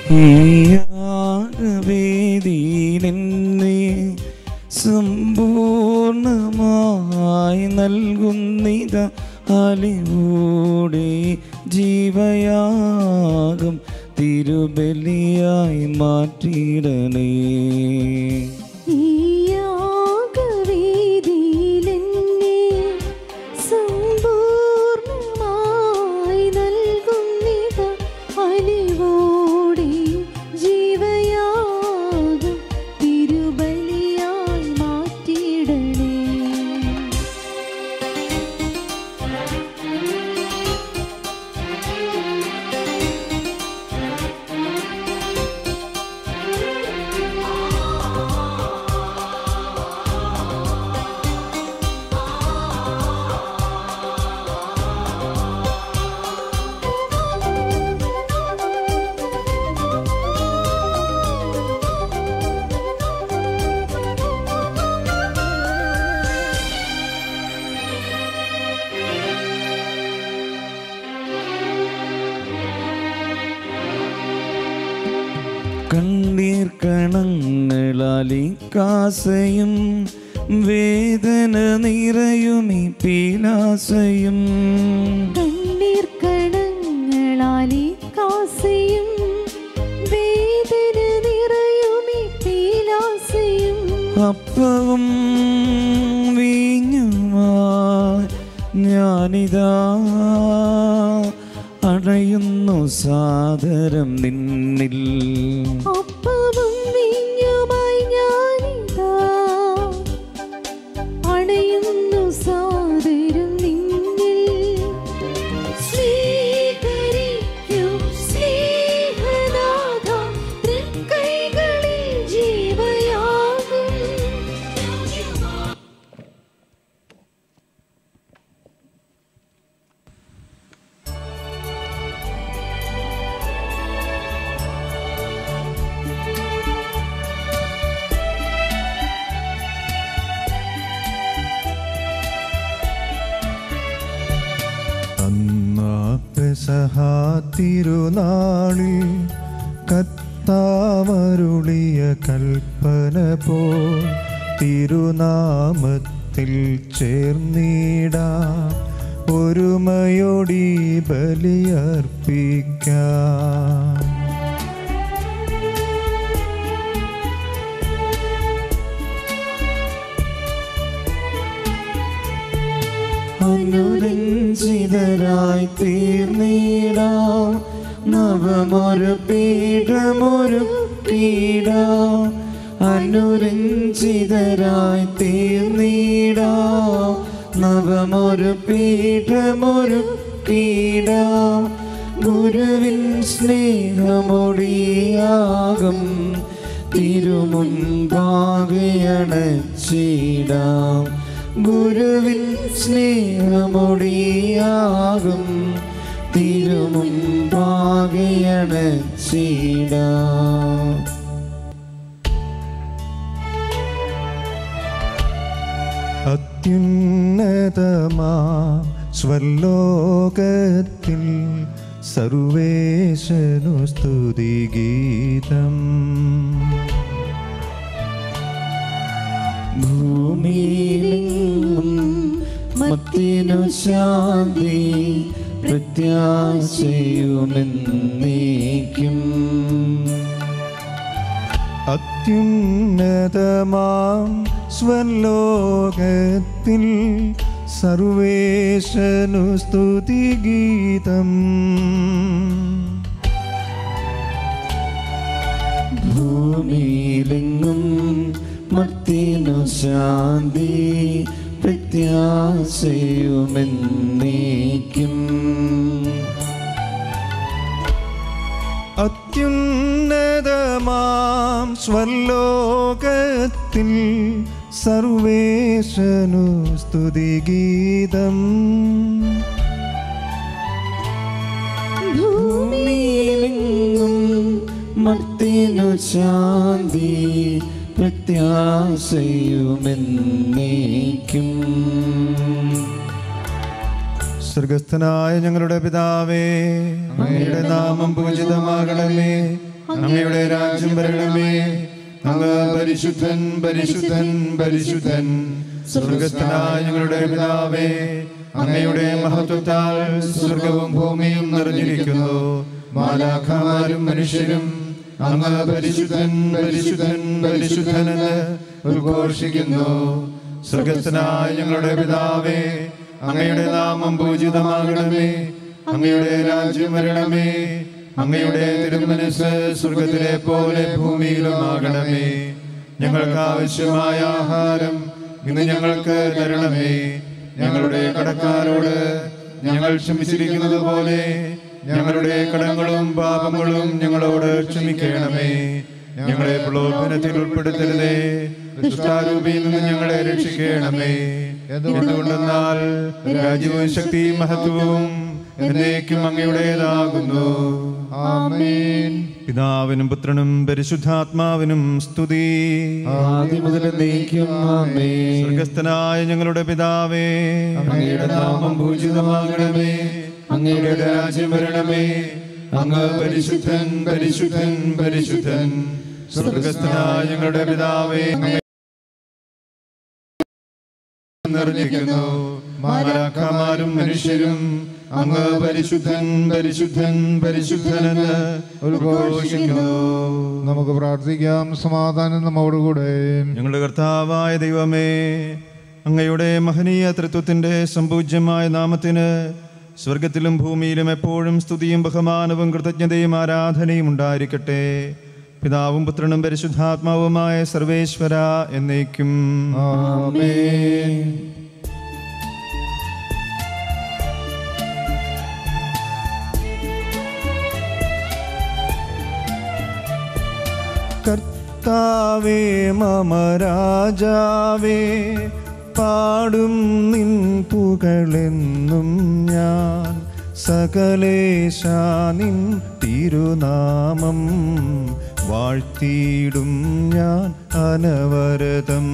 ഈ യാഗവേദിയിലെന്നെ സമ്പൂർണമായി നൽകുന്നിത അലിവൂടെ ജീവയാഗം തിരുബലിയായി മാറ്റിയിടണേ ഈ യാഗവേദിയിലെന്നെ സമ്പൂർണ്ണമായി നൽകുന്നിതാ അലിവോടെ ജീവയാഗം തിരുബലിയായി മാറ്റിയിടണേ കണ്ണീർ കണങ്ങളാലി കാസയും വേദന നിറയുമി പീലാസയും കണ്ണീർ കണങ്ങളാലെ കാസയും വേദന നിറയുമി പീലാസയും അപ്പവും വീഞ്ഞുമായി ഞാനിതാ അടയുന്നു സാദരം നിന്നിൽ അപ്പവും വീഞ്ഞുമായി ഞാനിതാ അണയുന്നു സാദരം നിന്നിൽ സ്വീകരിക്കൂ സ്നേഹനാഥ തൃക്കൈകളിൽ ജീവയാകും തിരുനാളിൽ കത്താമരുളിയ കൽപ്പന പോ തിരുനാമത്തിൽ ചേർന്നിടാ ഒരുമയോടി ബലിയർപ്പിക്കാം അനുരഞ്ജിതരായി തീർന്നിടാം നവമൊരു പീഠമൊരു പീഠം അനുരഞ്ജിതരായി തീർന്നിടാം നവമൊരു പീഠമൊരു പീഠം ഗുരുവിൻ സ്നേഹമൊടിയാകും തിരുമുൻപാകയണച്ചിടാം ഗുരുവിൻ സ്നേഹമൊടിയാകും തിരുമുൻപാകയണച്ചിടാം അത്യുന്നതമാ സ്വലോകത്തിൽ സർവേശനു സ്തുതിഗീതം ഭൂമിയിലെങ്ങും മത്തിനു ശാന്തി പ്രത്യാശയുമെന്നേക്കും അത്യുന്നതമാം സ്വലോകത്തിൽ സർവേശനു സ്തുതിഗീതം ഭൂമിയിലെങ്ങും മത്തിനു ശാന്തി പ്രത്യാശയുമെന്നേക്കും അത്യുന്നതമാം സ്വലോകത്തിൽ സർവേശനു സ്തുതിഗീതം ഭൂമിയിലെങ്ങും മത്തിനു ശാന്തി പ്രത്യാശയുമെന്നേക്കും സ്വർഗസ്ഥനായ ഞങ്ങളുടെ പിതാവേ അങ്ങയുടെ നാമം പൂജിതമാകണമേ അങ്ങയുടെ രാജ്യം വരണമേ അങ്ങ് പരിശുദ്ധൻ പരിശുദ്ധൻ പരിശുദ്ധൻ സ്വർഗസ്ഥനായ ഞങ്ങളുടെ പിതാവേ അങ്ങയുടെ മഹത്വത്താൽ സ്വർഗവും ഭൂമിയും നിറഞ്ഞിരിക്കുന്നു മാലാഖമാരും മനുഷ്യരും അങ്ങ് പരിശുദ്ധൻ പരിശുദ്ധൻ പരിശുദ്ധൻ എന്ന് ഉദ്ഘോഷിക്കുന്നു സ്വർഗസ്ഥനായ ഞങ്ങളുടെ പിതാവേ അങ്ങയുടെ നാമം പൂജിതമാകണമേ അങ്ങയുടെ രാജ്യം വരണമേ അങ്ങയുടെ തിരുമനസ് സ്വർഗത്തിലെ പോലെ ഭൂമിയിലുമാകണമേ ഞങ്ങൾക്ക് ആവശ്യമായ ആഹാരം ഇന്ന് ഞങ്ങൾക്ക് തരണമേ ഞങ്ങളുടെ കടക്കാരോട് ഞങ്ങൾ ക്ഷമിച്ചിരിക്കുന്നത് പോലെ ഞങ്ങളുടെ കടങ്ങളും പാപങ്ങളും ഞങ്ങളോട് ക്ഷമിക്കണമേ ഞങ്ങളെ പ്രലോഭനത്തിൽ ഉൾപ്പെടുത്തരുതേ ദുഷ്ടാരൂപിയിൽ നിന്ന് ഞങ്ങളെ രക്ഷിക്കണമേ എന്തുകൊണ്ടെന്നാൽ രാജ്യവും ശക്തിയും മഹത്വവും എന്നേക്കും അങ്ങയുടേതാകുന്നു ആമേൻ പിതാവിനും പുത്രനും പരിശുദ്ധാത്മാവിനും സ്തുതി ആദ്യം മുതൽ നീക്കും ആമേ സ്വർഗസ്ഥനായ ഞങ്ങളുടെ പിതാവേ അങ്ങയുടെ നാമം പൂജിതമാകണമേ അങ്ങയുടെ രാജ്യം വരണമേ അങ്ങ് പരിശുദ്ധൻ പരിശുദ്ധൻ പരിശുദ്ധൻ സ്വർഗസ്ഥനായ ഞങ്ങളുടെ പിതാവേ അങ്ങ് നിറഞ്ഞിരിക്കുന്നു മാലാഖമാരും മനുഷ്യരും അങ്ങ് പരിശുദ്ധൻ പരിശുദ്ധൻ പരിശുദ്ധൻ എന്ന് ഉദ്ഘോഷിക്കുന്നു നമുക്ക് പ്രാർത്ഥിക്കാം സമാധാനം നമ്മോടുകൂടെ ഞങ്ങളുടെ കർത്താവായ ദൈവമേ അങ്ങയുടെ മഹനീയ തൃത്വത്തിൻ്റെ സമ്പൂജ്യമായ നാമത്തിന് സ്വർഗത്തിലും ഭൂമിയിലും എപ്പോഴും സ്തുതിയും ബഹുമാനവും കൃതജ്ഞതയും ആരാധനയും ഉണ്ടായിരിക്കട്ടെ പിതാവും പുത്രനും പരിശുദ്ധാത്മാവുമായ സർവേശ്വര എന്നേക്കും ആമേൻ കർത്താവേ മമ രാജാവേ പാടും നിൻ പുകളെന്നും ഞാൻ സകലേശാ നിൻ തിരുനാമം വാഴ്ത്തിയിടും ഞാൻ അനവരതം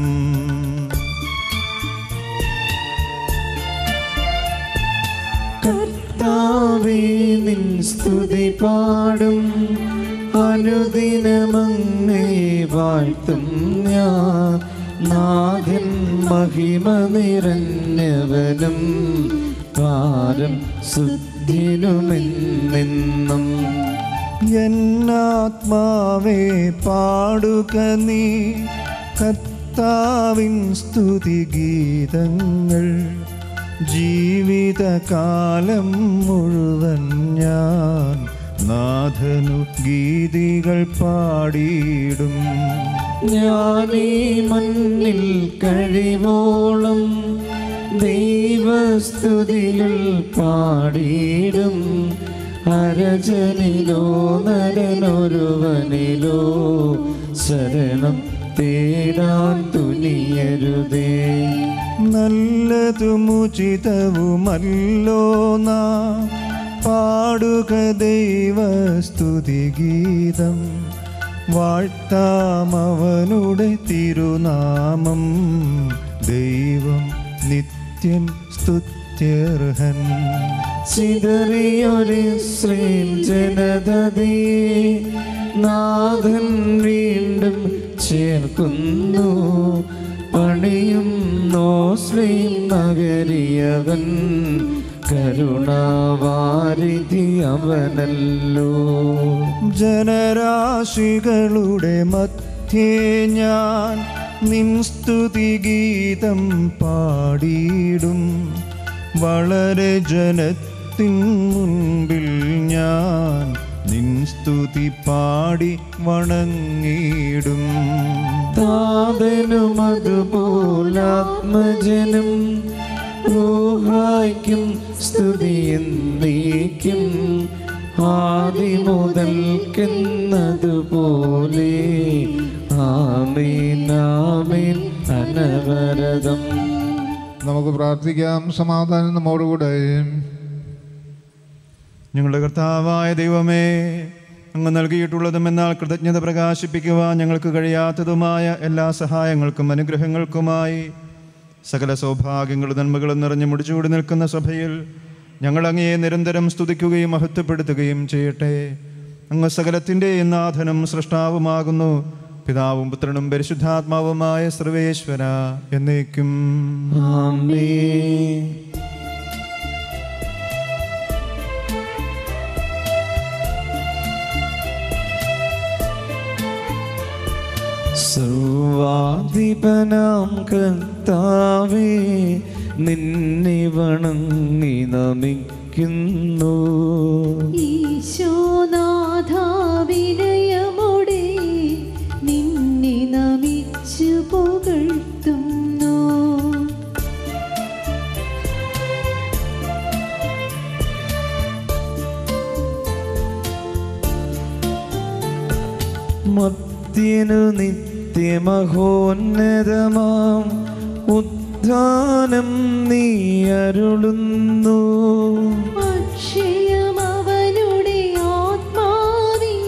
കർത്താവേ നിൻ സ്തുതി പാടും അനുദിനമങ്ങേ വാഴ്ത്തും ഞാൻ നാഥൻ മഹിമ നിറഞ്ഞവനും പാരം ശുദ്ധിനുമെന്നെന്നും എന്നാത്മാവേ പാടുക നീ കർത്താവിൻ സ്തുതിഗീതങ്ങൾ ജീവിതകാലം മുഴുവൻ ഞാൻ നാഥനു ഗീതികൾ പാടിയിടും ഞാനീ മണ്ണിൽ കഴിവോളം ദൈവസ്തുതികൾ പാടിയിടും അരജനിലോ നരനൊരുവനിലോ ശരണം തേടാൻ തുനിയരുതേ നല്ലതുമുചിതവുമല്ലോ നാം പാടുക ദൈവസ്തുതിഗീതം വാഴ്ത്താമവനുടെ തിരുനാമം ദൈവം നിത്യം സ്തുത്യർഹൻ ചിതറിയൊരു ശ്രീ ജനതേ നാഥൻ വീണ്ടും ചേർക്കുന്നു പണിയുന്നോ ശ്രീ നഗരിയവൻ കരുണാവാരിധി അവനല്ലോ ജനരാശികളുടെ മധ്യേ ഞാൻ നിൻ സ്തുതിഗീതം പാടിയിടും വളരെ ജനത്തിൻ മുൻപിൽ ഞാൻ നിൻ സ്തുതി പാടി വണങ്ങിയിടും താതനും അതുപോലാത്മജനും റൂഹായ്ക്കും സ്തുതി എന്നേക്കും ആദി മുതൽക്കെന്നതുപോലെ ആമേൻ ആമേൻ അനവരതം നമുക്ക് പ്രാർത്ഥിക്കാം സമാധാനം നമ്മോടുകൂടെ ഞങ്ങളുടെ കർത്താവായ ദൈവമേ അങ്ങ് നൽകിയിട്ടുള്ളതും എന്നാൽ കൃതജ്ഞത പ്രകാശിപ്പിക്കുവാൻ ഞങ്ങൾക്ക് കഴിയാത്തതുമായ എല്ലാ സഹായങ്ങൾക്കും അനുഗ്രഹങ്ങൾക്കുമായി സകല സൗഭാഗ്യങ്ങളും നന്മകളും നിറഞ്ഞു മുടിച്ചുകൂടി നിൽക്കുന്ന സഭയിൽ ഞങ്ങൾ അങ്ങയെ നിരന്തരം സ്തുതിക്കുകയും മഹത്വപ്പെടുത്തുകയും ചെയ്യട്ടെ അങ്ങ് സകലത്തിൻ്റെ നാഥനും സൃഷ്ടാവുമാകുന്നു പിതാവും പുത്രനും പരിശുദ്ധാത്മാവുമായ സർവേശ്വര എന്നേക്കും ആമേൻ സർവാധിപനാം കർത്താവേ നിന്നെ വണങ്ങി നമിക്കുന്നു ഈശോനാഥാവിനയമോടെ നിന്നെ നമിച്ചു പുകഴ്ത്തുന്നു മത്യനു നിത്യമഹോന്നതമാം ഉദ്ധാനം നീ അരുളുന്നു അക്ഷയമവനുടെ ആത്മാവിൻ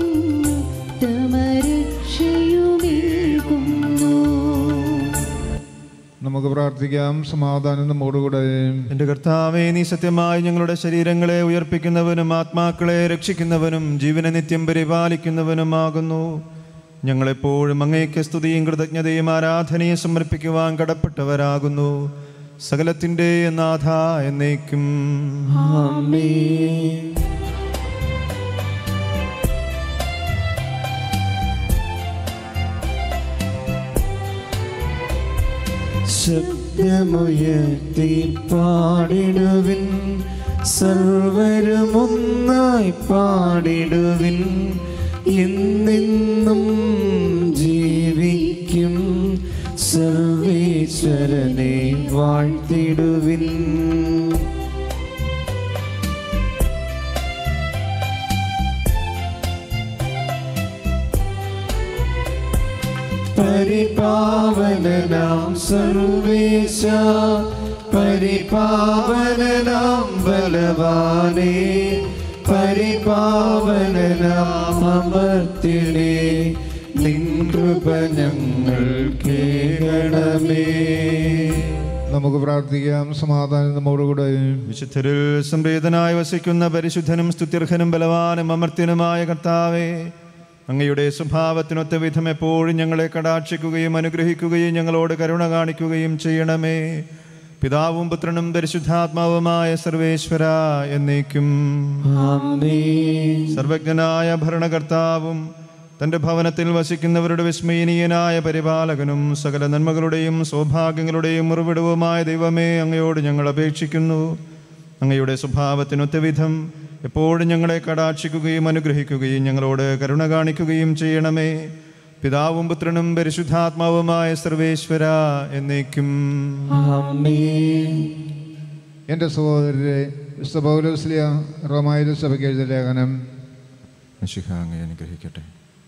ഉത്തമരക്ഷയുമേകുന്നു നമുക്ക് പ്രാർത്ഥിക്കാം സമാധാനം നമ്മോടുകൂടെ എൻ്റെ കർത്താവേ നീ സത്യമായി ഞങ്ങളുടെ ശരീരങ്ങളെ ഉയർപ്പിക്കുന്നവനും ആത്മാക്കളെ രക്ഷിക്കുന്നവനും ജീവനെ നിത്യം പരിപാലിക്കുന്നവനുമാകുന്നു ഞങ്ങളെപ്പോഴും അങ്ങേക്ക് സ്തുതിയും കൃതജ്ഞതയും ആരാധനയും സമർപ്പിക്കുവാൻ കടപ്പെട്ടവരാകുന്നു സകലത്തിൻ്റെ നാഥ എന്നേക്കും ആമേൻ ശബ്ദമുയർത്തി പാടിടുവിൻ സർവരും ഒന്നായി പാടിടുവിൻ എന്നെന്നും ജീവിക്കും സർവേശ്വരനെ വാഴ്ത്തിടുവിൻ പരിപാവനാം സർവേശ പരിപാവനാം ബലവാനേ പരിപാവനാം അമർത്തിനെ നിൻ കൃപ ഞങ്ങൾ കേൾക്കണമേ നമുക്ക് പ്രാർത്ഥിക്കാം സമാധാനം നമ്മോടുകൂടെ വിശുദ്ധരിൽ സംപ്രീതനായി വസിക്കുന്ന പരിശുദ്ധനും സ്തുത്യർഹനും ബലവാനും അമർത്യനുമായ കർത്താവേ അങ്ങയുടെ സ്വഭാവത്തിനൊത്ത വിധം എപ്പോഴും ഞങ്ങളെ കടാക്ഷിക്കുകയും അനുഗ്രഹിക്കുകയും ഞങ്ങളോട് കരുണ കാണിക്കുകയും ചെയ്യണമേ പിതാവും പുത്രനും പരിശുദ്ധാത്മാവുമായ സർവേശ്വര എന്നേക്കും ആമേൻ സർവജ്ഞനായ ഭരണകർത്താവും തൻ്റെ ഭവനത്തിൽ വസിക്കുന്നവരുടെ വിസ്മയനീയനായ പരിപാലകനും സകല നന്മകളുടെയും സൗഭാഗ്യങ്ങളുടെയും ഉറവിടവുമായ ദൈവമേ അങ്ങയോട് ഞങ്ങൾ അപേക്ഷിക്കുന്നു അങ്ങയുടെ സ്വഭാവത്തിനൊത്ത വിധം എപ്പോഴും ഞങ്ങളെ കടാക്ഷിക്കുകയും അനുഗ്രഹിക്കുകയും ഞങ്ങളോട് കരുണ കാണിക്കുകയും ചെയ്യണമേ പിതാവും പുത്രനും പരിശുദ്ധാത്മാവുമായ സർവേശ്വര എന്നേക്കും ആമേൻ എൻ്റെ സഹോദരരെ വിശുദ്ധ പൗലോസ്ലിയ റോമായിലെ സഭയ്ക്ക് എഴുതിയ ലേഖനം മിശിഹ അങ്ങയെ അനുഗ്രഹിക്കട്ടെ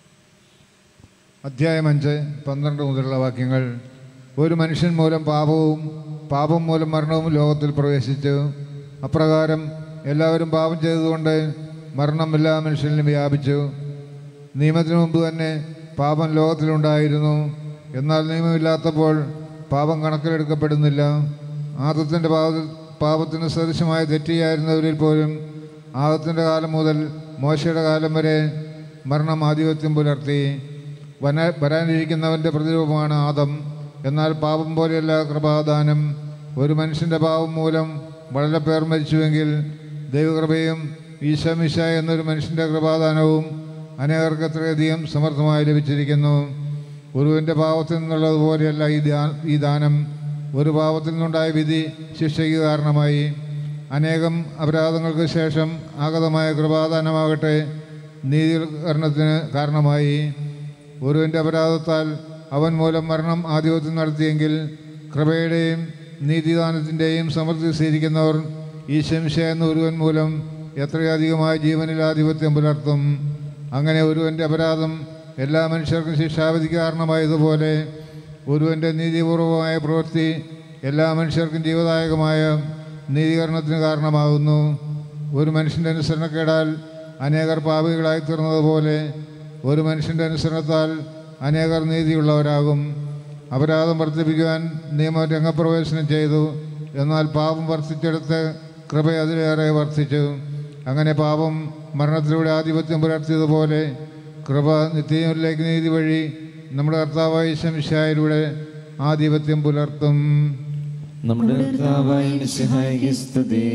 അധ്യായം അഞ്ച് പന്ത്രണ്ട് മുതലുള്ള വാക്യങ്ങൾ ഒരു മനുഷ്യൻ മൂലം പാപവും പാപം മൂലം മരണവും ലോകത്തിൽ പ്രവേശിച്ചു അപ്രകാരം എല്ലാവരും പാപം ചെയ്തതുകൊണ്ട് മരണം എല്ലാ മനുഷ്യരിലും വ്യാപിച്ചു നിയമത്തിന് മുമ്പ് തന്നെ പാപം ലോകത്തിലുണ്ടായിരുന്നു എന്നാൽ നിയമമില്ലാത്തപ്പോൾ പാപം കണക്കിലെടുക്കപ്പെടുന്നില്ല ആദത്തിൻ്റെ പാപ പാപത്തിന് സദൃശമായ തെറ്റിയായിരുന്നവരിൽ പോലും ആദത്തിൻ്റെ കാലം മുതൽ മോശയുടെ കാലം വരെ മരണം ആധിപത്യം പുലർത്തി വന വരാനിരിക്കുന്നവൻ്റെ പ്രതിരൂപമാണ് ആദം എന്നാൽ പാപം പോലെയല്ല കൃപാദാനം ഒരു മനുഷ്യൻ്റെ പാപം മൂലം വളരെ പേർ മരിച്ചുവെങ്കിൽ ദൈവകൃപയും ഈശമിശ എന്നൊരു മനുഷ്യൻ്റെ കൃപാദാനവും അനേകർക്ക് എത്രയധികം സമർത്ഥമായി ലഭിച്ചിരിക്കുന്നു ഒരുവൻ്റെ പാവത്തിൽ നിന്നുള്ളതുപോലെയല്ല ഈ ദാ ഈ ദാനം ഒരു പാവത്തിൽ നിന്നുണ്ടായ വിധി ശിക്ഷയ്ക്ക് കാരണമായി അനേകം അപരാധങ്ങൾക്ക് ശേഷം ആഗതമായ കൃപാദാനമാകട്ടെ നീതീകരണത്തിന് കാരണമായി ഒരുവൻ്റെ അപരാധത്താൽ അവൻ മൂലം മരണം ആധിപത്യം നടത്തിയെങ്കിൽ കൃപയുടെയും നീതിദാനത്തിൻ്റെയും സമൃദ്ധി സ്വീകരിക്കുന്നവർ ഈ ശംശ എന്ന ഒരുവൻ മൂലം എത്രയധികമായ ജീവനിൽ ആധിപത്യം പുലർത്തും അങ്ങനെ ഒരുവൻ്റെ അപരാധം എല്ലാ മനുഷ്യർക്കും ശിക്ഷാവിധിക്ക് കാരണമായതുപോലെ ഒരുവൻ്റെ നീതിപൂർവമായ പ്രവൃത്തി എല്ലാ മനുഷ്യർക്കും ജീവദായകമായ നീതീകരണത്തിന് കാരണമാകുന്നു ഒരു മനുഷ്യൻ്റെ അനുസരണക്കേടാൽ അനേകർ പാപികളായി തീർന്നതുപോലെ ഒരു മനുഷ്യൻ്റെ അനുസരണത്താൽ അനേകർ നീതിയുള്ളവരാകും അപരാധം വർദ്ധിപ്പിക്കുവാൻ നിയമം രംഗപ്രവേശനം ചെയ്തു എന്നാൽ പാപം വർദ്ധിച്ചെടുത്ത് കൃപ അതിലേറെ വർദ്ധിച്ചു അങ്ങനെ പാപം മരണത്തിലൂടെ ആധിപത്യം പുലർത്തിയതുപോലെ കൃപ നിത്യയിലേക്ക് നീതി വഴി നമ്മുടെ കർത്താവായ ശംശായിലൂടെ ആധിപത്യം പുലർത്തും നമ്മുടെ കർത്താവായ മിശിഹായിക്ക് സ്തുതി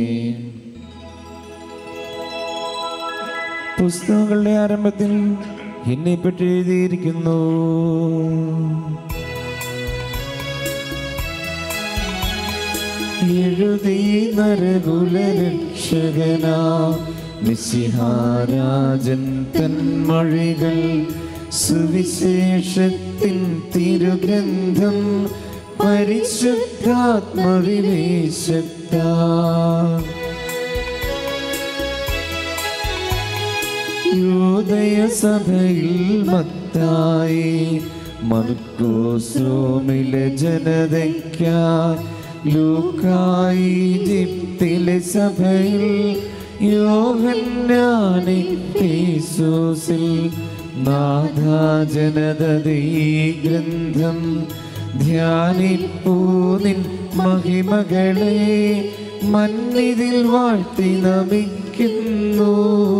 പുസ്തകങ്ങളുടെ ആരംഭത്തിൽ എന്നെ പറ്റി എഴുതിയിരിക്കുന്നു എഴുതി നരകുലരക്ഷകനാ മിശിഹാരാജൻ തന്മൊഴികൾ സുവിശേഷത്തിൻ തിരുഗ്രന്ഥം പരിശുദ്ധാത്മവിവേശത്താ യോദയസഭയിൽ മത്തായി മർക്കോസ്രോമിലെ ജനതയ്ക്കായി ലൂക്കായി ഈജിപ്തിലെ സഭയിൽ യോഹന്നാനെ ഫേസോസിൽ നാഥാ ജനതീ ഗ്രന്ഥം ധ്യാനിപ്പൂ നിൻ മഹിമകളെ മന്നിതിൽ വാഴ്ത്തി നമിക്കുന്നു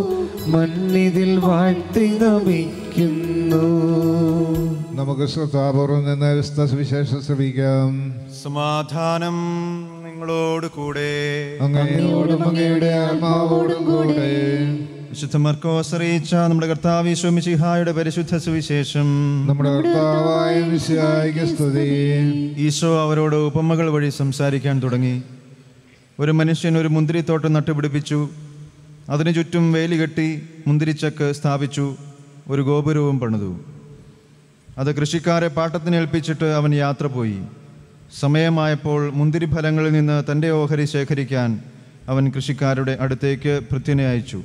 മന്നിതിൽ വാഴ്ത്തി നമിക്കുന്നു നമുക്ക് ശ്രദ്ധാപൂർവം നിന്ന് വിസ്ത സുവിശേഷം ശ്രമിക്കാം സമാധാനം നിങ്ങളോട് കൂടെ അങ്ങയോടും അങ്ങയുടെ ആത്മാവോടും കൂടെ വിശുദ്ധ മർക്കോസ് അറിയിച്ച നമ്മുടെ കർത്താവ് ഈശോമിശിഹായുടെ പരിശുദ്ധ സുവിശേഷം നമ്മുടെ കർത്താവായ വിശയായിക്ക് സ്തുതി ഈശോ അവരോട് ഉപമകൾ വഴി സംസാരിക്കാൻ തുടങ്ങി ഒരു മനുഷ്യൻ ഒരു മുന്തിരിത്തോട്ടം നട്ടുപിടിപ്പിച്ചു അതിനു ചുറ്റും വേലി കെട്ടി മുന്തിരിച്ചക്ക് സ്ഥാപിച്ചു ഒരു ഗോപുരവും പണിതു അത് കൃഷിക്കാരെ പാട്ടത്തിന് ഏൽപ്പിച്ചിട്ട് അവൻ യാത്ര പോയി സമയമായപ്പോൾ മുന്തിരിഫലങ്ങളിൽ നിന്ന് തൻ്റെ ഓഹരി ശേഖരിക്കാൻ അവൻ കൃഷിക്കാരുടെ അടുത്തേക്ക് ഭൃത്യനെ അയച്ചു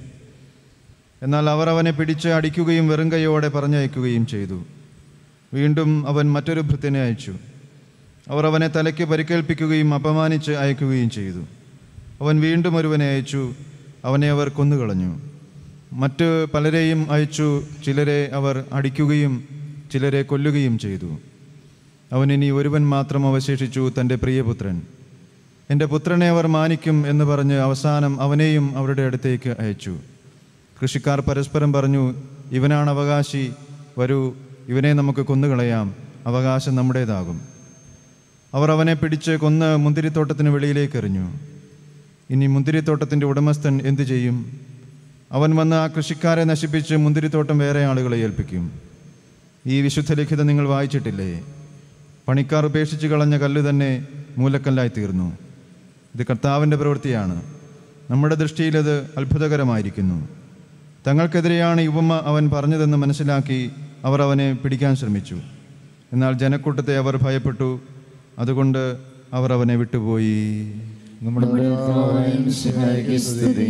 എന്നാൽ അവർ അവനെ പിടിച്ച് അടിക്കുകയും വെറും കൈയോടെ പറഞ്ഞയക്കുകയും ചെയ്തു വീണ്ടും അവൻ മറ്റൊരു ഭൃത്യനെ അയച്ചു അവർ അവനെ തലയ്ക്ക് പരിക്കേൽപ്പിക്കുകയും അപമാനിച്ച് അയക്കുകയും ചെയ്തു അവൻ വീണ്ടും ഒരുവനെ അയച്ചു അവനെ അവർ കൊന്നുകളഞ്ഞു മറ്റ് പലരെയും അയച്ചു ചിലരെ അവർ അടിക്കുകയും ചിലരെ കൊല്ലുകയും ചെയ്തു അവൻ ഇനി ഒരുവൻ മാത്രം അവശേഷിച്ചു തൻ്റെ പ്രിയപുത്രൻ എൻ്റെ പുത്രനെ അവർ മാനിക്കും എന്ന് പറഞ്ഞ് അവസാനം അവനെയും അവരുടെ അടുത്തേക്ക് അയച്ചു കൃഷിക്കാർ പരസ്പരം പറഞ്ഞു ഇവനാണ് അവകാശി വരൂ ഇവനെ നമുക്ക് കൊന്നുകളയാം അവകാശം നമ്മുടേതാകും അവർ അവനെ പിടിച്ച് കൊന്ന് മുന്തിരിത്തോട്ടത്തിന് വെളിയിലേക്ക് എറിഞ്ഞു ഇനി മുന്തിരിത്തോട്ടത്തിൻ്റെ ഉടമസ്ഥൻ എന്തു ചെയ്യും അവൻ വന്ന് ആ കൃഷിക്കാരെ നശിപ്പിച്ച് മുന്തിരിത്തോട്ടം വേറെ ആളുകളെ ഏൽപ്പിക്കും ഈ വിശുദ്ധ ലിഖിതം നിങ്ങൾ വായിച്ചിട്ടില്ലേ പണിക്കാർ ഉപേക്ഷിച്ച് കളഞ്ഞ കല്ല് തന്നെ മൂലക്കല്ലായി തീർന്നു ഇത് കർത്താവിൻ്റെ പ്രവൃത്തിയാണ് നമ്മുടെ ദൃഷ്ടിയിൽ അത് അത്ഭുതകരമായിരിക്കുന്നു തങ്ങൾക്കെതിരെയാണ് ഈ ഉപമ അവൻ പറഞ്ഞതെന്ന് മനസ്സിലാക്കി അവർ അവനെ പിടിക്കാൻ ശ്രമിച്ചു എന്നാൽ ജനക്കൂട്ടത്തെ അവർ ഭയപ്പെട്ടു അതുകൊണ്ട് അവർ അവനെ വിട്ടുപോയി നമ്മുടെ കർത്താവായ മിശിഹായിക്ക് സ്തുതി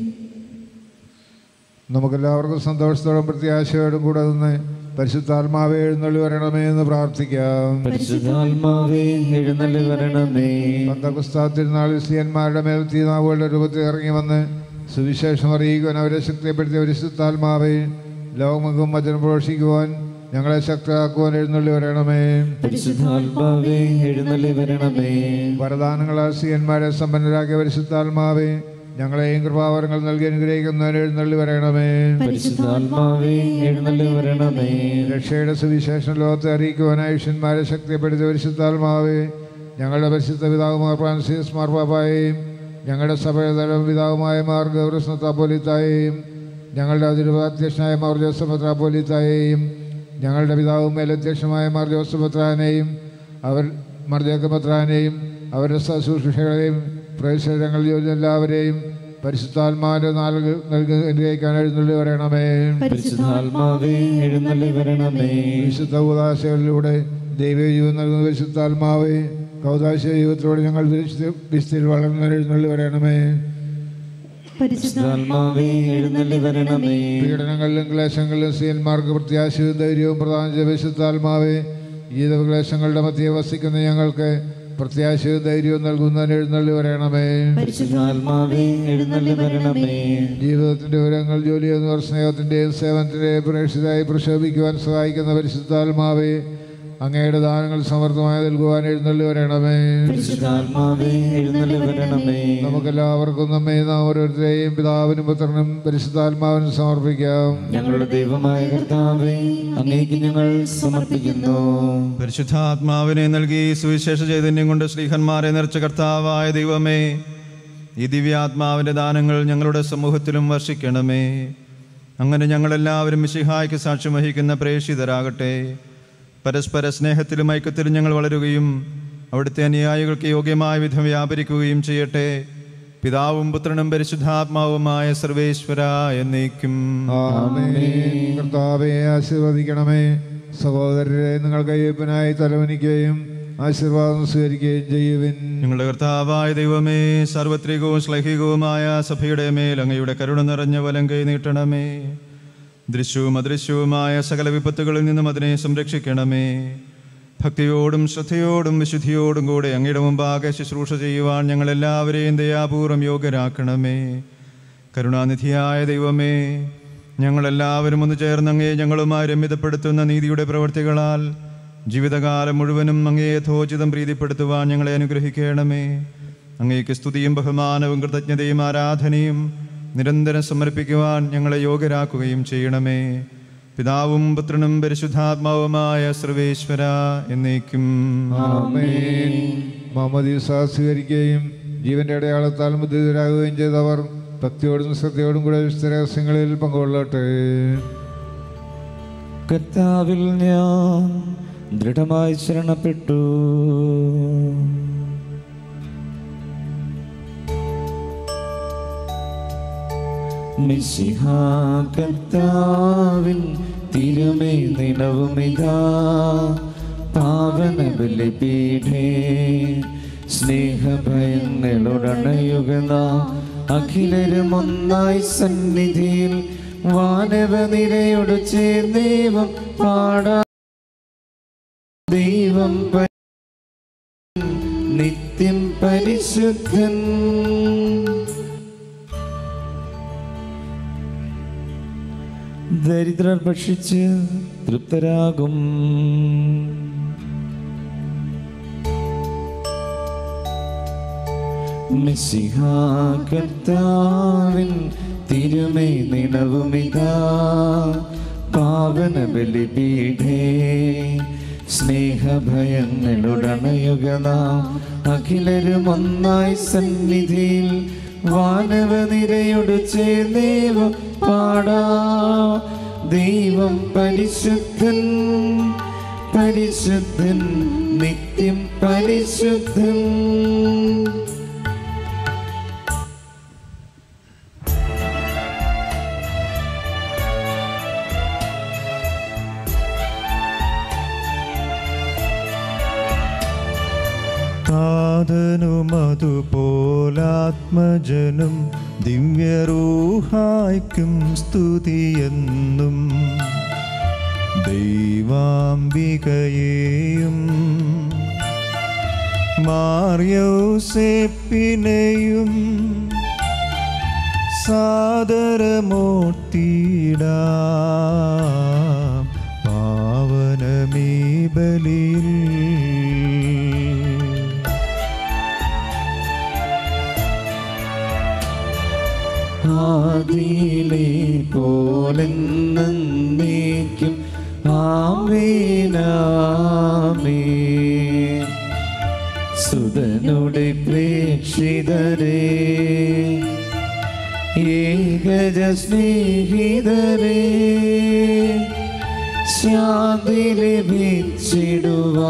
നമുക്കെല്ലാവർക്കും സന്തോഷത്തോടും പ്രത്യാശയോടും കൂടെ നിന്ന് പരിശുദ്ധാത്മാവെ എഴുന്നള്ളി വരണമേ എന്ന് പ്രാർത്ഥിക്കാം പരിശുദ്ധാത്മാവേ എഴുന്നള്ളി വരണമേ പന്തകുസ്താത്തിരുന്നാളിൽ സ്ത്രീയന്മാരുടെ മേൽ തീനാവുകളുടെ രൂപത്തിൽ ഇറങ്ങി വന്ന് സുവിശേഷം അറിയിക്കുവാൻ അവരെ ശക്തിപ്പെടുത്തിയ പരിശുദ്ധാത്മാവെ ലോകമെങ്ങും വചനം പ്രഘോഷിക്കുവാൻ ഞങ്ങളെ ശക്തരാക്കുവാൻ എഴുന്നള്ളി വരണമേ പരിശുദ്ധാത്മാവേ എഴുന്നള്ളി വരണമേ വരദാനങ്ങളാൽ സ്ത്രീയന്മാരെ സമ്പന്നരാക്കിയ പരിശുദ്ധാത്മാവെ ഞങ്ങളെയും കൃപാവരങ്ങൾ നൽകി അനുഗ്രഹിക്കുന്നവൻ എഴുന്നള്ളി വരണമേ പരിശുദ്ധാത്മാവേ എഴുന്നള്ളി വരണമേ രക്ഷയുടെ സുവിശേഷം ലോകത്തെ അറിയിക്കുവാനായി ഐഷ്യന്മാരെ ശക്തിപ്പെടുത്തിയ പരിശുദ്ധാത്മാവെ ഞങ്ങളുടെ പരിശുദ്ധ പിതാവുമാർ ഫ്രാൻസിസ് മാർപ്പാപ്പായെയും ഞങ്ങളുടെ സഭയുടെ പിതാവുമായ മാർ ഗൗരസ്ന താപ്പോലിത്തായെയും ഞങ്ങളുടെ അതിരുപാധ്യക്ഷനായ മാർ ജോസഫ് ത്രാപ്പോലിത്തായെയും ഞങ്ങളുടെ പിതാവും മേലധ്യക്ഷമായ മാർ ജോസഫ് പത്രാനെയും അവർ മാർ ജേക്കബ് പത്രാനെയും അവരുടെ ശുശ്രൂഷകളെയും പ്രവേശനങ്ങൾ ജോലി എല്ലാവരെയും പരിശുദ്ധാത്മാവിൻ്റെ നാളുകൾ നൽകി അനുഗ്രഹിക്കാൻ എഴുന്നള്ളി വരണമേ പരിശുദ്ധാത്മാവേ എഴുന്നള്ളി വരണമേ വിശുദ്ധ ഉദാശകളിലൂടെ ദൈവജീവൻ നൽകുന്ന വിശുദ്ധാത്മാവെ കൗതാശ ജീവിതത്തിലൂടെ ഞങ്ങൾ വിശുദ്ധിൽ വളർന്ന എഴുന്നള്ളി വരണമേ പരിശുദ്ധാത്മാവേ എഴുന്നള്ളി വരണമേ പീഡനങ്ങളിലും ക്ലേശങ്ങളിലും സീയന്മാർക്ക് പ്രത്യാശയും ധൈര്യവും പ്രധാന ചെയ്ത വിശുദ്ധാത്മാവെ ജീവിത ക്ലേശങ്ങളുടെ മധ്യേ വസിക്കുന്ന ഞങ്ങൾക്ക് പ്രത്യാശയും ധൈര്യവും നൽകുന്നതിന് എഴുന്നള്ളി വരണമേ പരിശുദ്ധാത്മാവേ എഴുന്നള്ളി വരണമേ ജീവിതത്തിന്റെ വിവരങ്ങൾ ജോലി എന്നിവർ സ്നേഹത്തിന്റെയും സേവനത്തിന്റെയും പ്രേക്ഷിതായി പ്രക്ഷോഭിക്കുവാൻ സഹായിക്കുന്ന പരിശുദ്ധാത്മാവെ അങ്ങയുടെ ദാനങ്ങൾ സമൃദ്ധമായി നൽകുവാൻ എഴുന്നള്ളി വരണമേ പരിശുദ്ധാത്മാവേ എഴുന്നള്ളി വരണമേ നമുക്കെല്ലാവർക്കും നമ്മെ നാം ഓരോരുത്തരെയും പിതാവിനും പുത്രനും പരിശുദ്ധാത്മാവിനും സമർപ്പിക്കാം ഞങ്ങളുടെ ദൈവമായ കർത്താവേ അങ്ങേക്ക് ഞങ്ങൾ സമർപ്പിക്കുന്നു പരിശുദ്ധാത്മാവിനെ നൽകി സുവിശേഷ ചൈതന്യം കൊണ്ട് ശ്രീഹന്മാരെ നിറച്ച കർത്താവായ ദൈവമേ ഈ ദിവ്യാത്മാവിൻ്റെ ദാനങ്ങൾ ഞങ്ങളുടെ സമൂഹത്തിലും വർഷിക്കണമേ അങ്ങനെ ഞങ്ങളെല്ലാവരും മിശിഹായ്ക്ക് സാക്ഷ്യം വഹിക്കുന്ന പ്രേക്ഷിതരാകട്ടെ പരസ്പര സ്നേഹത്തിലും ഐക്യത്തിലും ഞങ്ങൾ വളരുകയും അവിടുത്തെ അനുയായികൾക്ക് യോഗ്യമായ വിധം വ്യാപരിക്കുകയും ചെയ്യട്ടെ പിതാവും പുത്രനും പരിശുദ്ധാത്മാവുമായ സർവേശ്വര എന്നേക്കും ആമേൻ. കർത്താവെ ആശീർവദിക്കണമേ സഹോദരരെ നിങ്ങൾ കയ്യപ്പനായി തലവനിക്കുകയും ആശീർവാദം സ്വീകരിക്കുകയും ചെയ്യുവിൻ ഞങ്ങളുടെ കർത്താവായ ദൈവമേ സാർവത്രികവും ശ്ലൈഹികവുമായ സഭയുടെ മേൽ അങ്ങയുടെ കരുണ നിറഞ്ഞ വലം കൈ നീട്ടണമേ ദൃശ്യവും അദൃശ്യവുമായ സകല വിപത്തുകളിൽ നിന്നും അതിനെ സംരക്ഷിക്കണമേ ഭക്തിയോടും ശ്രദ്ധയോടും വിശുദ്ധിയോടും കൂടെ അങ്ങയുടെ മുമ്പാകെ ശുശ്രൂഷ ചെയ്യുവാൻ ഞങ്ങളെല്ലാവരെയും ദയാപൂർവം യോഗ്യരാക്കണമേ കരുണാനിധിയായ ദൈവമേ ഞങ്ങളെല്ലാവരും ഒന്ന് ചേർന്ന് അങ്ങയെ ഞങ്ങളുമായി രമ്യതപ്പെടുത്തുന്ന നീതിയുടെ പ്രവൃത്തികളാൽ ജീവിതകാലം മുഴുവനും അങ്ങയെ യഥോചിതം പ്രീതിപ്പെടുത്തുവാൻ ഞങ്ങളെ അനുഗ്രഹിക്കണമേ അങ്ങേക്ക് സ്തുതിയും ബഹുമാനവും കൃതജ്ഞതയും ആരാധനയും നിരന്തരം സമർപ്പിക്കുവാൻ ഞങ്ങളെ യോഗ്യരാക്കുകയും ചെയ്യണമേ പിതാവും പുത്രനും പരിശുദ്ധാത്മാവുമായ സർവേശ്വര എന്നേക്കും ആമേൻ മുഹമ്മദ് സ്വീകരിക്കുകയും ജീവന്റെ അടയാളത്താൽ മുദ്രിതരാകുകയും ചെയ്തവർ ഭക്തിയോടും ശ്രദ്ധയോടും കൂടെ വിശുദ്ധ രഹസ്യങ്ങളിൽ പങ്കുകൊള്ളട്ടെ കർത്താവിൽ ഞാൻ ദൃഢമായി ശരണപ്പെട്ടു മിശിഹാ കർത്താവിൻ തിരുമേ നിലവുമിതാ പാവന ബലിപീഠേ സ്നേഹഭയങ്ങളോടണയുക നാം അഖിലരും ഒന്നായി സന്നിധിയിൽ വാനവ നിരയോട് ചേർന്നേവം പാടാ ദൈവം പ- നിത്യം പരിശുദ്ധൻ ദരിദ്രർ ഭക്ഷിച്ച് തൃപ്തരാകും മിശിഹാ കർത്താവിൻ തിരുമൈ നിലവുമിതാ പാവന ബലിപീഠേ സ്നേഹഭയങ്ങളുടണയുക നാം അഖിലരും ഒന്നായി സന്നിധിയിൽ വാനവ നിരയോട് ചേർന്നേവ പാടാ ദൈവം പരിശുദ്ധൻ പരിശുദ്ധൻ നിത്യം പരിശുദ്ധൻ താതനുമതുപോലാത്മജനും ദിവ്യറൂഹായ്ക്കും സ്തുതിയെന്നും ദൈവാംബികയെയും മാർയോസെപ്പിനെയും സാദരമോട്ടിടാം പാവനമീ ബലിയിൽ ആദിയിലെ പോലെന്നേക്കും ആമേനാമേ സുതനുടെ പ്രേക്ഷിതരേ ഏകജ സ്നേഹിതരേ ശാന്തി ലഭിച്ചിടുവാ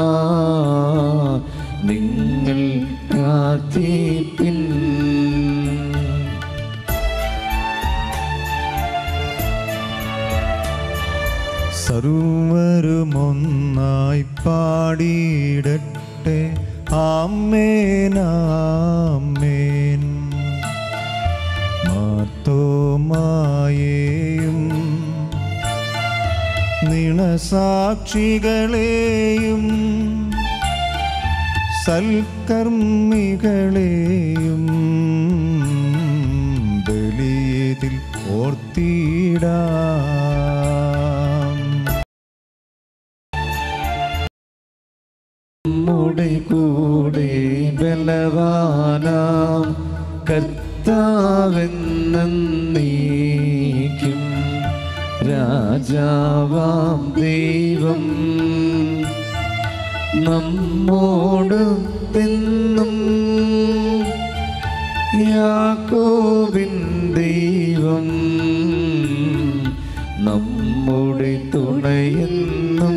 നിങ്ങൾ കാത്തിപ്പിൻ സർവരുമൊന്നായി പാടിയിടട്ടെ ആമേനാമേൻ മാത്തോമായേയും നിണസാക്ഷികളെയും സൽക്കർമ്മികളെയും ബലിയതിൽ ഓർത്തിടാം ബലവാനാം കർത്താവെന്നീക്കും രാജാവാം ദൈവം നമ്മോട് തെന്നും യാക്കോബിൻ ദൈവം നമ്മുടെ തുണയെന്നും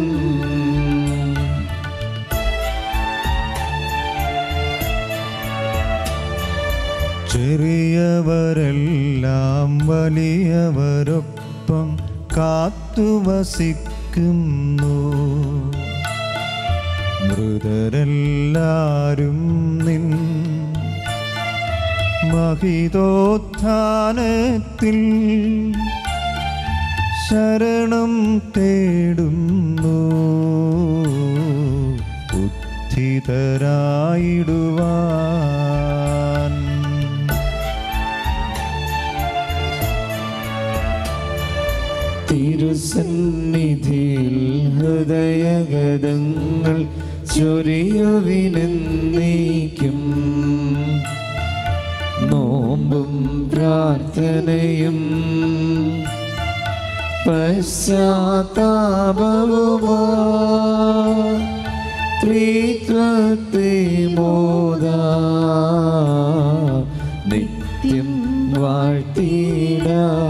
ചെറിയവരെല്ലാം വലിയവരൊപ്പം കാത്തുവസിക്കുന്നു മൃതരെല്ലാരും നിൻ മഹിതോത്ഥാനത്തിൽ ശരണം തേടുന്നു ഉദ്ധിതരായിടുവാൻ തിരുസന്നിധിയിൽ ഹൃദയഗതങ്ങൾ ചൊരിയുവിനെന്നേക്കും നോമ്പും പ്രാർത്ഥനയും പശ്ചാത്താപവുമാ ത്രിത്വത്തെ മോദാ നിത്യം വാഴ്ത്തിടാം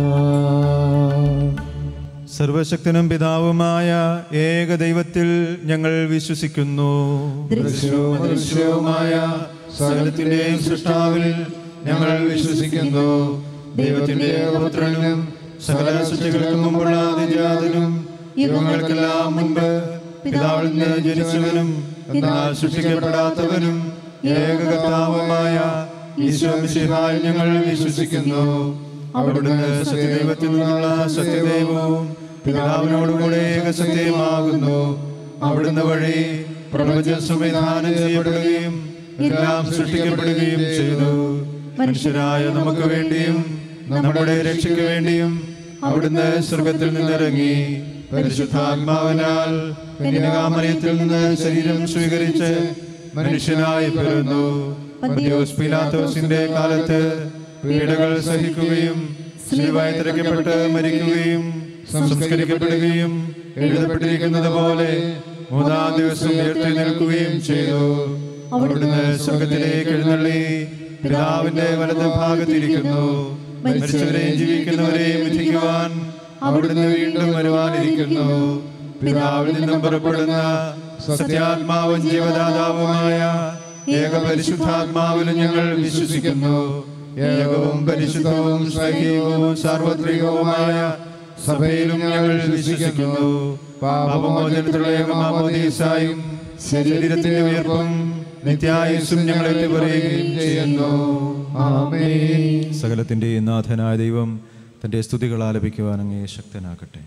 സർവശക്തനും പിതാവുമായ ഏക ദൈവത്തിൽ ഞങ്ങൾ വിശ്വസിക്കുന്നു ദൃശ്യവും അദൃശ്യവുമായ സകലത്തിന്റെയും സൃഷ്ടാവിൽ ഞങ്ങൾ വിശ്വസിക്കുന്നു ദൈവത്തിന്റെ പുത്രനും സകല സൃഷ്ടികൾക്കും മുമ്പുള്ള അതിജാതനും യുഗങ്ങൾക്കെല്ലാം മുൻപ് പിതാവിൽ നിന്ന് ജനിച്ചവനും എന്നാൽ സൃഷ്ടിക്കപ്പെടാത്തവനും ഏകകർത്താവുമായ ഈശോ മിശിഹായിൽ ഞങ്ങൾ വിശ്വസിക്കുന്നു അവിടുന്ന് സത്യദൈവത്തിൽ നിന്നുള്ള സത്യദൈവവും പിതാവിനോടുകൂടെ ഏകസത്യമാകുന്നു അവിടുന്ന് വഴി പ്രപഞ്ചം സംവിധാനം ചെയ്യപ്പെടുകയും എല്ലാം സൃഷ്ടിക്കപ്പെടുകയും ചെയ്തു മനുഷ്യരായ നമുക്ക് വേണ്ടിയും നമ്മുടെ രക്ഷയ്ക്ക് വേണ്ടിയും അവിടുന്ന് സ്വർഗത്തിൽ നിന്നിറങ്ങി പരിശുദ്ധാത്മാവിനാൽ കന്യകാമറിയത്തിൽ നിന്ന് ശരീരം സ്വീകരിച്ച് മനുഷ്യനായി പിറന്നു പന്തിയോസ് പിലാത്തോസിന്റെ കാലത്ത് പീഡകൾ സഹിക്കുകയും ശിലുവായി തിരക്കപ്പെട്ട് മരിക്കുകയും സംസ്കരിക്കപ്പെടുകയും എഴുതപ്പെട്ടിരിക്കുന്നത് പോലെ മൂന്നാം ദിവസം ഉയർത്തി നിൽക്കുകയും ചെയ്തു അവിടുന്ന് സ്വർഗത്തിലേക്ക് എഴുന്നള്ളി പിതാവിന്റെ വലത് ഭാഗത്തിരിക്കുന്നു മരിച്ചവരെയും ജീവിക്കുന്നവരെയും വിധിക്കുവാൻ അവിടുന്ന് വീണ്ടും വരുവാനിരിക്കുന്നു പിതാവിൽ നിന്നും പുറപ്പെടുന്ന സത്യാത്മാവും ജീവദാതാവുമായ ഏക പരിശുദ്ധാത്മാവിലും ഞങ്ങൾ വിശ്വസിക്കുന്നു ഏകവും പരിശുദ്ധവും സൈഹികവും സാർവത്രികവുമായ സഭയിലും ഞങ്ങൾ വിശ്വസിക്കുന്നു പാപമോചനത്തിലുള്ള ഏകമാമോദീസായും ശരീരത്തിന്റെ ഉയർപ്പും നിത്യായുസും ഞങ്ങൾ ഏറ്റുപറയുകയും ചെയ്യുന്നു ആമേൻ സകലത്തിൻ്റെ നാഥനായ ദൈവം തൻ്റെ സ്തുതികൾ ആലപിക്കുവാൻ അങ്ങേ ശക്തനാകട്ടെ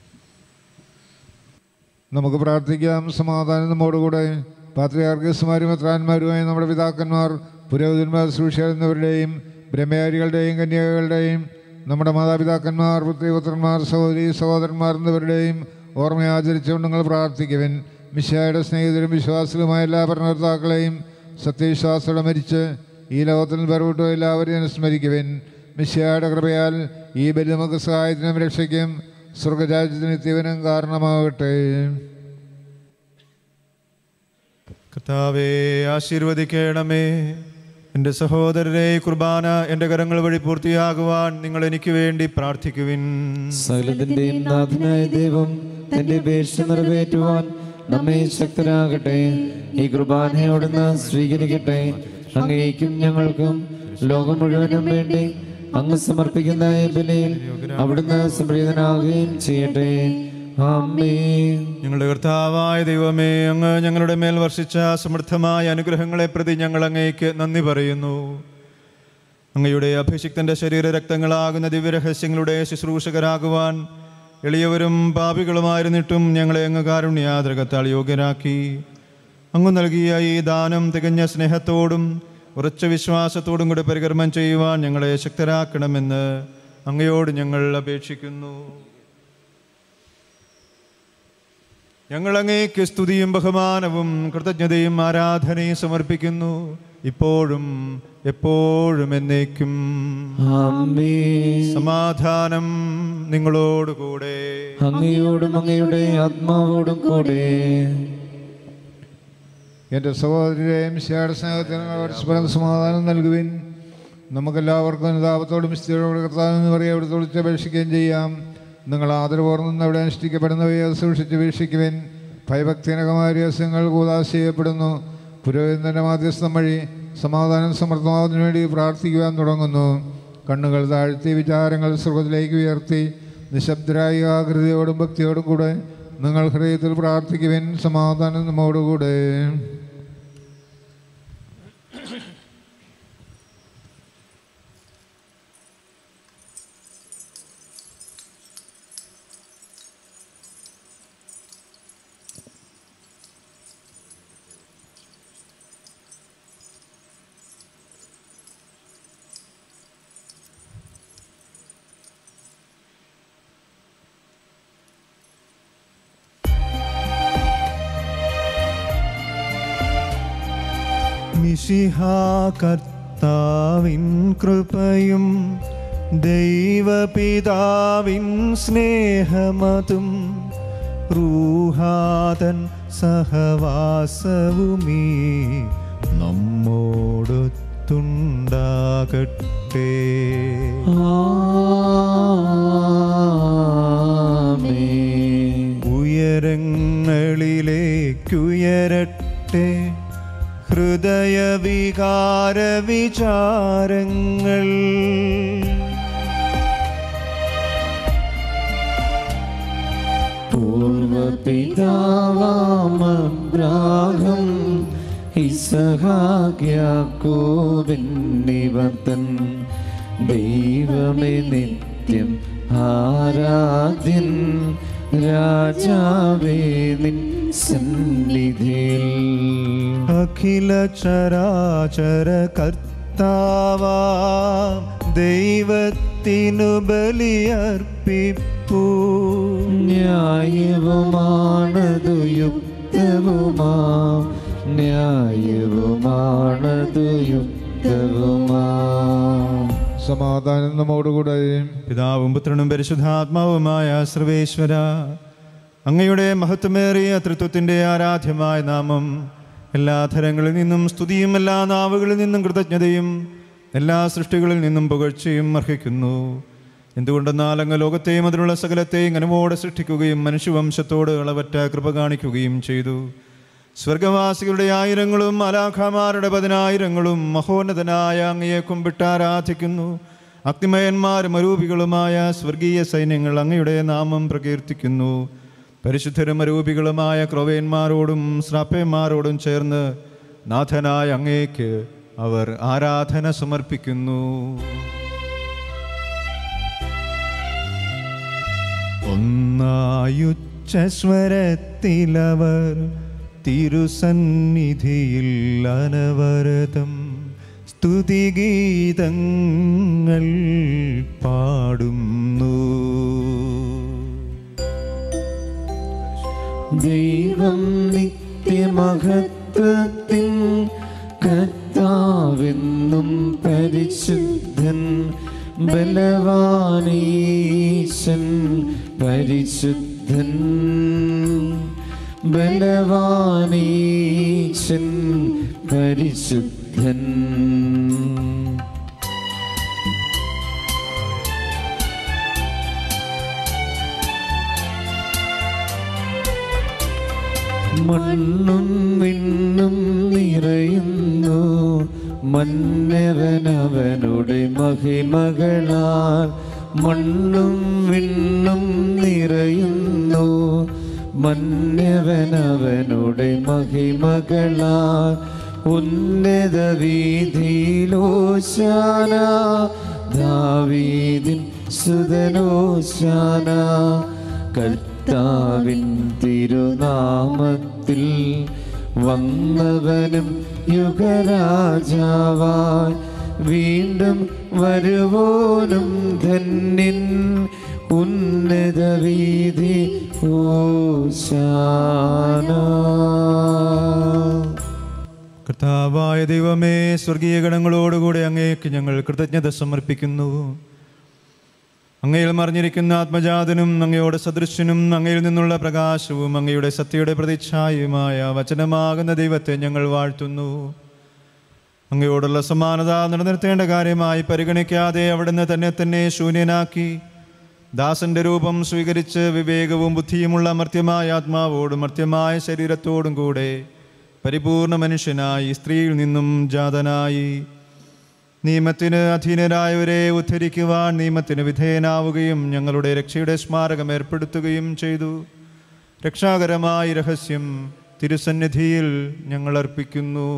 നമുക്ക് പ്രാർത്ഥിക്കാം സമാധാനം നമ്മോടുകൂടെ പാത്രിയാർഗസ്മാരും എത്രാന്മാരുമായി നമ്മുടെ പിതാക്കന്മാർ പുരോഹിതന്മാർ സൂക്ഷികൾ എന്നിവരുടെയും ബ്രഹ്മചാരികളുടെയും കന്യകകളുടെയും നമ്മുടെ മാതാപിതാക്കന്മാർ പുത്രിപുത്രന്മാർ സഹോദരി സഹോദരന്മാർ എന്നിവരുടെയും ഓർമ്മ ആചരിച്ചുകൊണ്ട് നിങ്ങൾ പ്രാർത്ഥിക്കുവൻ മിശായുടെ സ്നേഹിതരും വിശ്വാസികളുമായ എല്ലാ ഭരണകർത്താക്കളെയും സത്യവിശ്വാസത്തോടെ മരിച്ച് ഈ ലോകത്തിൽ പെറവിട്ടു എല്ലാവരെയും അനുസ്മരിക്കുവൻ മിശായുടെ കൃപയാൽ ഈ ബലി നമുക്ക് സഹായത്തിനും രക്ഷയ്ക്കും സ്വർഗരാജ്യത്തിന് എത്തിയവനും കാരണമാകട്ടെ കർത്താവെ ആശീർവദിക്കണമേ എൻ്റെ സഹോദരരെ ഈ കുർബാന എൻ്റെ കരങ്ങൾ വഴി പൂർത്തിയാകുവാൻ നിങ്ങൾ എനിക്ക് വേണ്ടി പ്രാർത്ഥിക്കുവിൻ സകലത്തിന്റെയും നാഥനായ ദൈവം തന്റെ അപേക്ഷ നിറവേറ്റുവാൻ നമ്മെ ശക്തരാകട്ടെ ഈ കുർബാനയോടുന്ന് സ്വീകരിക്കട്ടെ അങ്ങേക്കും ഞങ്ങൾക്കും ലോകം മുഴുവനും വേണ്ടി അങ്ങ് സമർപ്പിക്കുന്ന ഈ ബലിയിൽ അവിടുന്ന് സംപ്രീതനാകുകയും ചെയ്യട്ടെ ആമേൻ ഞങ്ങളുടെ കർത്താവായ ദൈവമേ അങ്ങ് ഞങ്ങളുടെ മേൽ വർഷിച്ച സമൃദ്ധമായ അനുഗ്രഹങ്ങളെ പ്രതി ഞങ്ങൾ അങ്ങേക്ക് നന്ദി പറയുന്നു അങ്ങയുടെ അഭിഷിക്തന്റെ ശരീര രക്തങ്ങളാകുന്ന ദിവ്യരഹസ്യങ്ങളുടെ ശുശ്രൂഷകരാകുവാൻ എളിയവരും പാപികളുമായിരുന്നിട്ടും ഞങ്ങളെ അങ്ങ് കാരുണ്യാതൃകത്താൽ യോഗ്യരാക്കി അങ്ങ് നൽകിയ ഈ ദാനം തികഞ്ഞ സ്നേഹത്തോടും ഉറച്ച വിശ്വാസത്തോടും കൂടെ പരികർമ്മം ചെയ്യുവാൻ ഞങ്ങളെ ശക്തരാക്കണമെന്ന് അങ്ങയോട് ഞങ്ങൾ അപേക്ഷിക്കുന്നു ഞങ്ങൾ അങ്ങേക്ക് സ്തുതിയും ബഹുമാനവും കൃതജ്ഞതയും ആരാധനയും സമർപ്പിക്കുന്നു ഇപ്പോഴും എപ്പോഴും എന്നേക്കും ആമേ സമാധാനം നിങ്ങളോടുകൂടെ അങ്ങയോടും അങ്ങയുടെ ആത്മാവോടും കൂടെ എൻ്റെ സഹോദരിയെയും ശേഷ സ്നേഹത്തിന് പരസ്പരം സമാധാനം നൽകുവിൻ നമുക്കെല്ലാവർക്കും അനുതാപത്തോടും സ്ഥിരയോടും കർത്താവെന്ന് പറയുക അവിടെ വിളിച്ച് അപേക്ഷിക്കുകയും ചെയ്യാം നിങ്ങൾ ആദരപൂർണ്ണം അവിടെ അനുഷ്ഠിക്കപ്പെടുന്നവയെ സൂക്ഷിച്ച് വീക്ഷിക്കുവിൻ ഭയഭക്തിനകമായ രഹസ്യങ്ങൾ കൂതാശ ചെയ്യപ്പെടുന്നു പുരോഹിതൻ്റെ മാധ്യസ്ഥം വഴി സമാധാനം സമർത്ഥമാകുന്നതിന് വേണ്ടി പ്രാർത്ഥിക്കുവാൻ തുടങ്ങുന്നു കണ്ണുകൾ താഴ്ത്തി വിചാരങ്ങൾ സ്വർഗത്തിലേക്ക് ഉയർത്തി നിശബ്ദരായ ആകൃതിയോടും ഭക്തിയോടും കൂടെ നിങ്ങൾ ഹൃദയത്തിൽ പ്രാർത്ഥിക്കുവിൻ സമാധാനം നമ്മോടുകൂടെ മിശിഹാ കർത്താവിൻ കൃപയും ദൈവപിതാവിൻ സ്നേഹമതും റൂഹാതൻ സഹവാസവുമീ നമ്മോടൊത്തുണ്ടാകട്ടെ ആമേൻ ഉയരങ്ങളിലേക്കുയരട്ടെ ഹൃദയവികാര വിചാരങ്ങൾ പൂർവപിതാവാമബ്രാഹം ഇസഹാക്യാക്കോബിന്നിവർത്തൻ ദൈവമേ നിത്യം ആരാധ്യൻ രാജാവേ നിൻ സന്നിധിയിൽ അഖില ചരാചര കർത്താവാ ദൈവത്തിനു ബലിയർപ്പിപ്പൂ ന്യായവുമാണതു യുക്തവുമാ ന്യായവുമാണതു യുക്തവുമാ സമാധാനം നമ്മോടുകൂടെ പിതാവും പുത്രനും പരിശുദ്ധാത്മാവുമായ സർവേശ്വര അങ്ങയുടെ മഹത്വമേറിയ തൃത്വത്തിൻ്റെ ആരാധ്യമായ നാമം എല്ലാ തരങ്ങളിൽ നിന്നും സ്തുതിയും എല്ലാ നാവുകളിൽ നിന്നും കൃതജ്ഞതയും എല്ലാ സൃഷ്ടികളിൽ നിന്നും പുകഴ്ചയും അർഹിക്കുന്നു എന്തുകൊണ്ടെന്നാൽ അങ്ങ് ലോകത്തെയും അതിനുള്ള സകലത്തെയും അനുമോടെ സൃഷ്ടിക്കുകയും മനുഷ്യവംശത്തോട് അളവറ്റ കൃപ കാണിക്കുകയും ചെയ്തു സ്വർഗവാസികളുടെ ആയിരങ്ങളും അലാഖമാരുടെ പതിനായിരങ്ങളും മഹോന്നതനായ അങ്ങയെ കുമ്പിട്ട് ആരാധിക്കുന്നു അഗ്നിമയന്മാരും അരൂപികളുമായ സ്വർഗീയ സൈന്യങ്ങൾ അങ്ങയുടെ നാമം പ്രകീർത്തിക്കുന്നു പരിശുദ്ധരും അരൂപികളുമായ ക്രൊവേന്മാരോടും ശ്രാപ്പന്മാരോടും ചേർന്ന് നാഥനായ അങ്ങേക്ക് അവർ ആരാധന സമർപ്പിക്കുന്നു ഒന്നായുച്ചസ്വരത്തിലവർ തിരുസന്നിധിയിൽ അനവരതം സ്തുതിഗീതങ്ങൾ പാടുന്നു ദൈവം നിത്യമഹത്വത്തിൻ കർത്താവെന്നും പരിശുദ്ധൻ ബലവാനീശൻ പരിശുദ്ധൻ ബലവാനീശൻ പരിശുദ്ധൻ മണ്ണും വിണ്ണും നിറയുന്നു മന്നവനവനുടെ മഹിമകളാൽ മണ്ണും വിണ്ണും നിറയുന്നു മന്നവനവനുടെ മഹിമകളാൽ ഉന്നത വീതിയിലോശാന ദാവീദിൻ സുതനോശാന കർത്താവിൻ തിരുനാമത്തിൽ വന്നവനും യുഗരാജാവായി വീണ്ടും വരുവോനും ധന്യൻ ഉന്നത വീതി ഓശാന കർത്താവായ ദൈവമേ സ്വർഗീയ ഗണങ്ങളോടുകൂടി അങ്ങേക്ക് ഞങ്ങൾ കൃതജ്ഞത സമർപ്പിക്കുന്നു അങ്ങയിൽ മറിഞ്ഞിരിക്കുന്ന ആത്മജാതനും അങ്ങയോട് സദൃശ്യനും അങ്ങയിൽ നിന്നുള്ള പ്രകാശവും അങ്ങയുടെ സത്യയുടെ പ്രതിച്ഛായയുമായ വചനമാകുന്ന ദൈവത്തെ ഞങ്ങൾ വാഴ്ത്തുന്നു അങ്ങയോടുള്ള സമാനത നിലനിർത്തേണ്ട കാര്യമായി പരിഗണിക്കാതെ അവിടുന്ന് തന്നെ തന്നെ ശൂന്യനാക്കി ദാസന്റെ രൂപം സ്വീകരിച്ച് വിവേകവും ബുദ്ധിയുമുള്ള മർത്യമായ ആത്മാവോടും മർത്യമായ ശരീരത്തോടും കൂടെ പരിപൂർണ മനുഷ്യനായി സ്ത്രീയിൽ നിന്നും ജാതനായി നിയമത്തിന് അധീനരായവരെ ഉദ്ധരിക്കുവാൻ നിയമത്തിന് വിധേയനാവുകയും ഞങ്ങളുടെ രക്ഷയുടെ സ്മാരകം ഏർപ്പെടുത്തുകയും ചെയ്തു രക്ഷാകരമായ രഹസ്യം തിരുസന്നിധിയിൽ ഞങ്ങൾ അർപ്പിക്കുന്നു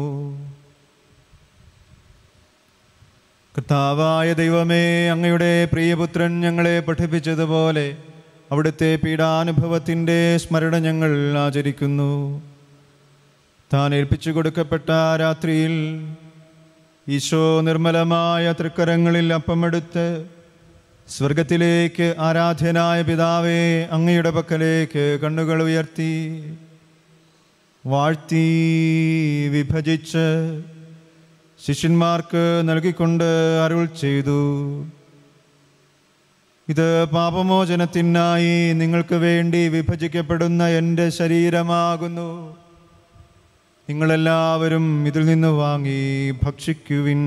കർത്താവായ ദൈവമേ അങ്ങയുടെ പ്രിയപുത്രൻ ഞങ്ങളെ പഠിപ്പിച്ചതുപോലെ അവിടുത്തെ പീഡാനുഭവത്തിൻ്റെ സ്മരണ ഞങ്ങൾ ആചരിക്കുന്നു താൻ ഏൽപ്പിച്ചു കൊടുക്കപ്പെട്ട ആ രാത്രിയിൽ ഈശോ നിർമ്മലമായ തൃക്കരങ്ങളിൽ അപ്പമെടുത്ത് സ്വർഗത്തിലേക്ക് ആരാധ്യനായ പിതാവേ അങ്ങയുടെ പക്കലേക്ക് കണ്ണുകൾ ഉയർത്തി വാഴ്ത്തി വിഭജിച്ച് ശിഷ്യന്മാർക്ക് നൽകിക്കൊണ്ട് അരുൾ ചെയ്തു ഇത് പാപമോചനത്തിനായി നിങ്ങൾക്ക് വേണ്ടി വിഭജിക്കപ്പെടുന്ന എൻ്റെ ശരീരമാകുന്നു നിങ്ങളെല്ലാവരും ഇതിൽ നിന്ന് വാങ്ങി ഭക്ഷിക്കുവിൻ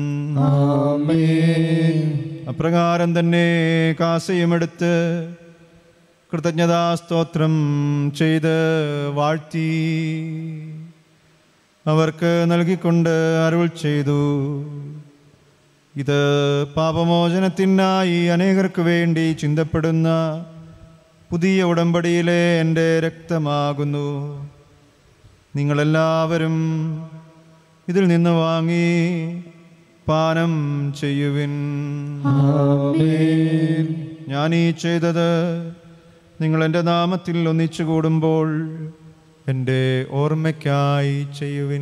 അപ്രകാരം തന്നെ കാസയുമെടുത്ത് കൃതജ്ഞതാസ്തോത്രം ചെയ്ത് വാഴ്ത്തി അവർക്ക് നൽകിക്കൊണ്ട് അരുൾ ചെയ്തു ഇത് പാപമോചനത്തിനായി അനേകർക്ക് വേണ്ടി ചിന്തപ്പെടുന്ന പുതിയ ഉടമ്പടിയിലെ എൻ്റെ രക്തമാകുന്നു നിങ്ങളെല്ലാവരും ഇതിൽ നിന്ന് വാങ്ങി പാനം ചെയ്യുവിൻ ഞാൻ ഈ ചെയ്തത് നിങ്ങൾ എൻ്റെ നാമത്തിൽ ഒന്നിച്ചു കൂടുമ്പോൾ എൻ്റെ ഓർമ്മയ്ക്കായി ചെയ്യുവിൻ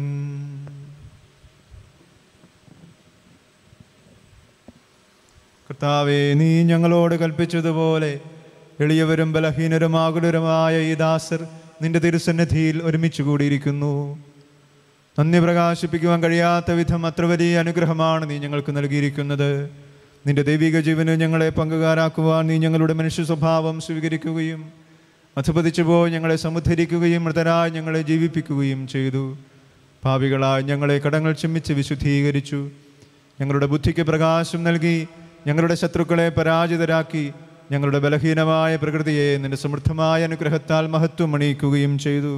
കർത്താവെ നീ ഞങ്ങളോട് കൽപ്പിച്ചതുപോലെ എളിയവരും ബലഹീനരുമാകുലരുമായ ഈ ദാസർ നിന്റെ തിരുസന്നിധിയിൽ ഒരുമിച്ച് കൂടിയിരിക്കുന്നു നന്ദി പ്രകാശിപ്പിക്കുവാൻ കഴിയാത്ത വിധം അത്ര വലിയ അനുഗ്രഹമാണ് നീ ഞങ്ങൾക്ക് നൽകിയിരിക്കുന്നത് നിന്റെ ദൈവിക ജീവന് ഞങ്ങളെ പങ്കുകാരാക്കുവാൻ നീ ഞങ്ങളുടെ മനുഷ്യ സ്വഭാവം സ്വീകരിക്കുകയും അധപതിച്ചു പോയി ഞങ്ങളെ സമുദ്ധരിക്കുകയും മൃതരായി ഞങ്ങളെ ജീവിപ്പിക്കുകയും ചെയ്തു ഭാവികളായി ഞങ്ങളെ കടങ്ങൾ ചിമ്മിച്ച് വിശുദ്ധീകരിച്ചു ഞങ്ങളുടെ ബുദ്ധിക്ക് പ്രകാശം നൽകി ഞങ്ങളുടെ ശത്രുക്കളെ പരാജിതരാക്കി ഞങ്ങളുടെ ബലഹീനമായ പ്രകൃതിയെ നിന്റെ സമൃദ്ധമായ അനുഗ്രഹത്താൽ മഹത്വം അണിയിക്കുകയും ചെയ്തു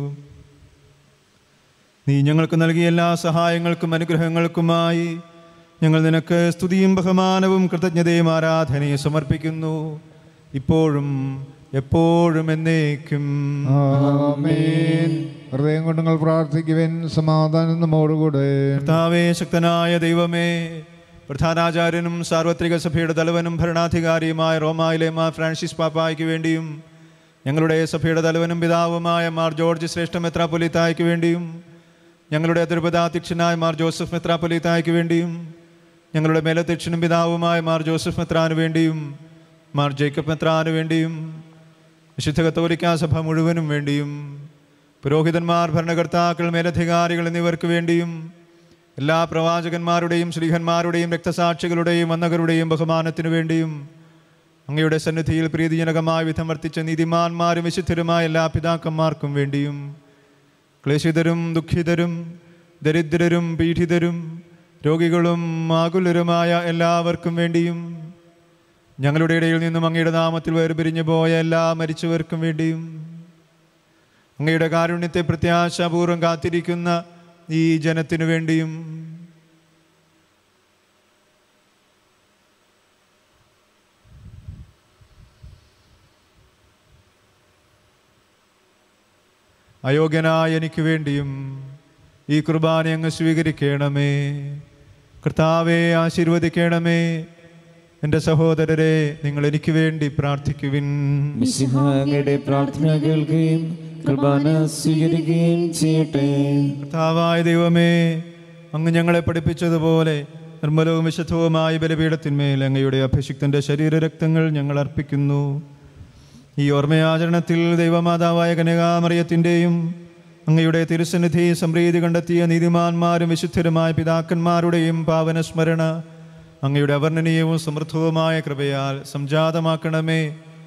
നീ ഞങ്ങൾക്ക് നൽകിയ എല്ലാ സഹായങ്ങൾക്കും അനുഗ്രഹങ്ങൾക്കുമായി ഞങ്ങൾ നിനക്ക് സ്തുതിയും ബഹുമാനവും കൃതജ്ഞതയും ആരാധനയും സമർപ്പിക്കുന്നു ഇപ്പോഴും എപ്പോഴും എന്നേക്കും ആമേൻ ഹൃദയം കൊണ്ട് നിങ്ങൾ പ്രാർത്ഥിക്കുവിൻ സമാധാനം നമ്മോടുകൂടെ കർത്താവേ ശക്തനായ ദൈവമേ പ്രധാനാചാര്യനും സാർവത്രിക സഭയുടെ തലവനും ഭരണാധികാരിയുമായ റോമായിലെ മാർ ഫ്രാൻസിസ് പാപ്പായ്ക്ക് വേണ്ടിയും ഞങ്ങളുടെ സഭയുടെ തലവനും പിതാവുമായ മാർ ജോർജ് ശ്രേഷ്ഠ മെത്രാപ്പൊലിത്തായ്ക്ക് വേണ്ടിയും ഞങ്ങളുടെ തിരുപതാധ്യക്ഷനായ മാർ ജോസഫ് മെത്രാപ്പൊലിത്തായ്ക്ക് വേണ്ടിയും ഞങ്ങളുടെ മേലധ്യക്ഷനും പിതാവുമായ മാർ ജോസഫ് മെത്രാന് വേണ്ടിയും മാർ ജേക്കബ് മെത്രാന് വേണ്ടിയും വിശുദ്ധ കത്തോലിക്കാ സഭ മുഴുവനും വേണ്ടിയും പുരോഹിതന്മാർ ഭരണകർത്താക്കൾ മേലധികാരികൾ എന്നിവർക്ക് വേണ്ടിയും എല്ലാ പ്രവാചകന്മാരുടെയും ശ്രീഹന്മാരുടെയും രക്തസാക്ഷികളുടെയും വന്നകരുടെയും ബഹുമാനത്തിനു വേണ്ടിയും അങ്ങയുടെ സന്നിധിയിൽ പ്രീതിജനകമായ വിധം വർത്തിച്ച നീതിമാന്മാരും വിശുദ്ധരുമായ എല്ലാ പിതാക്കന്മാർക്കും വേണ്ടിയും ക്ലേശിതരും ദുഃഖിതരും ദരിദ്രരും പീഡിതരും രോഗികളും ആകുലരുമായ എല്ലാവർക്കും വേണ്ടിയും ഞങ്ങളുടെ ഇടയിൽ നിന്നും അങ്ങയുടെ നാമത്തിൽ വേർപിരിഞ്ഞു പോയ എല്ലാ മരിച്ചവർക്കും വേണ്ടിയും അങ്ങയുടെ കാരുണ്യത്തെ പ്രത്യാശാപൂർവം കാത്തിരിക്കുന്ന ഈ ജനത്തിനു വേണ്ടിയും അയോഗ്യനായ എനിക്ക് വേണ്ടിയും ഈ കുർബാന അങ്ങ് സ്വീകരിക്കണമേ കർത്താവെ ആശീർവദിക്കണമേ എൻ്റെ സഹോദരരെ നിങ്ങൾ എനിക്ക് വേണ്ടി പ്രാർത്ഥിക്കുവിൻ മിശിഹായുടെ പ്രാർത്ഥന കേൾക്കുകയും കുർബാന സ്വീകരിക്കുകയും ചെയ്യട്ടെ കർത്താവായ ദൈവമേ അങ്ങ് ഞങ്ങളെ പഠിപ്പിച്ചതുപോലെ നിർമ്മലവും വിശുദ്ധവുമായ ബലിപീഠത്തിന്മേൽ അങ്ങയുടെ അഭിഷിക്തന്റെ ശരീരരക്തങ്ങൾ ഞങ്ങൾ അർപ്പിക്കുന്നു ഈ ഓർമ്മയാചരണത്തിൽ ദൈവമാതാവായ കനകാമറിയത്തിൻ്റെയും അങ്ങയുടെ തിരുസന്നിധി സംപ്രീതി കണ്ടെത്തിയ നീതിമാന്മാരും വിശുദ്ധരുമായ പിതാക്കന്മാരുടെയും പാവനസ്മരണ അങ്ങയുടെ അവർണ്ണനീയവും സമൃദ്ധവുമായ കൃപയാൽ സംജാതമാക്കണമേ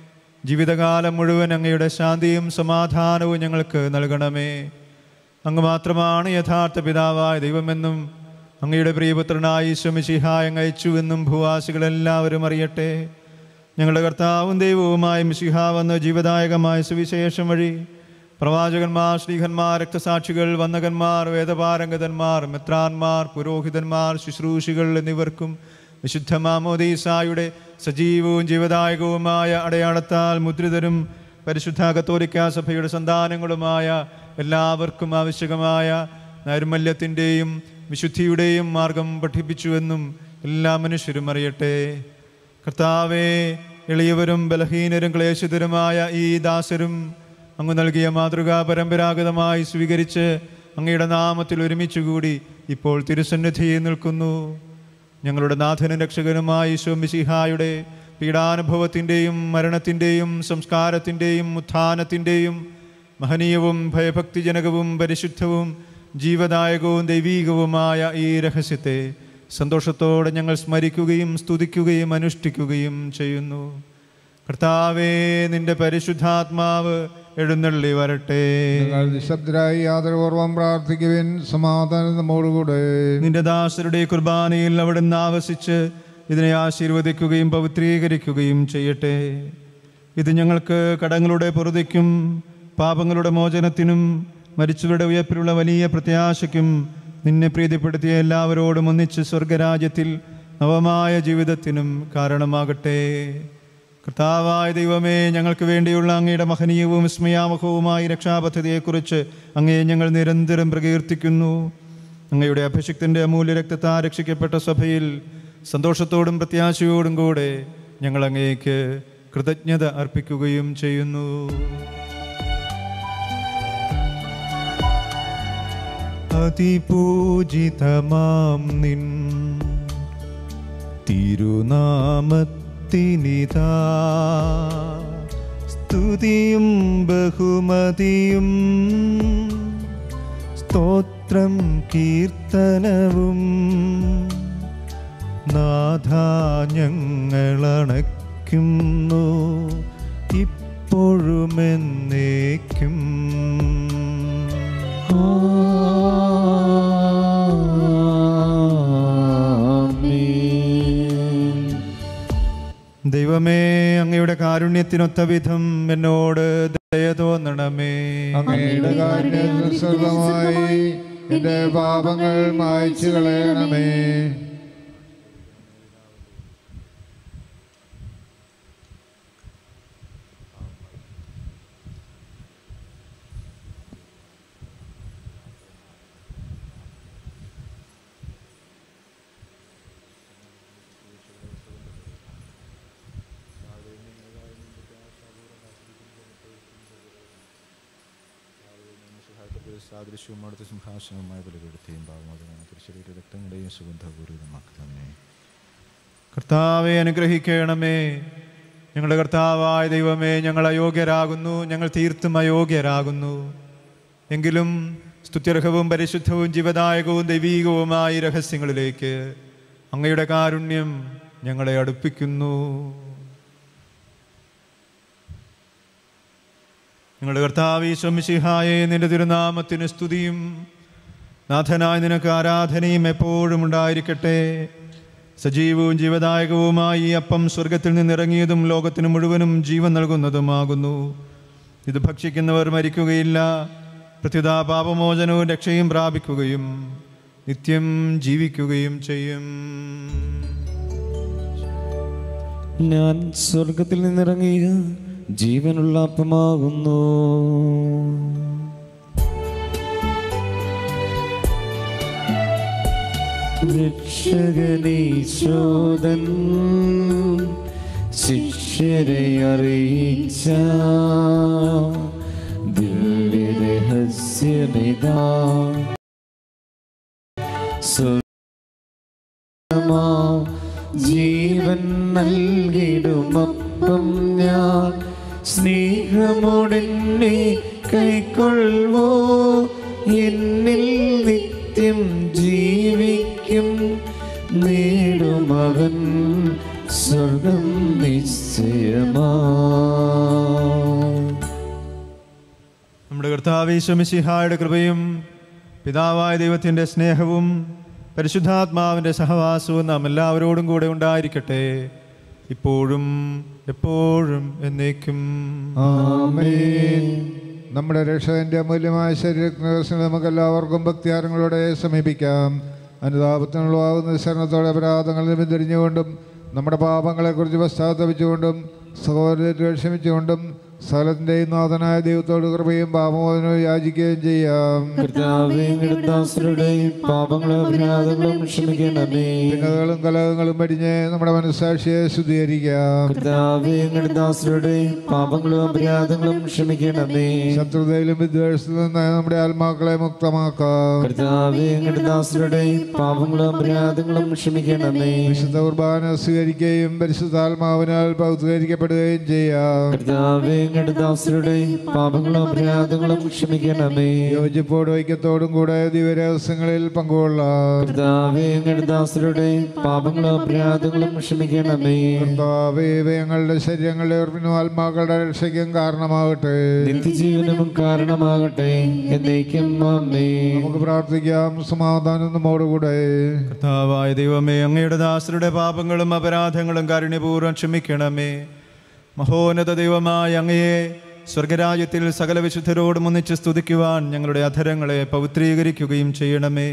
ജീവിതകാലം മുഴുവൻ അങ്ങയുടെ ശാന്തിയും സമാധാനവും ഞങ്ങൾക്ക് നൽകണമേ അങ്ങ് മാത്രമാണ് യഥാർത്ഥ പിതാവായ ദൈവമെന്നും അങ്ങയുടെ പ്രിയപുത്രനായ ഈശ്വമിശിഹായ അയച്ചുവെന്നും ഭൂവാസികളെല്ലാവരും അറിയട്ടെ ഞങ്ങളുടെ കർത്താവും ദൈവവുമായ മിശിഹ വന്ന ജീവദായകമായ സുവിശേഷം വഴി പ്രവാചകന്മാർ ശ്രീഹന്മാർ രക്തസാക്ഷികൾ വന്ദകന്മാർ വേദപാരംഗതന്മാർ മെത്രാന്മാർ പുരോഹിതന്മാർ ശുശ്രൂഷികൾ എന്നിവർക്കും വിശുദ്ധ മാമോദീസായുടെ സജീവവും ജീവദായകവുമായ അടയാളത്താൽ മുദ്രിതരും പരിശുദ്ധ കത്തോലിക്ക സഭയുടെ സന്താനങ്ങളുമായ എല്ലാവർക്കും ആവശ്യകമായ നൈർമല്യത്തിൻ്റെയും വിശുദ്ധിയുടെയും മാർഗം പഠിപ്പിച്ചുവെന്നും എല്ലാ മനുഷ്യരും അറിയട്ടെ കർത്താവെ എളിയവരും ബലഹീനരും ക്ലേശിതരുമായ ഈ ദാസരും അങ്ങ് നൽകിയ മാതൃകാ പരമ്പരാഗതമായി സ്വീകരിച്ച് അങ്ങയുടെ നാമത്തിൽ ഒരുമിച്ചുകൂടി ഇപ്പോൾ തിരുസന്നിധിയിൽ നിൽക്കുന്നു ഞങ്ങളുടെ നാഥനും രക്ഷകനുമായ ഈശോ മിശിഹായുടെ പീഡാനുഭവത്തിൻ്റെയും മരണത്തിൻ്റെയും സംസ്കാരത്തിൻ്റെയും ഉത്ഥാനത്തിൻ്റെയും മഹനീയവും ഭയഭക്തിജനകവും പരിശുദ്ധവും ജീവദായകവും ദൈവീകവുമായ ഈ രഹസ്യത്തെ സന്തോഷത്തോടെ ഞങ്ങൾ സ്മരിക്കുകയും സ്തുതിക്കുകയും അനുഷ്ഠിക്കുകയും ചെയ്യുന്നു കർത്താവേ നിന്റെ പരിശുദ്ധാത്മാവ് എഴുന്നള്ളി വരട്ടെ നിങ്ങൾ നിശബ്ദരായി ആദരപൂർവം പ്രാർത്ഥിക്കുവിൻ സമാധാനം നമ്മോടുകൂടെ നിന്റെ ദാസരുടെ കുർബാനയിൽ അവിടുന്ന് ആവസിച്ച് ഇതിനെ ആശീർവദിക്കുകയും പവിത്രീകരിക്കുകയും ചെയ്യട്ടെ ഇത് ഞങ്ങൾക്ക് കടങ്ങളുടെ പൊറുതിക്കും പാപങ്ങളുടെ മോചനത്തിനും മരിച്ചവരുടെ ഉയർപ്പിലുള്ള വലിയ പ്രത്യാശയ്ക്കും നിന്നെ പ്രീതിപ്പെടുത്തിയ എല്ലാവരോടും ഒന്നിച്ച് സ്വർഗരാജ്യത്തിൽ നവമായ ജീവിതത്തിനും കാരണമാകട്ടെ കർത്താവായ ദൈവമേ ഞങ്ങൾക്ക് വേണ്ടിയുള്ള അങ്ങയുടെ മഹനീയവും വിസ്മയാമഹവുമായ രക്ഷാപദ്ധതിയെക്കുറിച്ച് അങ്ങയെ ഞങ്ങൾ നിരന്തരം പ്രകീർത്തിക്കുന്നു അങ്ങയുടെ അഭിഷിക്തന്റെ അമൂല്യ രക്തത്താ രക്ഷിക്കപ്പെട്ട സഭയിൽ സന്തോഷത്തോടും പ്രത്യാശയോടും കൂടെ ഞങ്ങൾ അങ്ങേക്ക് കൃതജ്ഞത അർപ്പിക്കുകയും ചെയ്യുന്നു അതിപൂജിതമാം നിൻ തിരുനാമത്തിനിതാ സ്തുതിയും ബഹുമതിയും സ്തോത്രം കീർത്തനവും നാഥ ഞങ്ങളണയ്ക്കുന്നു ഇപ്പോഴുമെന്നേക്കും ദൈവമേ അങ്ങയുടെ കാരുണ്യത്തിനൊത്ത വിധം എന്നോട് ദയ തോന്നണമേ അങ്ങയുടെ കാരുണ്യമായി എന്റെ പാപങ്ങൾ മായ്ച്ചു കളയണമേ സാദൃശ്യവും അടുത്ത സിംഹാസനവുമായ ബലിപീഠത്തെയും ഭാവമോചനം തിരുശരീര രക്തങ്ങളുടെയും സുഗന്ധപൂരിതമാക്കി തന്നെ കർത്താവെ അനുഗ്രഹിക്കണമേ ഞങ്ങളുടെ കർത്താവായ ദൈവമേ ഞങ്ങൾ അയോഗ്യരാകുന്നു ഞങ്ങൾ തീർത്തും അയോഗ്യരാകുന്നു എങ്കിലും സ്തുത്യർഹവും പരിശുദ്ധവും ജീവദായകവും ദൈവീകവുമായ ഈ രഹസ്യങ്ങളിലേക്ക് അങ്ങയുടെ കാരുണ്യം ഞങ്ങളെ അടുപ്പിക്കുന്നു ഞങ്ങളുടെ കർത്താവ് ഈശ്വമിശിഹായെ നിന്റെ തിരുനാമത്തിന് സ്തുതിയും നാഥനായ നിനക്ക് ആരാധനയും എപ്പോഴും ഉണ്ടായിരിക്കട്ടെ സജീവവും ജീവദായകവുമായി ഈ അപ്പം സ്വർഗത്തിൽ നിന്നിറങ്ങിയതും ലോകത്തിന് മുഴുവനും ജീവൻ നൽകുന്നതുമാകുന്നു ഇത് ഭക്ഷിക്കുന്നവർ മരിക്കുകയില്ല പ്രത്യുത പാപമോചനവും രക്ഷയും പ്രാപിക്കുകയും നിത്യം ജീവിക്കുകയും ചെയ്യും ഞാൻ സ്വർഗത്തിൽ നിന്നിറങ്ങിയ ജീവനുള്ള അപ്പമാകുന്നു രക്ഷകനീശോദൻ ശിഷ്യരെ അറിയിച്ച ദിവ്യരഹസ്യമിതാ അപ്പം ഞാൻ സ്നേഹമോടെന്നെ കൈക്കൊള്ളുവോ എന്നിൽ നിത്യം ജീവിക്കും നേടുമവൻ സ്വർഗം നിശ്ചയമാ നമ്മുടെ കർത്താവീശ്വമിശിഹായുടെ കൃപയും പിതാവായ ദൈവത്തിൻ്റെ സ്നേഹവും പരിശുദ്ധാത്മാവിൻ്റെ സഹവാസവും നാം എല്ലാവരോടും കൂടെ ഉണ്ടായിരിക്കട്ടെ ഇപ്പോഴും എപ്പോഴും എന്നേക്കും ആമേൻ നമ്മുടെ രക്ഷകന്റെ അമൂല്യമായ ശരീരത്തിന് നമുക്ക് എല്ലാവർക്കും ഭക്തിയാരങ്ങളോടെ സമീപിക്കാം അനുതാപത്തിനുള്ളവാകുന്ന ശരണത്തോടെ അപരാധങ്ങളിൽ നിന്ന് തിരിഞ്ഞുകൊണ്ടും നമ്മുടെ പാപങ്ങളെക്കുറിച്ച് പശ്ചാത്തപിച്ചുകൊണ്ടും സഹോദരത്തെ ക്ഷമിച്ചുകൊണ്ടും സ്ഥലത്തിൻ്റെയും നാഥനായ ദൈവത്തോട് കൃപയും പാപമോചനവും യാചിക്കുകയും ചെയ്യാം കർത്താവേ ദാസരുടെ പാപങ്ങളും അപരാധങ്ങളും ക്ഷമിക്കണമേ ഭിന്നതകളും കലഹങ്ങളും പടിഞ്ഞ് നമ്മുടെ മനസ്സാക്ഷിയെ ശുദ്ധീകരിക്കാം കർത്താവേ ദാസരുടെ പാപങ്ങളും അപരാധങ്ങളും ക്ഷമിക്കണമേ ശത്രുതയിലും വിദ്വേഷത്തിലും നിന്ന് നമ്മുടെ ആത്മാക്കളെ മുക്തമാക്കാം കർത്താവേ ദാസരുടെ പാപങ്ങളും അപരാധങ്ങളും ക്ഷമിക്കണമേ വിശുദ്ധ കുർബാന സ്വീകരിക്കുകയും പരിശുദ്ധാത്മാവിനാൽ പൗത്രീകരിക്കപ്പെടുകയും ചെയ്യാം കർത്താവേ ദാസരുടെ പാപങ്ങളും അപരാധങ്ങളും ക്ഷമിക്കണമേ യോജിപ്പോടും ഐക്യത്തോടും കൂടെ ദിവരഹസ്യങ്ങളിൽ പങ്കുകൊള്ളാം കർത്താവേ ദാസരുടെ പാപങ്ങളും അപരാധങ്ങളും ക്ഷമിക്കണമേ കർത്താവേ, ഇവ ഞങ്ങളുടെ ശരീരങ്ങളുടെ ഉറപ്പിനും ആത്മാക്കളുടെ രക്ഷയ്ക്കും കാരണമാകട്ടെ നിത്യജീവനും കാരണമാകട്ടെ എന്നേക്കും അമ്മേ നമുക്ക് പ്രാർത്ഥിക്കാം സമാധാനം നമ്മോടുകൂടെ കർത്താവായ ദൈവമേ അങ്ങയുടെ ദാസരുടെ പാപങ്ങളും അപരാധങ്ങളും കാരുണ്യപൂർവ്വം ക്ഷമിക്കണമേ മഹോന്നത ദൈവമായ അങ്ങയെ സ്വർഗരാജ്യത്തിൽ സകല വിശുദ്ധരോടും ഒന്നിച്ച് സ്തുതിക്കുവാൻ ഞങ്ങളുടെ അധരങ്ങളെ പവിത്രീകരിക്കുകയും ചെയ്യണമേ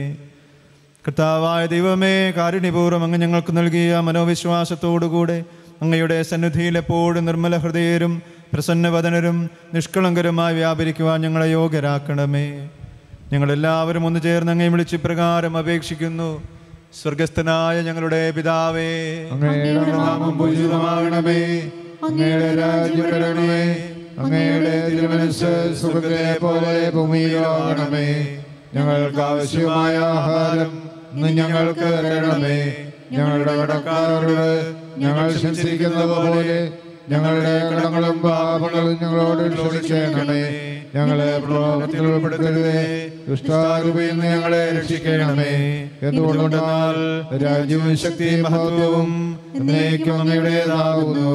കർത്താവായ ദൈവമേ കാരുണ്യപൂർവ്വം അങ്ങ് ഞങ്ങൾക്ക് നൽകിയ മനോവിശ്വാസത്തോടുകൂടെ അങ്ങയുടെ സന്നിധിയിൽ എപ്പോഴും നിർമ്മല ഹൃദയരും പ്രസന്നവദനരും നിഷ്കളങ്കരുമായി വ്യാപരിക്കുവാൻ ഞങ്ങളെ യോഗ്യരാക്കണമേ ഞങ്ങളെല്ലാവരും ഒന്ന് ചേർന്ന് അങ്ങേ വിളിച്ച് പ്രകാരം അപേക്ഷിക്കുന്നു സ്വർഗസ്ഥനായ ഞങ്ങളുടെ പിതാവേ അങ്ങയുടെ നാമം പൂജിതമാകണമേ അങ്ങയുടെ രാജ്യം വരണമേ അങ്ങയുടെ തിരുമനസ് സുഖത്തിലെ പോലെ ഭൂമിയിലാകണമേ ഞങ്ങൾക്ക് ആവശ്യമായ ആഹാരം ഇന്ന് ഞങ്ങൾക്ക് തരണമേ ഞങ്ങളുടെ കടക്കാരോട് ഞങ്ങൾ ക്ഷമിച്ചിരിക്കുന്നത് പോലെ ഞങ്ങളുടെ കടങ്ങളും പാപങ്ങളും ഞങ്ങളോട് ക്ഷമിക്കണമേ ഞങ്ങളെ പ്രലോഭത്തിൽ ഉൾപ്പെടുത്തരുതേ ദുഷ്ടാരൂപയിൽ നിന്ന് ഞങ്ങളെ രക്ഷിക്കണമേ എന്തുകൊണ്ടെന്നാൽ രാജ്യവും ശക്തിയും മഹത്വവും എന്നേക്കും അങ്ങയുടേതാകുന്നു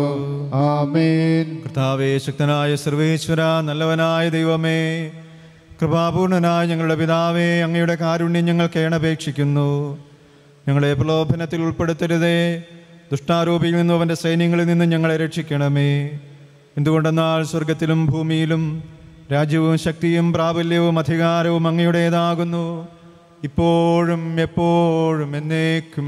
ആമേൻ കർത്താവേ ശക്തനായ സർവേശ്വര നല്ലവനായ ദൈവമേ കൃപാപൂർണനായ ഞങ്ങളുടെ പിതാവേ അങ്ങയുടെ കാരുണ്യം ഞങ്ങൾ കേണപേക്ഷിക്കുന്നു ഞങ്ങളെ പ്രലോഭനത്തിൽ ഉൾപ്പെടുത്തരുതേ ദുഷ്ടാരൂപിയിൽ നിന്നും അവൻ്റെ സൈന്യങ്ങളിൽ നിന്നും ഞങ്ങളെ രക്ഷിക്കണമേ എന്തുകൊണ്ടെന്നാൽ സ്വർഗത്തിലും ഭൂമിയിലും രാജ്യവും ശക്തിയും പ്രാബല്യവും അധികാരവും അങ്ങയുടേതാകുന്നു ഇപ്പോഴും എപ്പോഴും എന്നേക്കും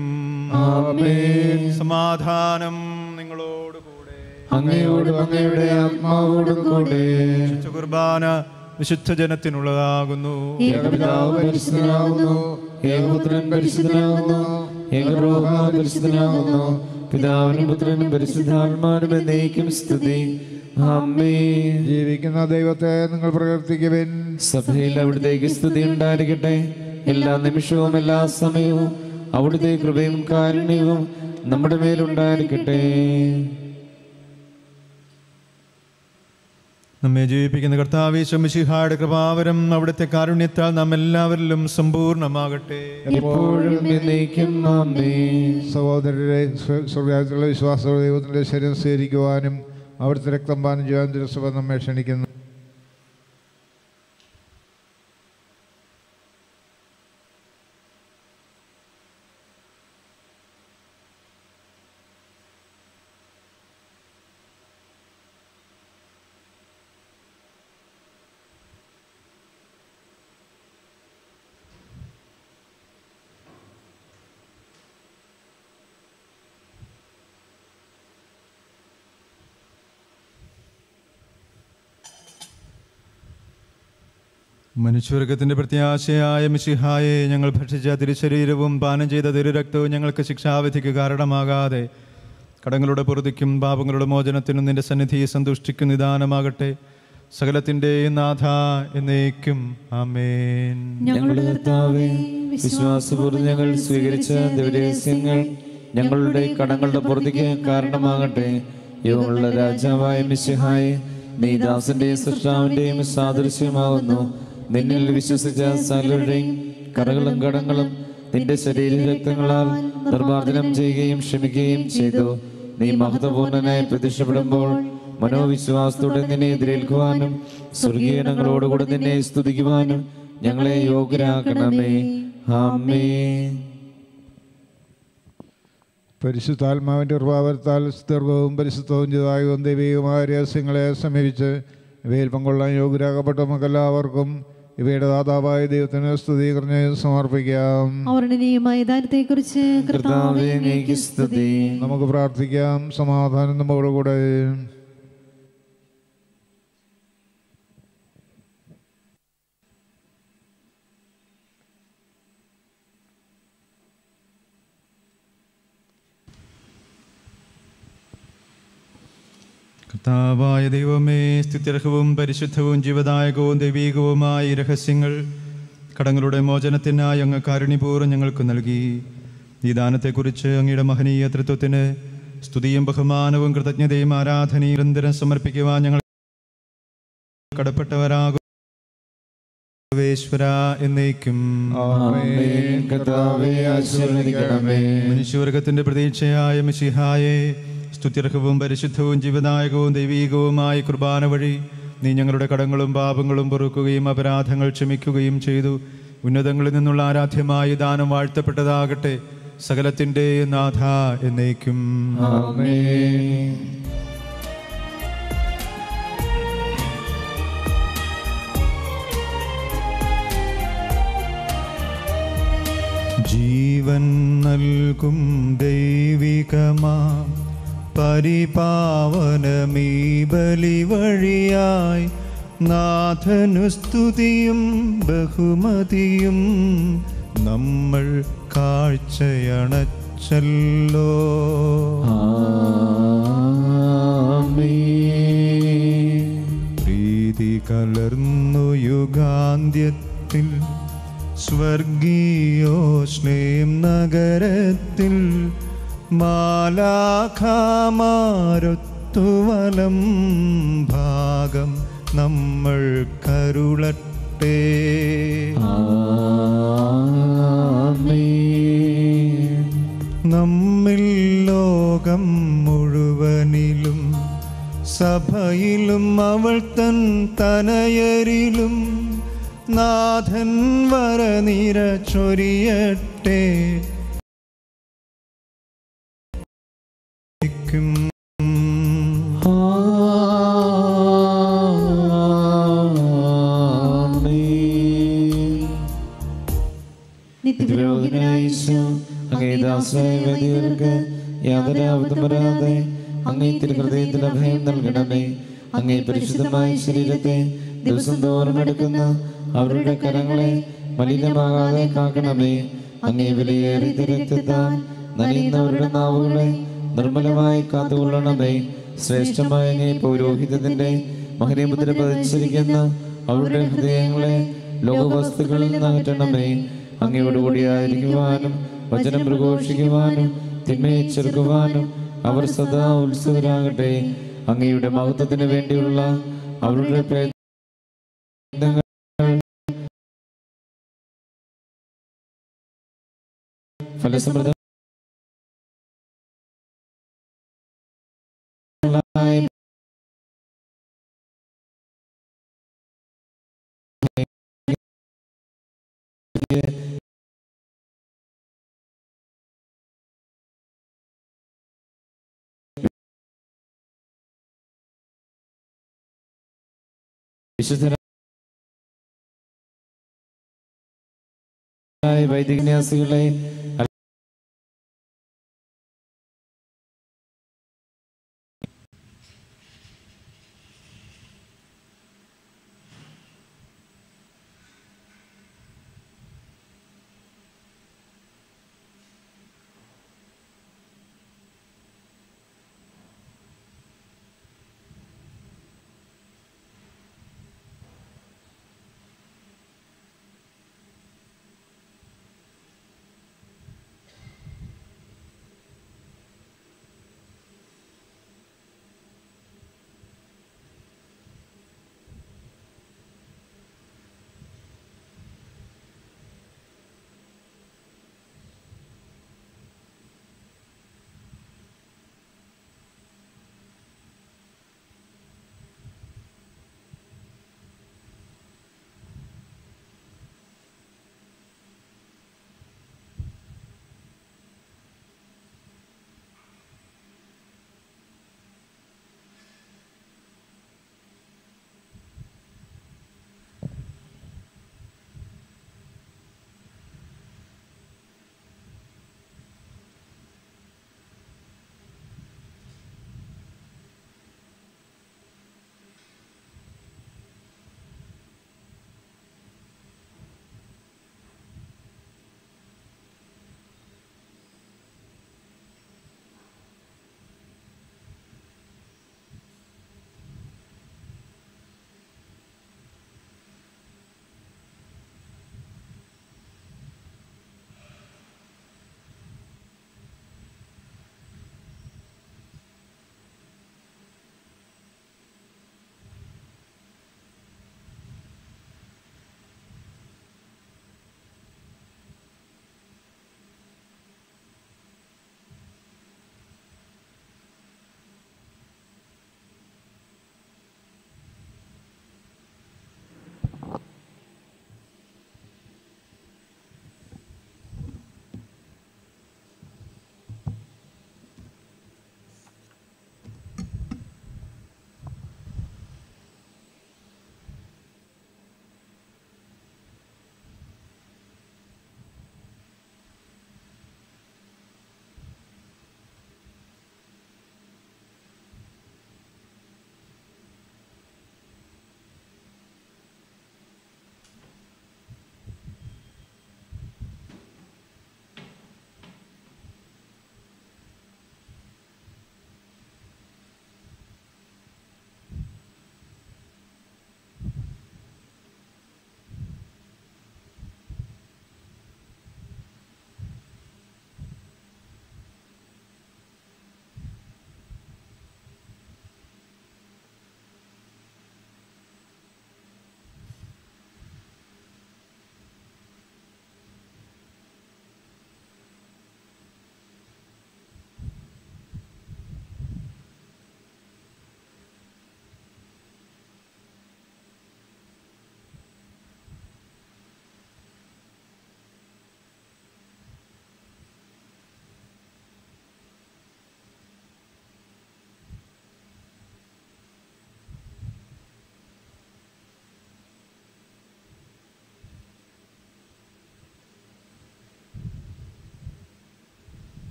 സമാധാനം നിങ്ങളോടുകൂടെ അങ്ങയോടും അങ്ങയുടെ ആത്മാവോടും കൂടെ വിശുദ്ധ കുർബാന വിശുദ്ധ ജനത്തിനുള്ളതാകുന്നു ഏകപിതാവ് പരിശുദ്ധനാകുന്നു ഏകപുത്രൻ പരിശുദ്ധനാകുന്നു ഏകരോഹ പരിശുദ്ധനാകുന്നു പിതാവിനും പുത്രനും പരിശുദ്ധാത്മാനും എന്നേക്കും സ്തുതി അമ്മേ ജീവിക്കുന്ന ദൈവത്തെ നിങ്ങൾ പ്രകീർത്തിക്കുവിൻ സഭയിൽ അവിടുത്തേക്ക് സ്തുതി ഉണ്ടായിരിക്കട്ടെ എല്ലാ നിമിഷവും എല്ലാ സമയവും അവിടുത്തെ കൃപയും കാരുണ്യവും നമ്മുടെ മേലുണ്ടായിരിക്കട്ടെ നമ്മെ ജീവിപ്പിക്കുന്ന കർത്താവീശ്വമിഷിഹായുടെ കൃപാവരം അവിടുത്തെ കാരുണ്യത്താൽ നാം എല്ലാവരിലും സമ്പൂർണ്ണമാകട്ടെ എപ്പോഴും എന്നേക്കും അമ്മേ സഹോദരരെ സ്വ- സ്വർഗ്ഗരാജ്യത്തിലുള്ള വിശ്വാസത്തോടെ ദൈവത്തിന്റെ ശരീരം സ്വീകരിക്കുവാനും അവിടുത്തെ രക്തം പാനം ചെയ്യാൻ തിരുസഭ നമ്മെ ക്ഷണിക്കുന്നു മനുഷ്യവർഗത്തിന്റെ പ്രത്യാശയായ മിശിഹായെ ഞങ്ങൾ ഭക്ഷിച്ച തിരുശരീരവും പാനം ചെയ്ത തിരുരക്തവും ഞങ്ങൾക്ക് ശിക്ഷാവിധിക്ക് കാരണമാകാതെ കടങ്ങളുടെ പൊറുതിക്കും പാപങ്ങളുടെ മോചനത്തിനും നിന്റെ സന്നിധി സന്തുഷ്ടിക്കും നിദാനമാകട്ടെ സകലത്തിൻ്റെയും നാഥ എന്നേക്കും ആമേൻ ഞങ്ങളുടെ കർത്താവേ വിശ്വാസപൂർവ്വം ഞങ്ങൾ സ്വീകരിച്ച ദിവരഹസ്യങ്ങൾ ഞങ്ങളുടെ കടങ്ങളുടെ പുറത്തേക്ക് കാരണമാകട്ടെ യുഗങ്ങളുടെ രാജാവായ മിശിഹായെ നീ ദാസന്റെയും സൃഷ്ടാവിന്റെയും സാദൃശ്യമാവുന്നു നിന്നിൽ വിശ്വസിച്ച സകലരുടെയും കറകളും കടങ്ങളും നിന്റെ ശരീര രക്തങ്ങളാൽ നിർമ്മാർജ്ജനം ചെയ്യുകയും ക്ഷമിക്കുകയും ചെയ്തു നീ മഹത്വപൂർണനായി പ്രത്യക്ഷപ്പെടുമ്പോൾ മനോവിശ്വാസത്തോടെ നിന്നെ എതിരേൽക്കുവാനും സ്വർഗീയനങ്ങളോടുകൂടെ നിന്നെ സ്തുതിക്കുവാനും ഞങ്ങളെ യോഗ്യരാക്കണമേ ആമേ പരിശുദ്ധാത്മാവിൻ്റെ പ്രഭാവത്താൽ ദീർഘവും പരിശുദ്ധവും ചിതായവും ദൈവികവുമായ രഹസ്യങ്ങളെ സമീപിച്ച് ഇവയിൽ പങ്കൊള്ളാൻ യോഗ്യരാകപ്പെട്ട നമുക്കെല്ലാവർക്കും ഇവയുടെ ദാതാവായ ദൈവത്തിന് സ്തുതീകരണ സമർപ്പിക്കാം അവർണനീയമായ ദാനത്തെക്കുറിച്ച് കർത്താവേ അങ്ങേക്ക് സ്തുതി നമുക്ക് പ്രാർത്ഥിക്കാം സമാധാനം നമ്മോടുകൂടെ കർത്താവായ ദൈവമേ സ്തുത്യർഹവും പരിശുദ്ധവും ജീവദായകവും ദൈവീകവുമായ ഈ രഹസ്യങ്ങൾ കടങ്ങളുടെ മോചനത്തിനായി അങ്ങ് കാരുണ്യപൂർവ്വം ഞങ്ങൾക്ക് നൽകി ഈ ദാനത്തെക്കുറിച്ച് അങ്ങയുടെ മഹനീയ തൃത്വത്തിന് സ്തുതിയും ബഹുമാനവും കൃതജ്ഞതയും ആരാധനയും നിരന്തരം സമർപ്പിക്കുവാൻ ഞങ്ങൾ കടപ്പെട്ടവരാകും സർവേശ്വര എന്നേക്കും ആമേൻ കർത്താവേ ആശീർവദിക്കണമേ മനുഷ്യവർഗത്തിന്റെ പ്രതീക്ഷയായ മിശിഹായെ സ്തുത്യർഹവും പരിശുദ്ധവും ജീവദായകവും ദൈവീകവുമായ കുർബാന വഴി നീ ഞങ്ങളുടെ കടങ്ങളും പാപങ്ങളും പൊറുക്കുകയും അപരാധങ്ങൾ ക്ഷമിക്കുകയും ചെയ്തു ഉന്നതങ്ങളിൽ നിന്നുള്ള ആരാധ്യമായ ദാനം വാഴ്ത്തപ്പെട്ടതാകട്ടെ സകലത്തിൻ്റെ നാഥ എന്നേക്കും ആമേൻ ജീവൻ നൽകും ദൈവികമാം പരിപാവനമീ ബലി വഴിയായി നാഥനു സ്തുതിയും ബഹുമതിയും നമ്മൾ കാഴ്ചയണച്ചല്ലോ ആമേൻ പ്രീതി കലർന്നു യുഗാന്ത്യത്തിൽ സ്വർഗീയോഷ്ണേം നഗരത്തിൽ മാലാഖാമാരൊത്തുവലം ഭാഗം നമ്മൾ കരുളട്ടെ ആമേൻ നമ്മിൽ ലോകം മുഴുവനിലും സഭയിലും അവൾ തൻ തനയരിലും നാഥൻ വരനിര ചൊരിയട്ടെ ക്കും. ആമേൻ നിത്യപുരോഹിതനായ ഈശോ അങ്ങേ ദാസനായ വൈദികർക്ക് യാതൊരു ആപത്തും വരാതെ അങ്ങേ തിരുഹൃദയത്തിൽ അഭയം നൽകണമേ അങ്ങേ പരിശുദ്ധമായ ശരീരത്തെ ദിവസം തോറും എടുക്കുന്ന അവരുടെ കരങ്ങളെ മലിനമാകാതെ കാക്കണമേ അങ്ങേ വിലയേറിയ രക്തത്താൽ നനയുന്നവരുടെ നാവുകളെ നിർമ്മലമായി കാത്തുകൊള്ളണമേ ശ്രേഷ്ഠമായ അങ്ങേ പൗരോഹിതത്തിന്റെ മഹനീമുദ്ര പതിച്ചിരിക്കുന്ന അവരുടെ ഹൃദയങ്ങളെ ലോകവസ്തുക്കളിൽ നിന്ന് അകറ്റണമേ അങ്ങയോട് കൂടിയായിരിക്കുവാനും വചനം പ്രഘോഷിക്കുവാനും തിന്മയെ ചെറുക്കുവാനും അവർ സദാ ഉത്സുകരാകട്ടെ അങ്ങയുടെ മഹത്വത്തിന് വേണ്ടിയുള്ള അവരുടെ പ്രയത്നങ്ങൾ ഫലസമൃദ്ധ വിശുദ്ധരായ വൈദികന്യാസികളെ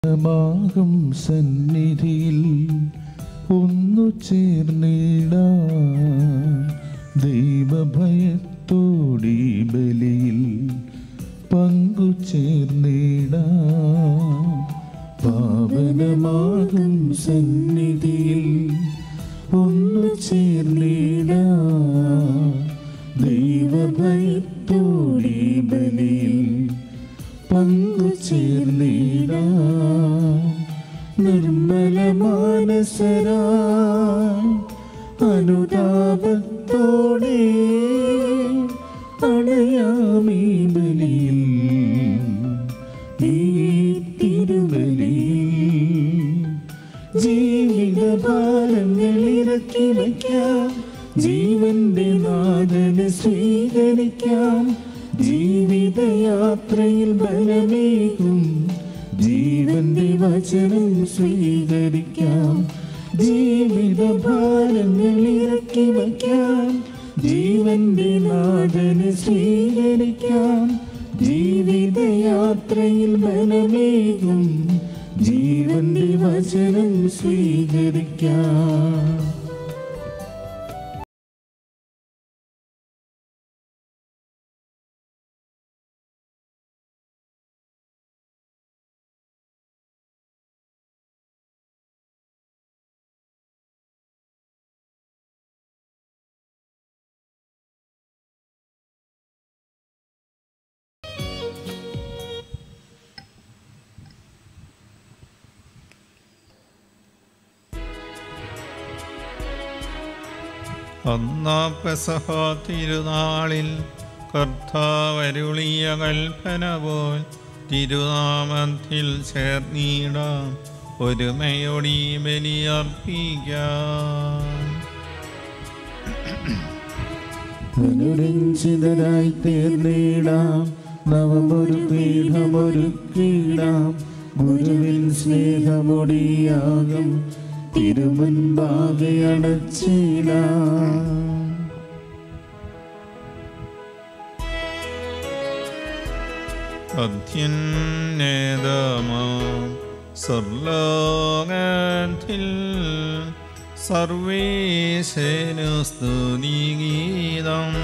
മാകും സന്നിധിയിൽ ഒന്നു ചേർന്നിടാം ദൈവഭയത്തോടി ബലിയിൽ പങ്കു ചേർന്നിടാം പാവനമാകും സന്നിധിയിൽ ഒന്നു ചേർന്നിടാം ദൈവഭയത്തോടി ബലിയിൽ പങ്കു ചേർന്നിടാം നിർമ്മല മാനസരാ അനുതാപത്തോടെ അണയാമീ ബലിയിൽ ഈ തിരുബലിയിൽ ജീവിതഭാരങ്ങൾ ഇറക്കി വയ്ക്കാം ജീവന്റെ നാഥന് സ്വീകരിക്കാം ജീവിതയാത്രയിൽ ബലമേകും ജീവന്റെ വചനം സ്വീകരിക്കാം ജീവിതഭാരങ്ങൾ ഇറക്കി വയ്ക്കാം ജീവന്റെ നാഥന് സ്വീകരിക്കാം ജീവിതയാത്രയിൽ ബലമേകും ജീവന്റെ വചനം സ്വീകരിക്കാം ഒന്നാം പെസഹ തിരുനാളിൽ കർത്താവരുളിയ കൽപ്പന പോൽ തിരുനാമത്തിൽ ചേർന്നിടാം ഒരുമയോടി ബലിയർപ്പിക്കാം അനുരഞ്ജിതരായി തീർന്നിടാം നവമൊരു പീഠമൊരുക്കിടാം ഗുരുവിൻ സ്നേഹമൊടിയാകും തിരുമുൻപാകെ അടച്ചിടാം അധ്യന്നേതമാം സർലോകത്തിൽ സർവേശനു സ്തുതിഗീതം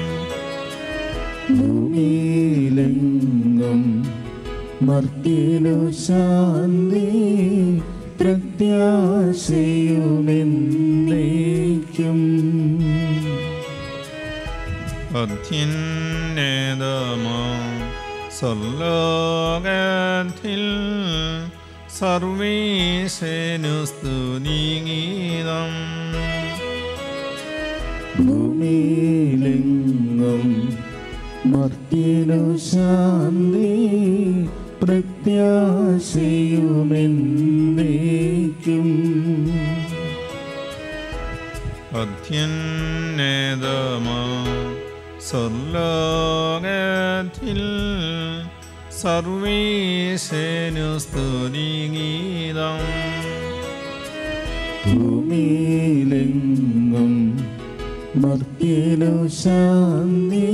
ഭൂമിയിലെങ്ങും മർത്തിനു ശാന്തി പ്രത്യാശയുമെന്നേക്കും അധ്യന്നേതമാം സർലോകത്തിൽ സർവേശനു സ്തുതിഗീതം ഭൂമിയിലെങ്ങും മർത്തിനു ശാന്തി പ്രത്യാശയുമെന്നേക്കും അധ്യന്നേതമാം സർലോകത്തിൽ സർവേശനു സ്തുതിഗീതം ഭൂമിയിലെങ്ങും മർത്തിനു ശാന്തി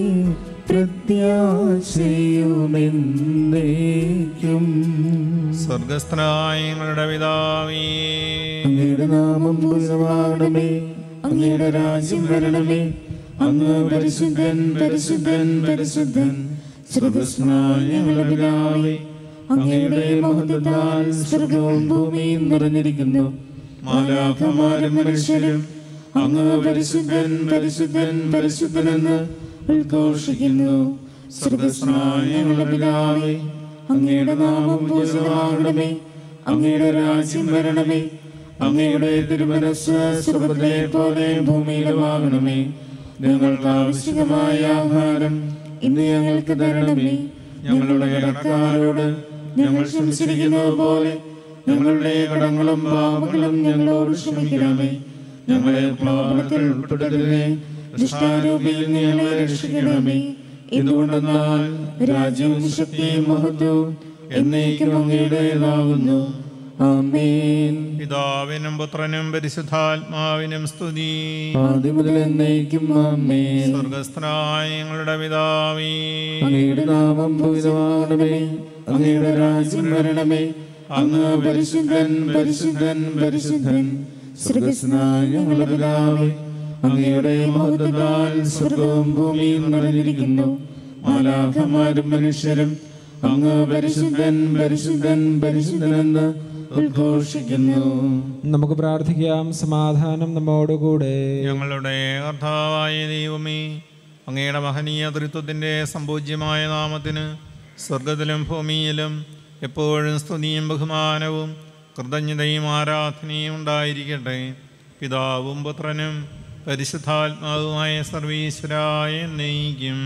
പ്രത്യാശയുമെന്നേക്കും സ്വർഗസ്ഥനായ ഞങ്ങളുടെ പിതാവേ അങ്ങയുടെ നാമം പൂജിതമാകണമേ അങ്ങയുടെ രാജ്യം വരണമേ അങ്ങ് പരിശുദ്ധൻ പരിശുദ്ധൻ പരിശുദ്ധൻ സ്വർഗസ്നായ ഞങ്ങളുടെ പിതാവേ അങ്ങയുടെ മഹത്വത്താൽ സ്വർഗവും ഭൂമിയും നിറഞ്ഞിരിക്കുന്നു മാലാഖമാരും മനുഷ്യരും അങ്ങ് പരിശുദ്ധൻ പരിശുദ്ധൻ പരിശുദ്ധനെന്ന് ഉദ്ഘോഷിക്കുന്നു സ്വർഗസ്നായ ഞങ്ങളുടെ പിതാവേ അങ്ങയുടെ നാമം പൂജിതമാകണമേ അങ്ങയുടെ രാജ്യം വരണമേ അങ്ങയുടെ തിരുമനസ് സ്വർഗത്തിലെ പോലെ ഭൂമിയിലുമാകണമേ ഞങ്ങൾക്ക് ആവശ്യമായ ആഹാരം ഇന്ന് ഞങ്ങൾക്ക് തരണമേ ഞങ്ങളുടെ കടക്കാരോട് ഞങ്ങൾ ക്ഷമിച്ചിരിക്കുന്നത് പോലെ ഞങ്ങളുടെ കടങ്ങളും പാപങ്ങളും ഞങ്ങളോട് ക്ഷമിക്കണമേ ഞങ്ങളെ പാപത്തിൽ ഉൾപ്പെടുത്തരുതേ ദുഷ്ടാരൂപിയിൽ നീ ഞങ്ങളെ രക്ഷിക്കണമേ എന്തുകൊണ്ടെന്നാൽ രാജ്യവും ശക്തിയും മഹത്വവും എന്നേക്കും അങ്ങയുടേതാകുന്നു ആമേൻ പിതാവിനും പുത്രനും പരിശുദ്ധാത്മാവിനും സ്തുതി ആദ്യം മുതൽ എന്നേക്കും ആമേൻ സ്വർഗസ്ഥനായ ഞങ്ങളുടെ പിതാവേ അങ്ങയുടെ നാമം പൂജിതമാകണമേ അങ്ങയുടെ രാജ്യം വരണമേ അങ്ങ് പരിശുദ്ധൻ പരിശുദ്ധൻ പരിശുദ്ധൻ സ്വർഗസ്നായ ഞങ്ങളുടെ പിതാവേ അങ്ങയുടെ മഹത്വത്താൽ സ്വർഗവും ഭൂമിയും നിറഞ്ഞിരിക്കുന്നു മാലാഖമാരും മനുഷ്യരും അങ്ങ് പരിശുദ്ധൻ പരിശുദ്ധൻ പരിശുദ്ധനെന്ന് ഉദ്ഘോഷിക്കുന്നു നമുക്ക് പ്രാർത്ഥിക്കാം സമാധാനം നമ്മോടുകൂടെ ഞങ്ങളുടെ കർത്താവായ ദൈവമേ അങ്ങയുടെ മഹനീയ തൃത്വത്തിൻ്റെ സമ്പൂജ്യമായ നാമത്തിന് സ്വർഗത്തിലും ഭൂമിയിലും എപ്പോഴും സ്തുതിയും ബഹുമാനവും കൃതജ്ഞതയും ആരാധനയും ഉണ്ടായിരിക്കട്ടെ പിതാവും പുത്രനും പരിശുദ്ധാത്മാവുമായ സർവീശ്വരായ നെയ്ക്കും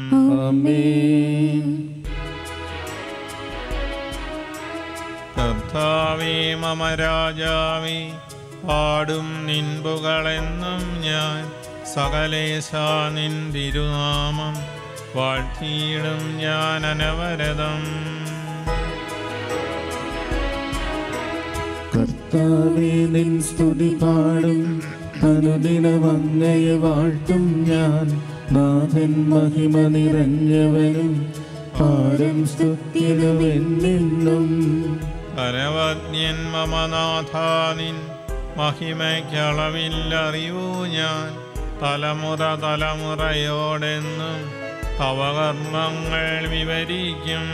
ആമേൻ കർത്താവേ മമ രാജാവേ പാടും നിൻപുകളെന്നും ഞാൻ സകലേശ നിൻ തിരുനാമം വാഴ്ത്തിയിടും ഞാൻ അനവരതം കർത്താവേ നിൻ സ്തുതി പാടും അനുദിനം അങ്ങയെ വാഴ്ത്തും ഞാൻ നാഥൻ മഹിമ നിറഞ്ഞവനും പാടും സ്തുതിരുവെന്നും പരവജ്ഞൻ മമനാഥാനിൻ മഹിമയ്ക്കളവില്ലറിവൂ ഞാൻ തലമുറ തലമുറയോടെന്നും തവകർമ്മങ്ങൾ വിവരിക്കും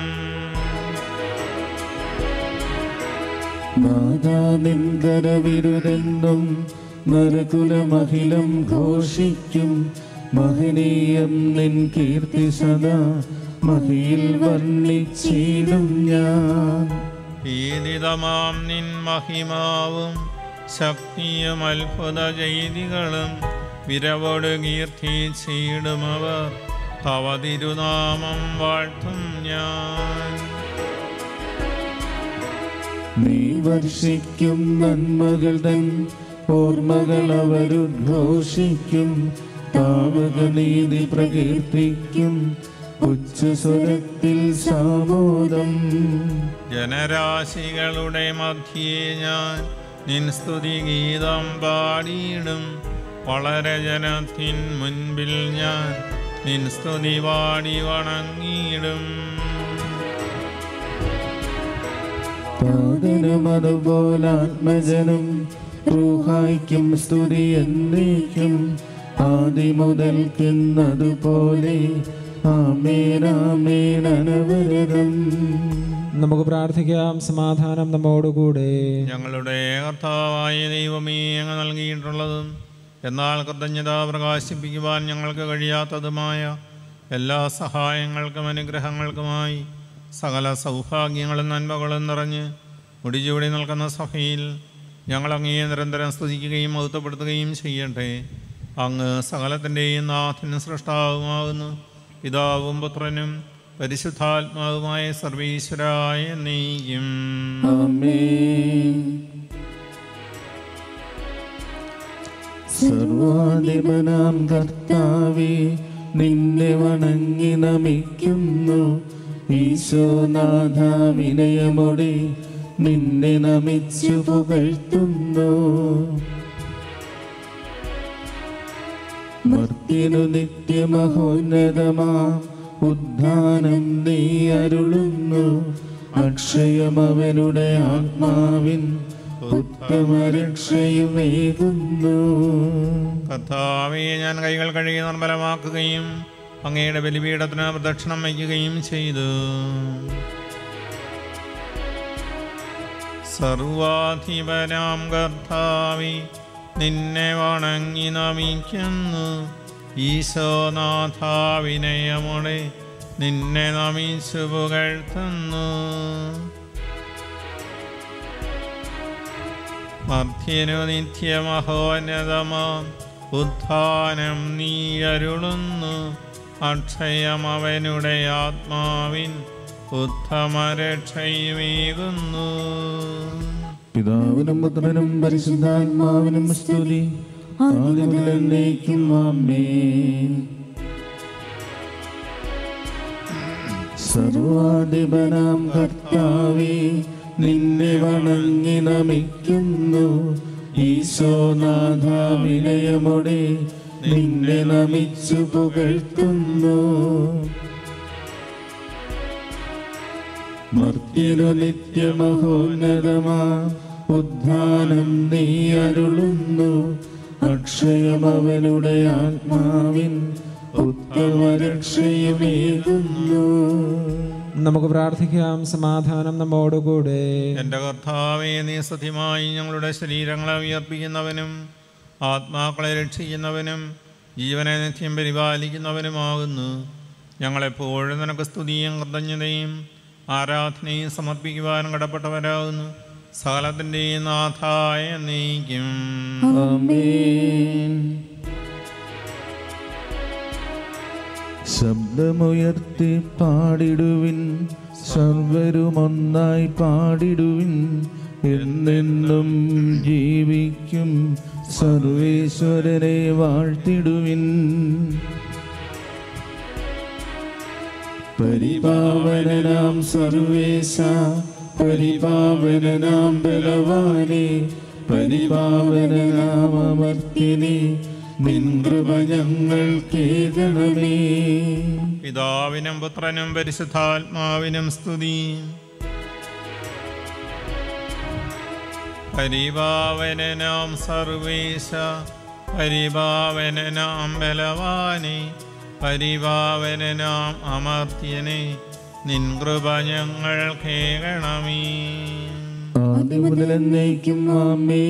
നാഥാ നിന്ദരവിരുതെന്നും നരകുലമഹിലം ഘോഷിക്കും മഹനീയം നിൻ കീർത്തി സദാ മഹിയിൽ വർണ്ണിച്ചിടും ഞാൻ ഭീതിതമാം നിൻ മഹിമാവും ശക്തിയും അത്ഭുത ചെയ്തികളും വിരവോട് കീർത്തിച്ചിടുമവർ തവ തിരുനാമം വാഴ്ത്തും ഞാൻ നീ വർഷിക്കും നന്മകൾ തൻ ഓർമ്മകൾ അവരുദ്ഘോഷിക്കും താവക നീതി പ്രകീർത്തിക്കും ഉച്ചസ്വരത്തിൽ സാമോദം ജനരാശികളുടെ മധ്യേ ഞാൻ നിൻ സ്തുതി ഗീതം പാടിയിടും വളരെ ജനത്തിൻ മുൻപിൽ ഞാൻ നിൻ സ്തുതി പാടി വണങ്ങിയിടും പാതനും അതുപോലാത്മജനും റൂഹായ്ക്കും സ്തുതി എന്നേക്കും ആദി മുതൽക്കുന്നതുപോലെ ആമേനാമേൻ അനവരതം നമുക്ക് പ്രാർത്ഥിക്കാം സമാധാനം നമ്മോടുകൂടെ ഞങ്ങളുടെ കർത്താവായ ദൈവമേ അങ്ങ് നൽകിയിട്ടുള്ളതും എന്നാൽ കൃതജ്ഞത പ്രകാശിപ്പിക്കുവാൻ ഞങ്ങൾക്ക് കഴിയാത്തതുമായ എല്ലാ സഹായങ്ങൾക്കും അനുഗ്രഹങ്ങൾക്കുമായി സകല സൗഭാഗ്യങ്ങളും നന്മകളും നിറഞ്ഞ് മുടിചൂടി നിൽക്കുന്ന സഭയിൽ ഞങ്ങൾ അങ്ങയെ നിരന്തരം സ്തുതിക്കുകയും മഹത്വപ്പെടുത്തുകയും ചെയ്യട്ടെ അങ്ങ് സകലത്തിൻ്റെയും നാഥനും സൃഷ്ടാവുമാകുന്നു പിതാവും പുത്രനും പരിശുദ്ധാത്മാവുമായ സർവീശ്വരായ നെയ്യും ആമേൻ സർവാധിപനാം കർത്താവേ നിന്നെ വണങ്ങി നമിക്കുന്നു ഈശോനാഥ വിനയമോടെ നിന്നെ നമിച്ചു പുകഴ്ത്തുന്നു മർത്യനു നിത്യമഹോന്നതമാം ഉദ്ധാനം നീ അരുളുന്നു അക്ഷയമവനുടെ ആത്മാവിൻ ഉത്തമരക്ഷയുമേകുന്നു കർത്താവെ ഞാൻ കൈകൾ കഴുകി നിർമ്മലമാക്കുകയും അങ്ങയുടെ ബലിപീഠത്തിന് പ്രദക്ഷിണം വയ്ക്കുകയും ചെയ്തു സർവാധിപനാം കർത്താവി നിന്നെ വണങ്ങി നമിക്കുന്നു ഈശോനാഥ വിനയമുടെ നിന്നെ നമിച്ചു പുകഴ്ത്തുന്നു മധ്യനു നിത്യമഹോന്നതമാം ഉത്ഥാനം നീ അരുളുന്നു അക്ഷയം അവനുടെ ആത്മാവിൻ ഉത്തമരക്ഷയുമേകുന്നു പിതാവിനും പുത്രനും പരിശുദ്ധാത്മാവിനും സ്തുതി ആദ്യം മുതൽ എന്നേക്കും ആമേൻ സർവാധിപനാം കർത്താവേ നിന്നെ വണങ്ങി നമിക്കുന്നു ഈശോനാഥ വിനയമോടെ നിന്നെ നമിച്ചു പുകഴ്ത്തുന്നു മർത്യനു നിത്യമഹോന്നതമാ ഉദ്ധാനം നീ അരുളുന്നു അക്ഷയമവനുടെ ആത്മാവിൻ ഉത്തമരക്ഷയുമേകുന്നു നമുക്ക് പ്രാർത്ഥിക്കാം സമാധാനം നമ്മോടുകൂടെ എൻ്റെ കർത്താവെ നീ സത്യമായി ഞങ്ങളുടെ ശരീരങ്ങളെ ഉയർപ്പിക്കുന്നവനും ആത്മാക്കളെ രക്ഷിക്കുന്നവനും ജീവനെ നിത്യം പരിപാലിക്കുന്നവനുമാകുന്നു ഞങ്ങളെപ്പോഴും നിനക്ക് സ്തുതിയും കൃതജ്ഞതയും ആരാധനയും സമർപ്പിക്കുവാനും കടപ്പെട്ടവരാകുന്നു സകലത്തിൻ്റെയും നാഥായ നീക്കും ആമേൻ ശബ്ദമുയർത്തി പാടിടുവിൻ സർവരുമൊന്നായി പാടിടുവിൻ എന്നെന്നും ജീവിക്കും സർവേശ്വരനെ വാഴ്ത്തിടുവിൻ പരിപാവനാം സർവേശ പരിപാവനാം ബലവാനെ പരിപാവനാം അമർത്തിനെ നിൻ കൃപ ഞങ്ങൾ കേൾക്കണമേ പിതാവിനും പുത്രനും പരിശുദ്ധാത്മാവിനും സ്തുതി പരിഭാവനാം സർവേശ പരിഭാവനാം ബലവാനെ പരിഭാവനാം അമർത്യനെ നിൻ കൃപ ഞങ്ങൾ കേൾക്കണമേ ആദ്യം മുതൽ എന്നേക്കും ആമേ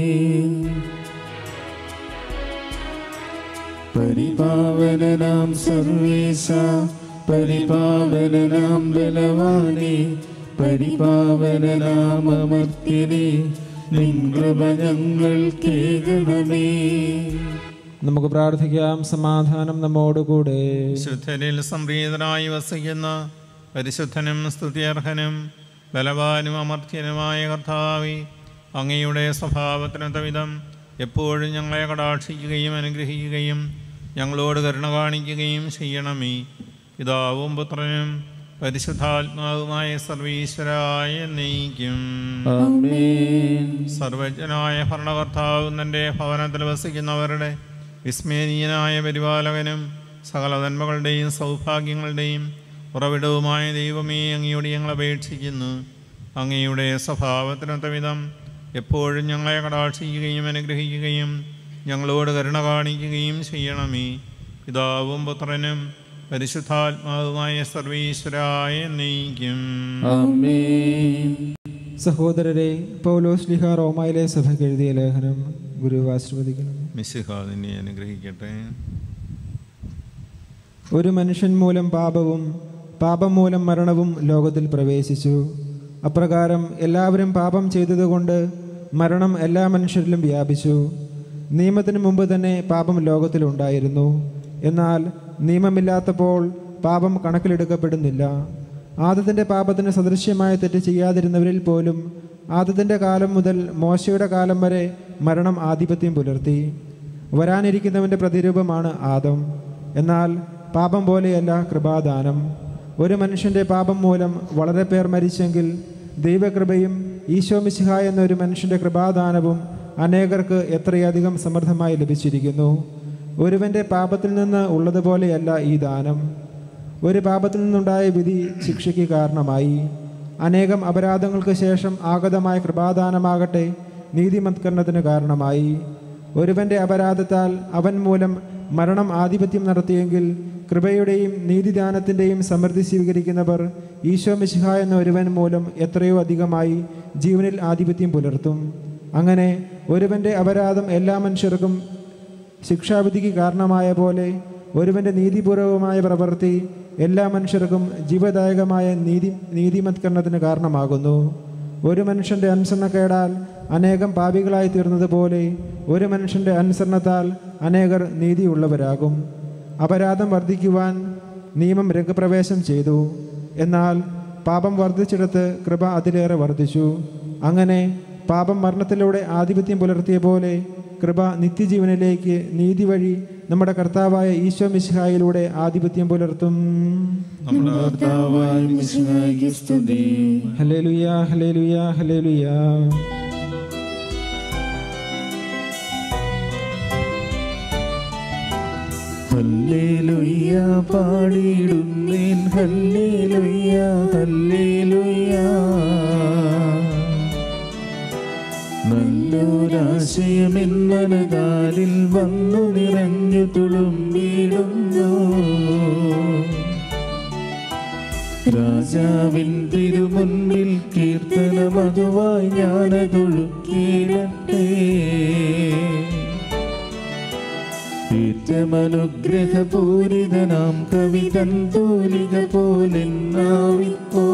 പരിപാവനാം സർവേശ പരിപാവനാം ബലവാനെ പരിപാവനാം അമർത്യനെ നിൻ കൃപ ഞങ്ങൾ കേൾക്കണമേ നമുക്ക് പ്രാർത്ഥിക്കാം സമാധാനം നമ്മോടുകൂടെ ശുദ്ധരിൽ സംപ്രീതനായി വസിക്കുന്ന പരിശുദ്ധനും സ്തുത്യർഹനും ബലവാനും അമർത്യനുമായ കർത്താവി അങ്ങയുടെ സ്വഭാവത്തിനൊത്ത വിധം എപ്പോഴും ഞങ്ങളെ കടാക്ഷിക്കുകയും അനുഗ്രഹിക്കുകയും ഞങ്ങളോട് കരുണ കാണിക്കുകയും ചെയ്യണമേ പിതാവും പുത്രനും പരിശുദ്ധാത്മാവുമായ സർവീശ്വരായ നീക്കും ആമേൻ സർവജ്ഞനായ ഭരണകർത്താവും തൻ്റെ ഭവനത്തിൽ വസിക്കുന്നവരുടെ വിസ്മയനീയനായ പരിപാലകനും സകല നന്മകളുടെയും സൗഭാഗ്യങ്ങളുടെയും ഉറവിടവുമായ ദൈവമേ അങ്ങയോട് ഞങ്ങൾ അപേക്ഷിക്കുന്നു അങ്ങയുടെ സ്വഭാവത്തിനൊത്ത വിധം എപ്പോഴും ഞങ്ങളെ കടാക്ഷിക്കുകയും അനുഗ്രഹിക്കുകയും ഞങ്ങളോട് കരുണ കാണിക്കുകയും ചെയ്യണമേ പിതാവും പുത്രനും പരിശുദ്ധാത്മാവുമായ സർവീശ്വരായ നീക്കും ആമേൻ സഹോദരരെ പൗലോസ് ലിഹ റോമായിലെ സഭയ്ക്ക് എഴുതിയ ലേഖനം ഗുരു ആശീർവദിക്കണം മിശിഹ നിന്നെ അനുഗ്രഹിക്കട്ടെ ഒരു മനുഷ്യൻ മൂലം പാപവും പാപം മൂലം മരണവും ലോകത്തിൽ പ്രവേശിച്ചു അപ്രകാരം എല്ലാവരും പാപം ചെയ്തതുകൊണ്ട് മരണം എല്ലാ മനുഷ്യരിലും വ്യാപിച്ചു നിയമത്തിന് മുമ്പ് തന്നെ പാപം ലോകത്തിലുണ്ടായിരുന്നു എന്നാൽ നിയമമില്ലാത്തപ്പോൾ പാപം കണക്കിലെടുക്കപ്പെടുന്നില്ല ആദത്തിൻ്റെ പാപത്തിന് സദൃശ്യമായ തെറ്റ് ചെയ്യാതിരുന്നവരിൽ പോലും ആദത്തിൻ്റെ കാലം മുതൽ മോശയുടെ കാലം വരെ മരണം ആധിപത്യം പുലർത്തി വരാനിരിക്കുന്നവൻ്റെ പ്രതിരൂപമാണ് ആദം എന്നാൽ പാപം പോലെയല്ല കൃപാദാനം ഒരു മനുഷ്യൻ്റെ പാപം മൂലം വളരെ പേർ മരിച്ചെങ്കിൽ ദൈവകൃപയും ഈശോ മിശിഹ എന്ന ഒരു മനുഷ്യൻ്റെ കൃപാദാനവും അനേകർക്ക് എത്രയധികം സമൃദ്ധമായി ലഭിച്ചിരിക്കുന്നു ഒരുവൻ്റെ പാപത്തിൽ നിന്ന് ഉള്ളതുപോലെയല്ല ഈ ദാനം ഒരു പാപത്തിൽ നിന്നുണ്ടായ വിധി ശിക്ഷയ്ക്ക് കാരണമായി അനേകം അപരാധങ്ങൾക്ക് ശേഷം ആഗതമായ കൃപാദാനമാകട്ടെ നീതിമത്കരണത്തിന് കാരണമായി ഒരുവന്റെ അപരാധത്താൽ അവൻ മൂലം മരണം ആധിപത്യം നടത്തിയെങ്കിൽ കൃപയുടെയും നീതിദാനത്തിൻ്റെയും സമൃദ്ധി സ്വീകരിക്കുന്നവർ ഈശോ മിശിഹ എന്ന ഒരുവൻ മൂലം എത്രയോ അധികമായി ജീവനിൽ ആധിപത്യം പുലർത്തും അങ്ങനെ ഒരുവന്റെ അപരാധം എല്ലാ മനുഷ്യർക്കും ശിക്ഷാവിധിക്ക് കാരണമായ പോലെ ഒരുവന്റെ നീതിപൂർവമായ പ്രവൃത്തി എല്ലാ മനുഷ്യർക്കും ജീവദായകമായ നീതി നീതിമത്കരണത്തിന് കാരണമാകുന്നു ഒരു മനുഷ്യന്റെ അനുസരണക്കേടാൽ അനേകം പാപികളായി തീർന്നതുപോലെ ഒരു മനുഷ്യന്റെ അനുസരണത്താൽ അനേകർ നീതിയുള്ളവരാകും അപരാധം വർദ്ധിക്കുവാൻ നിയമം രംഗപ്രവേശം ചെയ്തു എന്നാൽ പാപം വർദ്ധിച്ചിടത്ത് കൃപ അതിലേറെ വർദ്ധിച്ചു അങ്ങനെ പാപം മരണത്തിലൂടെ ആധിപത്യം പുലർത്തിയ പോലെ കൃപ നിത്യജീവനിലേക്ക് നീതി വഴി നമ്മുടെ കർത്താവായ ഈശോ മിശിഹായിലൂടെ ആധിപത്യം പുലർത്തും കർത്താവായ മിശിഹായ്ക്ക് സ്തുതി ഹലേലുയ ഹലേലുയ ഹലേലുയ ഹല്ലേലൂയ പാടിയിടുന്നേൻ ഹല്ലേലൂയ ഹല്ലേലൂയ അതിശയമെന്നനതാരിൽ വന്നു നിറഞ്ഞു തുളുമ്പിടുന്നു രാജാവിൻ തിരുമുൻപിൽ കീർത്തനമതുവായി ഞാനതൊഴുക്കിയിടട്ടെ ഏറ്റമനുഗ്രഹപൂരിതനാം കവിതൻ തൂലിക പോലെന്നാവിപ്പോ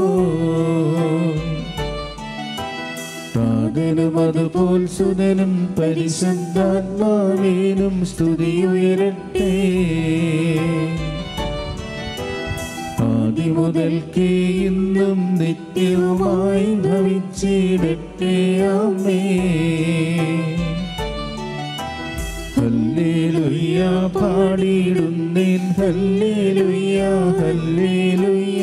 പ്രാതനും അതുപോൽ സുതനും പരിശുദ്ധാത്മാവേനും സ്തുതിയുയരട്ടെ ആദിമുതൽക്കേ ഇന്നും നിത്യവുമായി ഭവിച്ചിടട്ടെ ആമേ ഹല്ലേലൂയ പാടിയിടുന്നേൻ ഹല്ലേലൂയ ഹല്ലേലൂയ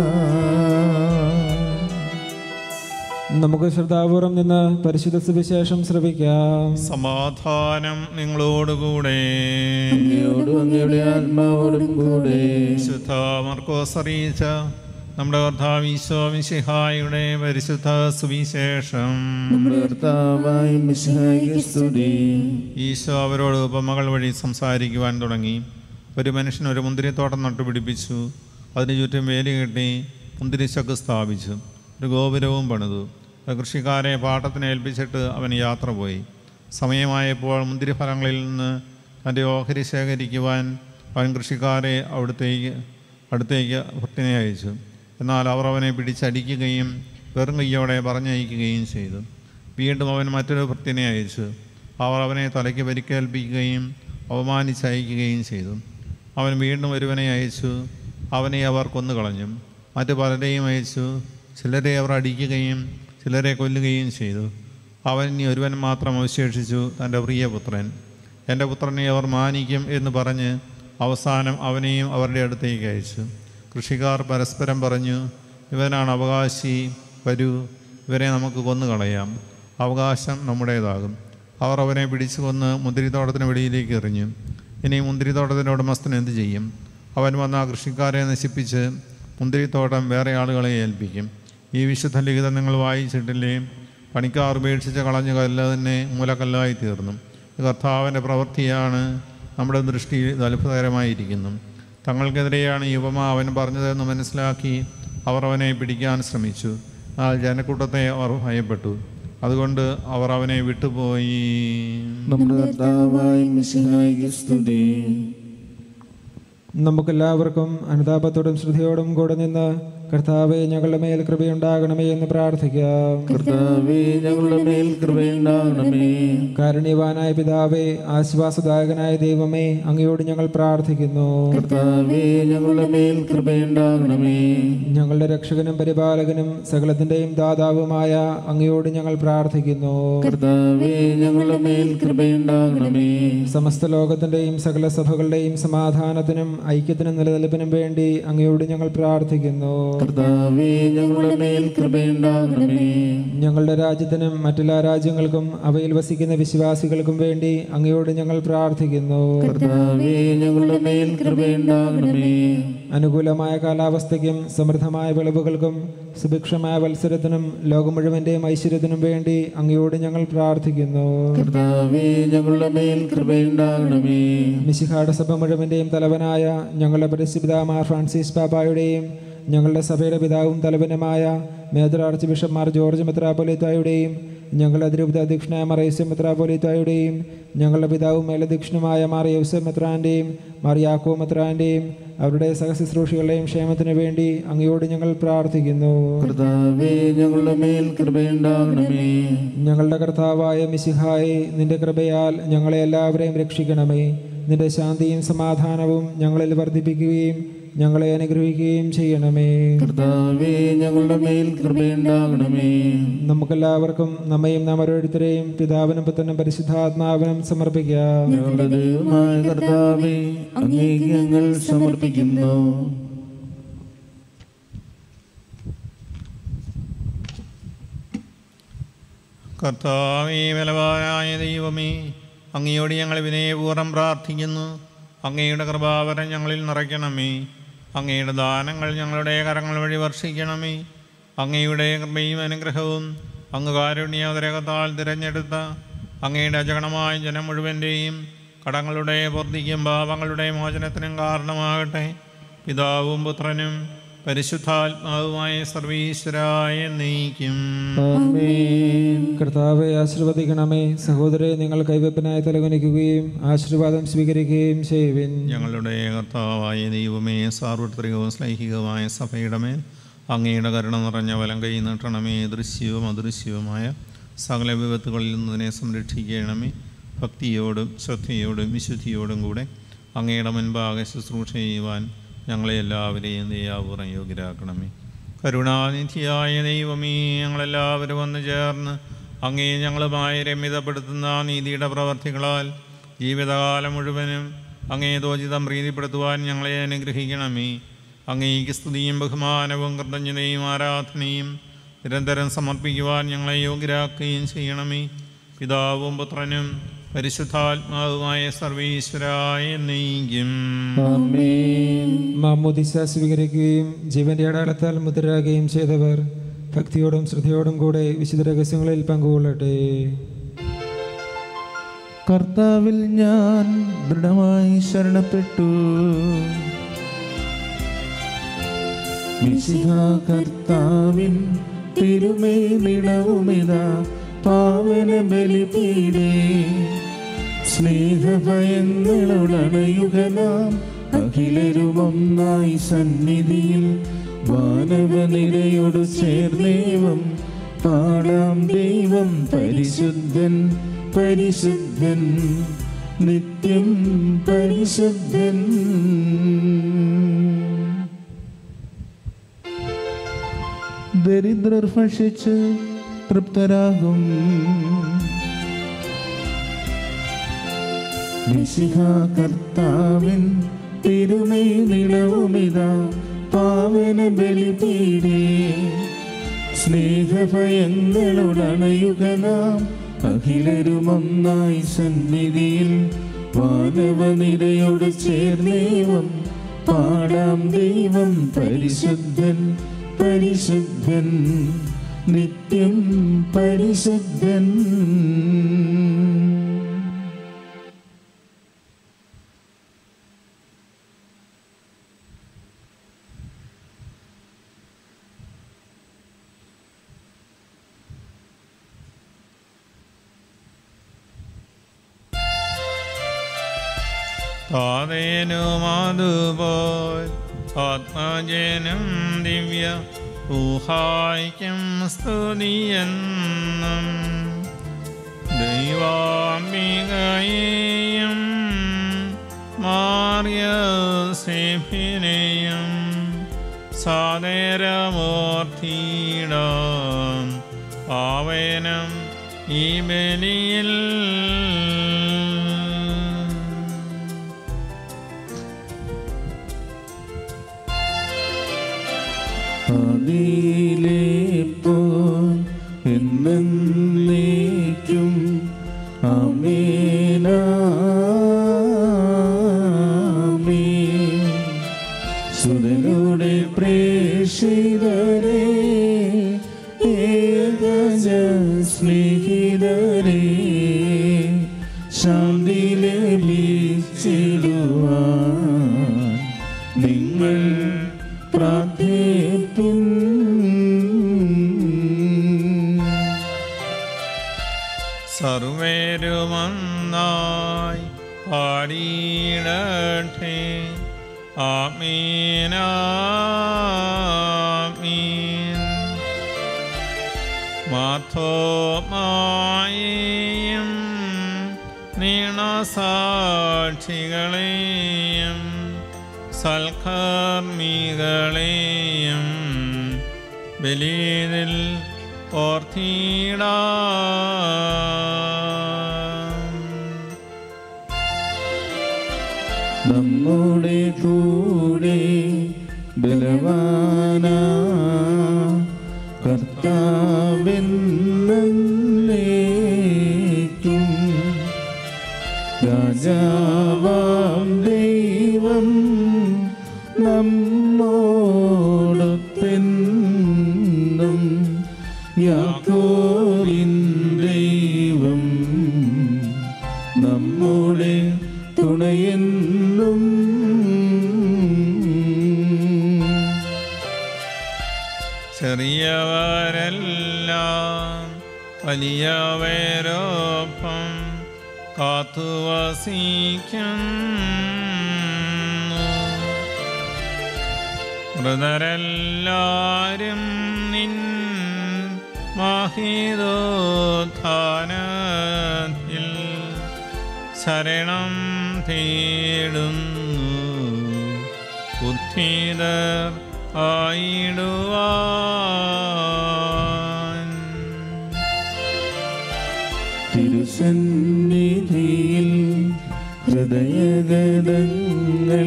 നമുക്ക് ശ്രദ്ധാപൂർവം നിന്ന് പരിശുദ്ധ സുവിശേഷം ശ്രവിക്കാം സമാധാനം നിങ്ങളോടുകൂടെ അങ്ങയോടും അങ്ങയുടെ ആത്മാവോടും കൂടെ വിശുദ്ധ മർക്കോസ് അറിയിച്ച നമ്മുടെ കർത്താവ് ഈശോ മിശിഹായുടെ പരിശുദ്ധ സുവിശേഷം നമ്മുടെ കർത്താവായ മിശിഹായിക്ക് സ്തുതി ഈശോ അവരോട് ഉപമകൾ വഴി സംസാരിക്കുവാൻ തുടങ്ങി ഒരു മനുഷ്യൻ ഒരു മുന്തിരിത്തോട്ടം നട്ടുപിടിപ്പിച്ചു അതിന് ചുറ്റും വേലി കെട്ടി മുന്തിരിച്ചക്ക് സ്ഥാപിച്ചു ഒരു ഗോപുരവും പണിതു ഒരു കൃഷിക്കാരെ പാട്ടത്തിന് ഏൽപ്പിച്ചിട്ട് അവൻ യാത്ര പോയി സമയമായപ്പോൾ മുന്തിരിഫലങ്ങളിൽ നിന്ന് തൻ്റെ ഓഹരി ശേഖരിക്കുവാൻ അവൻ കൃഷിക്കാരെ അവിടത്തേക്ക് അടുത്തേക്ക് ഭക്തിനെ അയച്ചു എന്നാൽ അവർ അവനെ പിടിച്ചടിക്കുകയും വെറും കയ്യോടെ പറഞ്ഞയക്കുകയും ചെയ്തു വീണ്ടും അവൻ മറ്റൊരു ഭക്തിനെ അയച്ചു അവർ അവനെ തലയ്ക്ക് പരിക്കേൽപ്പിക്കുകയും അവമാനിച്ചയക്കുകയും ചെയ്തു അവൻ വീണ്ടും ഒരുവനെ അയച്ചു അവനെ അവർ കൊന്നുകളഞ്ഞു മറ്റു പലരെയും അയച്ചു ചിലരെ അവർ അടിക്കുകയും ചിലരെ കൊല്ലുകയും ചെയ്തു അവൻ ഇനി ഒരുവൻ മാത്രം അവശേഷിച്ചു തൻ്റെ പ്രിയപുത്രൻ എൻ്റെ പുത്രനെ അവർ മാനിക്കും എന്ന് പറഞ്ഞ് അവസാനം അവനെയും അവരുടെ അടുത്തേക്ക് അയച്ചു കൃഷിക്കാർ പരസ്പരം പറഞ്ഞു ഇവനാണ് അവകാശി വരൂ ഇവരെ നമുക്ക് കൊന്നുകളയാം അവകാശം നമ്മുടേതാകും അവർ അവനെ പിടിച്ചു കൊന്ന് മുന്തിരിത്തോട്ടത്തിന് വെളിയിലേക്ക് എറിഞ്ഞു ഇനി മുന്തിരിത്തോട്ടത്തിൻ്റെ ഉടമസ്ഥൻ എന്ത് ചെയ്യും അവൻ വന്ന ആ കൃഷിക്കാരെ നശിപ്പിച്ച് മുന്തിരിത്തോട്ടം വേറെ ആളുകളെ ഏൽപ്പിക്കും ഈ വിശുദ്ധ ലിഖിതം നിങ്ങൾ വായിച്ചിട്ടില്ലേ പണിക്കാർ ഉപേക്ഷിച്ച കളഞ്ഞ കല്ല് തന്നെ മൂലക്കല്ലായി തീർന്നു ഇത് കർത്താവിൻ്റെ പ്രവൃത്തിയാണ് നമ്മുടെ ദൃഷ്ടിയിൽ ഇത് അത്ഭുതകരമായിരിക്കുന്നു തങ്ങൾക്കെതിരെയാണ് ഈ ഉപമ അവൻ പറഞ്ഞതെന്ന് മനസ്സിലാക്കി അവർ അവനെ പിടിക്കാൻ ശ്രമിച്ചു എന്നാൽ ജനക്കൂട്ടത്തെ അവർ ഭയപ്പെട്ടു അതുകൊണ്ട് അവർ അവനെ വിട്ടുപോയി നമ്മുടെ കർത്താവായ മിശിഹായിക്ക് സ്തുതി നമുക്കെല്ലാവർക്കും അനുതാപത്തോടും ശ്രദ്ധയോടും കൂടെ നിന്ന് കർത്താവെ ഞങ്ങളുടെ മേൽ കൃപയുണ്ടാകണമേ എന്ന് പ്രാർത്ഥിക്കാം കർത്താവേ ഞങ്ങളുടെ മേൽ കൃപയുണ്ടാകണമേ കാരുണ്യവാനായ പിതാവേ ആശ്വാസദായകനായ ദൈവമേ അങ്ങയോട് ഞങ്ങൾ പ്രാർത്ഥിക്കുന്നു കർത്താവേ ഞങ്ങളുടെ മേൽ കൃപയുണ്ടാകണമേ ഞങ്ങളുടെ രക്ഷകനും പരിപാലകനും സകലത്തിൻ്റെയും ദാതാവുമായ അങ്ങയോട് ഞങ്ങൾ പ്രാർത്ഥിക്കുന്നു കർത്താവേ ഞങ്ങളുടെ മേൽ കൃപയുണ്ടാകണമേ സമസ്ത ലോകത്തിൻ്റെയും സകല സഭകളുടെയും സമാധാനത്തിനും ഐക്യത്തിനും നിലനിൽപ്പിനും വേണ്ടി അങ്ങയോട് ഞങ്ങൾ പ്രാർത്ഥിക്കുന്നു കർത്താവേ ഞങ്ങളുടെ മേൽ കൃപയുണ്ടാകണമേ ഞങ്ങളുടെ രാജ്യത്തിനും മറ്റെല്ലാ രാജ്യങ്ങൾക്കും അവയിൽ വസിക്കുന്ന വിശ്വാസികൾക്കും വേണ്ടി അങ്ങയോട് ഞങ്ങൾ പ്രാർത്ഥിക്കുന്നു കർത്താവേ ഞങ്ങളുടെ മേൽ കൃപയുണ്ടാകണമേ അനുകൂലമായ കാലാവസ്ഥയ്ക്കും സമൃദ്ധമായ വിളവുകൾക്കും സുഭിക്ഷമായ മത്സരത്തിനും ലോകം മുഴുവൻ്റെയും ഐശ്വര്യത്തിനും വേണ്ടി അങ്ങയോട് ഞങ്ങൾ പ്രാർത്ഥിക്കുന്നു കർത്താവേ ഞങ്ങളുടെ മേൽ കൃപയുണ്ടാകണമേ മിശിഹാട സഭ മുഴുവൻ്റെയും തലവനായ ഞങ്ങളുടെ പരിശുദ്ധ മാർ ഫ്രാൻസിസ് പാപ്പായുടെയും ഞങ്ങളുടെ സഭയുടെ പിതാവും തലവനുമായ major archbishop Mar George മെത്രാപ്പൊലിത്തായുടെയും ഞങ്ങളുടെ അതിരൂപത അധ്യക്ഷനായ മാർ യേസു മെത്രാപ്പൊലിത്തായുടെയും ഞങ്ങളുടെ പിതാവും മേലധ്യക്ഷനുമായ മാർ യൗസഫ് മെത്രാൻ്റെയും മാർ യാക്കോ മെത്രാൻ്റെയും അവരുടെ സഹശുശ്രൂഷികളുടെയും ക്ഷേമത്തിന് വേണ്ടി അങ്ങയോട് ഞങ്ങൾ പ്രാർത്ഥിക്കുന്നു കർത്താവേ ഞങ്ങളുടെ മേൽ കൃപയുണ്ടാകണമേ ഞങ്ങളുടെ കർത്താവായ മിശിഹായെ നിന്റെ കൃപയാൽ ഞങ്ങളെ എല്ലാവരെയും രക്ഷിക്കണമേ നിന്റെ ശാന്തിയും സമാധാനവും ഞങ്ങളിൽ വർദ്ധിപ്പിക്കുകയും ഞങ്ങളെ അനുഗ്രഹിക്കുകയും ചെയ്യണമേ കർത്താവേ ഞങ്ങളുടെ മേൽ കൃപയുണ്ടാകണമേ നമുക്കെല്ലാവർക്കും നമ്മയും നാം ഓരോരുത്തരെയും പിതാവിനും പുത്രനും പരിശുദ്ധാത്മാവിനും സമർപ്പിക്കാം ഞങ്ങളുടെ ദൈവമായ കർത്താവേ അങ്ങേക്ക് ഞങ്ങൾ സമർപ്പിക്കുന്നു കർത്താവേ ബലവാനായ ദൈവമേ അങ്ങയോട് ഞങ്ങൾ വിനയപൂർവ്വം പ്രാർത്ഥിക്കുന്നു അങ്ങയുടെ കൃപാവരം ഞങ്ങളിൽ നിറയ്ക്കണമേ അങ്ങയുടെ ദാനങ്ങൾ ഞങ്ങളുടെ കരങ്ങൾ വഴി വർഷിക്കണമേ അങ്ങയുടെ കൃപയും അനുഗ്രഹവും അങ്ങ് കാരുണ്യാതരകത്താൽ തിരഞ്ഞെടുത്ത അങ്ങയുടെ അജഗണമായ ജനം മുഴുവൻ്റെയും കടങ്ങളുടെ പൂർത്തിക്കും പാപങ്ങളുടെ മോചനത്തിനും കാരണമാകട്ടെ പിതാവും പുത്രനും പരിശുദ്ധാത്മാവുമായ സർവീശ്വരായ നീക്കും ആമേൻ കർത്താവെ ആശീർവദിക്കണമേ സഹോദരെ നിങ്ങൾ കൈവെപ്പിനായി തലകുനിക്കുകയും ആശീർവാദം സ്വീകരിക്കുകയും ചെയ്യുവിൻ ഞങ്ങളുടെ കർത്താവായ ദൈവമേ സാർവത്രികവും സ്ലൈഹികവുമായ സഭയുടെ മേൽ അങ്ങയുടെ കരുണ നിറഞ്ഞ വലം കൈ നീട്ടണമേ ദൃശ്യവും അദൃശ്യവുമായ സകല വിപത്തുകളിൽ നിന്നതിനെ സംരക്ഷിക്കണമേ ഭക്തിയോടും ശ്രദ്ധയോടും വിശുദ്ധിയോടും കൂടെ അങ്ങയുടെ മുൻപാകെ ശുശ്രൂഷ ചെയ്യുവാൻ ഞങ്ങളെ എല്ലാവരെയും ദയാപൂർവ്വം യോഗ്യരാക്കണമേ കരുണാനിധിയായ ദൈവമേ ഞങ്ങളെല്ലാവരും വന്നു ചേർന്ന് അങ്ങേ ഞങ്ങളുമായി രമ്യതപ്പെടുത്തുന്ന നീതിയുടെ പ്രവർത്തികളാൽ ജീവിതകാലം മുഴുവനും അങ്ങേ ദോചിതം പ്രീതിപ്പെടുത്തുവാൻ ഞങ്ങളെ അനുഗ്രഹിക്കണമേ അങ്ങേക്ക് സ്തുതിയും ബഹുമാനവും കൃതജ്ഞതയും ആരാധനയും നിരന്തരം സമർപ്പിക്കുവാൻ ഞങ്ങളെ യോഗ്യരാക്കുകയും ചെയ്യണമേ പിതാവും പുത്രനും പരിശുദ്ധാത്മാവുമായ സർവീശ്വരായ നെയ്യും ആമേൻ മാമോദിസ സ്വീകരിക്കുകയും ജീവന്റെ അടയാളത്താൽ മുദ്രരാകുകയും ചെയ്തവർ ഭക്തിയോടും ശ്രദ്ധയോടും കൂടെ വിശുദ്ധ രഹസ്യങ്ങളിൽ പങ്കുകൊള്ളട്ടെ കർത്താവിൽ ഞാൻ ദൃഢമായി ശരണപ്പെട്ടു മിശിഹ കർത്താവിൻ തിരുമേലിടവുമിതാ പാവന ബലിപീടേ സ്നേഹഭയങ്ങളുടണയുക നാം അഖിലരും ഒന്നായി സന്നിധിയിൽ വാനവനിരയോട് ചേർന്നേവം പാടാം ദൈവം പരിശുദ്ധൻ പരിശുദ്ധൻ നിത്യം പരിശുദ്ധൻ ദരിദ്രർ ഭക്ഷിച്ച് തൃപ്തരാകും മിശിഹ കർത്താവിൻ തിരുമേനിളവുമിതാ പാവന ബലിപീടേ സ്നേഹഭയങ്ങളുടണയുക നാം അഖിലരും ഒന്നായി സന്നിധിയിൽ വാനവനിരയോട് ചേർന്നേവം പാടാം ദൈവം പരിശുദ്ധൻ പരിശുദ്ധൻ നിത്യം പരിശുദ്ധൻ താതേനുമാതുപോൽ ആത്മജനം ദിവ്യ ഊഹായിക്കും സ്തുതിയെന്നും ദൈവാംബികയെയും മാറിയ സേഫിനെയും സാദേരമൂർത്തിയിടാം പാവനം ഈ ബലിയിൽ അതിലേപ്പോ എന്നേക്കും ആമേനാമേൻ സുതനുടെ പ്രേഷിതരെ ഏകജ സ്നേഹിതരെ ശാന്തി ലഭിച്ചിടുവാൻ നിങ്ങൾ പ്രാർത്ഥിപ്പിൻ സർവേരുമന്നായി പാടിയിടട്ടെ ആമീനാമീൻ മാഥോമായേയും നീണസാക്ഷികളെയും സൽക്കർമ്മികളെയും ബലീതിൽ ഓർത്തിടാം നമ്മുടെ കൂടെ ബലവാന കർത്താവെന്നേക്കും രാജാവാം ദൈവം നമ്മോടൊത്തെന്നും യാക്കോവിൻ ദൈവം ചെറിയവരെല്ലാം വലിയവരോപ്പം കാത്തുവസിക്കുന്നു മൃതരെല്ലാരും നിൻ മഹിതോത്ഥാനത്തിൽ ശരണം തേടുന്നു ഉദ്ധിതർ ആയിടുവാൻ തിരുസന്നിധിയിൽ ഹൃദയഗതങ്ങൾ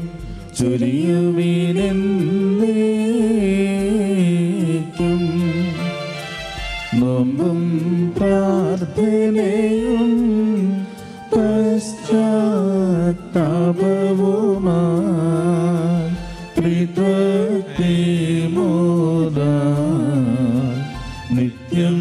ചൊരിയുവിനെന്നേക്കും നോമ്പും പ്രാർത്ഥനയും പശ്ചാത്താപവുമായി ത്രിത്വത്തെ മോദാൻ നിത്യം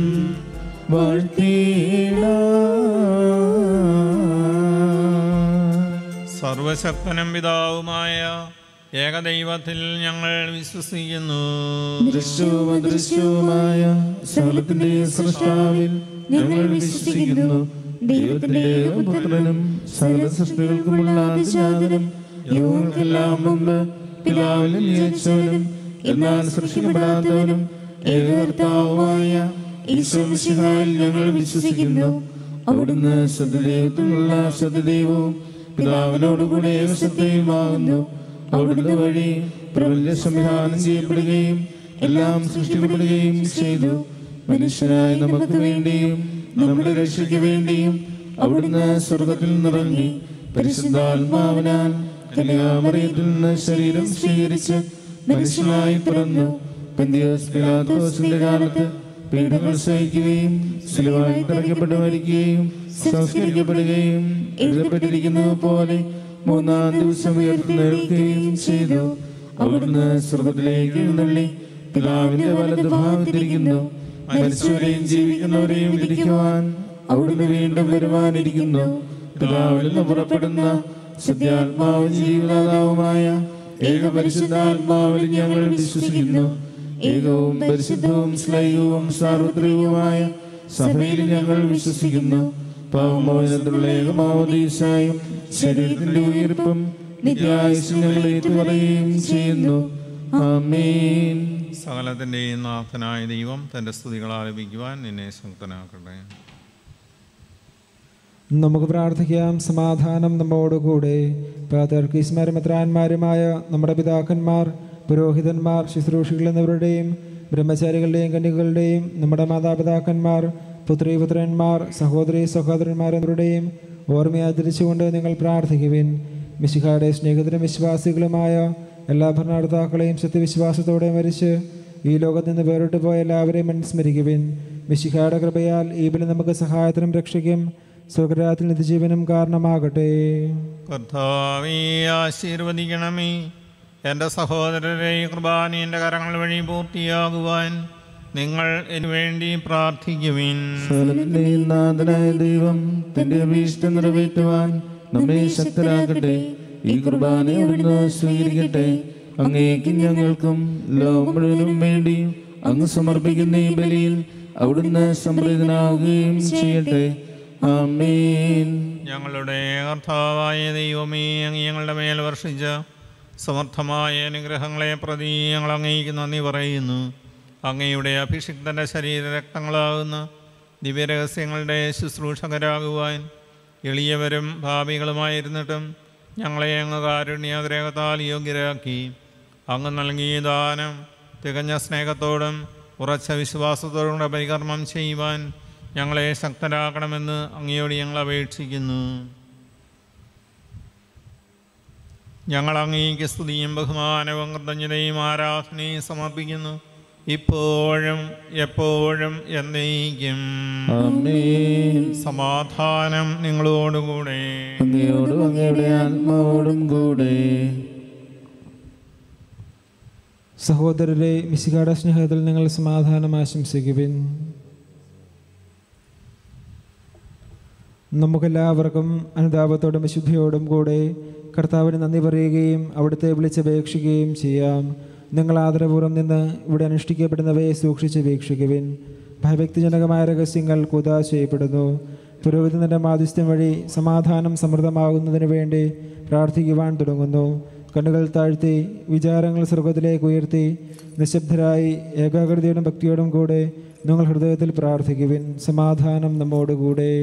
വാഴ്ത്തിടാം സർവശക്തനും പിതാവുമായ ഏകദൈവത്തിൽ ഞങ്ങൾ വിശ്വസിക്കുന്നു ദൃശ്യവും അദൃശ്യവുമായ സകലത്തിന്റെ സൃഷ്ടാവിൽ ഞങ്ങൾ വിശ്വസിക്കുന്നു ദൈവത്തിന്റെ പുത്രനും സകല സൃഷ്ടികൾക്കുമുള്ള അതിജാതനും യുവങ്ങൾക്കെല്ലാം മുമ്പ് പിതാവിൽ നിയമിച്ചവനും എന്നാൽ സൃഷ്ടിക്കപ്പെടാത്തവനും ഏകകർത്താവുമായ ഈശോ മിശിഹായിൽ ഞങ്ങൾ വിശ്വസിക്കുന്നു അവിടുന്ന് സത്യദൈവത്തിനുള്ള സത്യദൈവവും പിതാവിനോടുകൂടെ ഏകസത്യവുമാകുന്നു അവിടുന്ന് വഴി പ്രപഞ്ച സംവിധാനം ചെയ്യപ്പെടുകയും എല്ലാം സൃഷ്ടിക്കപ്പെടുകയും ചെയ്തു മനുഷ്യരായ നമുക്ക് വേണ്ടിയും നമ്മുടെ രക്ഷയ്ക്ക് വേണ്ടിയും അവിടുന്ന് സ്വർഗത്തിൽ നിറങ്ങി പരിശുദ്ധാത്മാവിനാൽ കന്യാമറിയത്തിൽ നിന്ന് ശരീരം സ്വീകരിച്ച് മനുഷ്യനായി പിറന്നു പെന്തിയോസ് പിലാത്തോസിന്റെ കാലത്ത് പീഡകൾ സഹിക്കുകയും സിലുവായി തറയ്ക്കപ്പെട്ട് മരിക്കുകയും സംസ്കരിക്കപ്പെടുകയും എഴുതപ്പെട്ടിരിക്കുന്നത് പോലെ മൂന്നാം ദിവസം ഉയർത്തുന്നേൽക്കുകയും ചെയ്തു അവിടുന്ന് സ്വർഗത്തിലേക്ക് എഴുന്നള്ളി പിതാവിന്റെ വലത് ഭാഗത്തിരിക്കുന്നു മരിച്ചവരെയും ജീവിക്കുന്നവരെയും വിധിക്കുവാൻ അവിടുന്ന് വീണ്ടും വരുവാനിരിക്കുന്നു പിതാവിൽ നിന്ന് പുറപ്പെടുന്ന സത്യാത്മാവും ജീവദാതാവുമായ ഏക പരിശുദ്ധാത്മാവിൽ ഞങ്ങൾ വിശ്വസിക്കുന്നു ഏകവും പരിശുദ്ധവും സ്ലൈകവും സാർവത്രികവുമായ സഭയിൽ ഞങ്ങൾ വിശ്വസിക്കുന്നു പാവമോചനത്തിലുള്ള ഏകമാവതീസായും ശരീരത്തിന്റെ ഉയർപ്പും നിത്യായുസ് ഞങ്ങൾ ഏറ്റുപറയുകയും ചെയ്യുന്നു ആമേൻ സകലത്തിൻ്റെയും നാഥനായ ദൈവം തൻ്റെ സ്തുതികൾ ആലപിക്കുവാൻ നിന്നെ ശക്തനാക്കട്ടെ നമുക്ക് പ്രാർത്ഥിക്കാം സമാധാനം നമ്മോടുകൂടെ പാതർക്കീസ്മാരുമത്രാന്മാരുമായ നമ്മുടെ പിതാക്കന്മാർ പുരോഹിതന്മാർ ശുശ്രൂഷികൾ എന്നിവരുടെയും ബ്രഹ്മചാരികളുടെയും കന്യകളുടെയും നമ്മുടെ മാതാപിതാക്കന്മാർ പുത്രീപുത്രന്മാർ സഹോദരി സഹോദരന്മാർ എന്നിവരുടെയും ഓർമ്മയാചരിച്ചുകൊണ്ട് നിങ്ങൾ പ്രാർത്ഥിക്കുവിൻ മിശിഹായുടെ സ്നേഹിതരും വിശ്വാസികളുമായ എല്ലാ ഭരണകർത്താക്കളെയും സത്യവിശ്വാസത്തോടെ മരിച്ച് ഈ ലോകത്ത് നിന്ന് വേറിട്ട് പോയ എല്ലാവരെയും അനുസ്മരിക്കുവിൻ മിശിഹായുടെ കൃപയാൽ ഈ ബലി നമുക്ക് സഹായത്തിനും രക്ഷയ്ക്കും സ്വർഗരാത്തിൽ നിത്യജീവനും കാരണമാകട്ടെ കർത്താവേ ആശീർവദിക്കണമേ എൻ്റെ സഹോദരരെ ഈ കുർബാനയുടെ കരങ്ങൾ വഴി പൂർത്തിയാകുവാൻ നിങ്ങൾ എനിക്ക് വേണ്ടി പ്രാർത്ഥിക്കുവിൻ സകലത്തിന്റെ നാഥനായ ദൈവം തന്റെ അഭീഷ്ടം നിറവേറ്റുവാൻ നമ്മെ ശക്തരാക്കട്ടെ ഈ കുർബാന അവിടുന്ന് സ്വീകരിക്കട്ടെ അങ്ങേക്കും ഞങ്ങൾക്കും ലോകം മുഴുവനും വേണ്ടി അങ്ങ് സമർപ്പിക്കുന്ന ഈ ബലിയിൽ അവിടുന്ന് സംപ്രീതനാവുകയും ചെയ്യട്ടെ ആമേൻ ഞങ്ങളുടെ കർത്താവായ ദൈവമേ അങ്ങ് ഞങ്ങളുടെ മേൽ വർഷിച്ച സമർത്ഥമായ അനുഗ്രഹങ്ങളെ പ്രതി ഞങ്ങൾ അങ്ങേക്ക് നന്ദി പറയുന്നു അങ്ങയുടെ അഭിഷിക്തൻ്റെ ശരീരരക്തങ്ങളാകുന്ന ദിവ്യരഹസ്യങ്ങളുടെ ശുശ്രൂഷകരാകുവാൻ എളിയവരും ഭാവികളുമായിരുന്നിട്ടും ഞങ്ങളെ അങ്ങ് കാരുണ്യാഗ്രഹത്താൽ യോഗ്യരാക്കി അങ്ങ് നൽകിയ ദാനം തികഞ്ഞ സ്നേഹത്തോടും ഉറച്ച വിശ്വാസത്തോടും കൂടെ പരികർമ്മം ചെയ്യുവാൻ ഞങ്ങളെ ശക്തരാക്കണമെന്ന് അങ്ങയോട് ഞങ്ങൾ അപേക്ഷിക്കുന്നു ഞങ്ങൾ അങ്ങേക്ക് സ്തുതിയും ബഹുമാനവും കൃതജ്ഞതയും ആരാധനയും സമർപ്പിക്കുന്നു ഇപ്പോഴും എപ്പോഴും എന്നേക്കും ആമേൻ സമാധാനം നിങ്ങളോടുകൂടെ അങ്ങയോടും അങ്ങയുടെ ആത്മാവോടും കൂടെ സഹോദരരെ മിശികാട സ്നേഹത്തിൽ നിങ്ങൾ സമാധാനം ആശംസിക്കുവിൻ നമുക്കെല്ലാവർക്കും അനുതാപത്തോടും വിശുദ്ധിയോടും കൂടെ കർത്താവിന് നന്ദി പറയുകയും അവിടുത്തെ വിളിച്ചപേക്ഷിക്കുകയും ചെയ്യാം നിങ്ങൾ ആദരപൂർവ്വം നിന്ന് ഇവിടെ അനുഷ്ഠിക്കപ്പെടുന്നവയെ സൂക്ഷിച്ച് വീക്ഷിക്കുവിൻ ഭയഭക്തിജനകമായ രഹസ്യങ്ങൾ കുതാ ചെയ്യപ്പെടുന്നു പുരോഹിതന്റെ മാധ്യസ്ഥ്യം വഴി സമാധാനം സമൃദ്ധമാകുന്നതിന് വേണ്ടി പ്രാർത്ഥിക്കുവാൻ തുടങ്ങുന്നു കണ്ണുകൾ താഴ്ത്തി വിചാരങ്ങൾ സ്വർഗത്തിലേക്ക് ഉയർത്തി നിശബ്ദരായി ഏകാഗ്രതയോടും ഭക്തിയോടും കൂടെ നിങ്ങൾ ഹൃദയത്തിൽ പ്രാർത്ഥിക്കുവിൻ സമാധാനം നമ്മോടുകൂടെ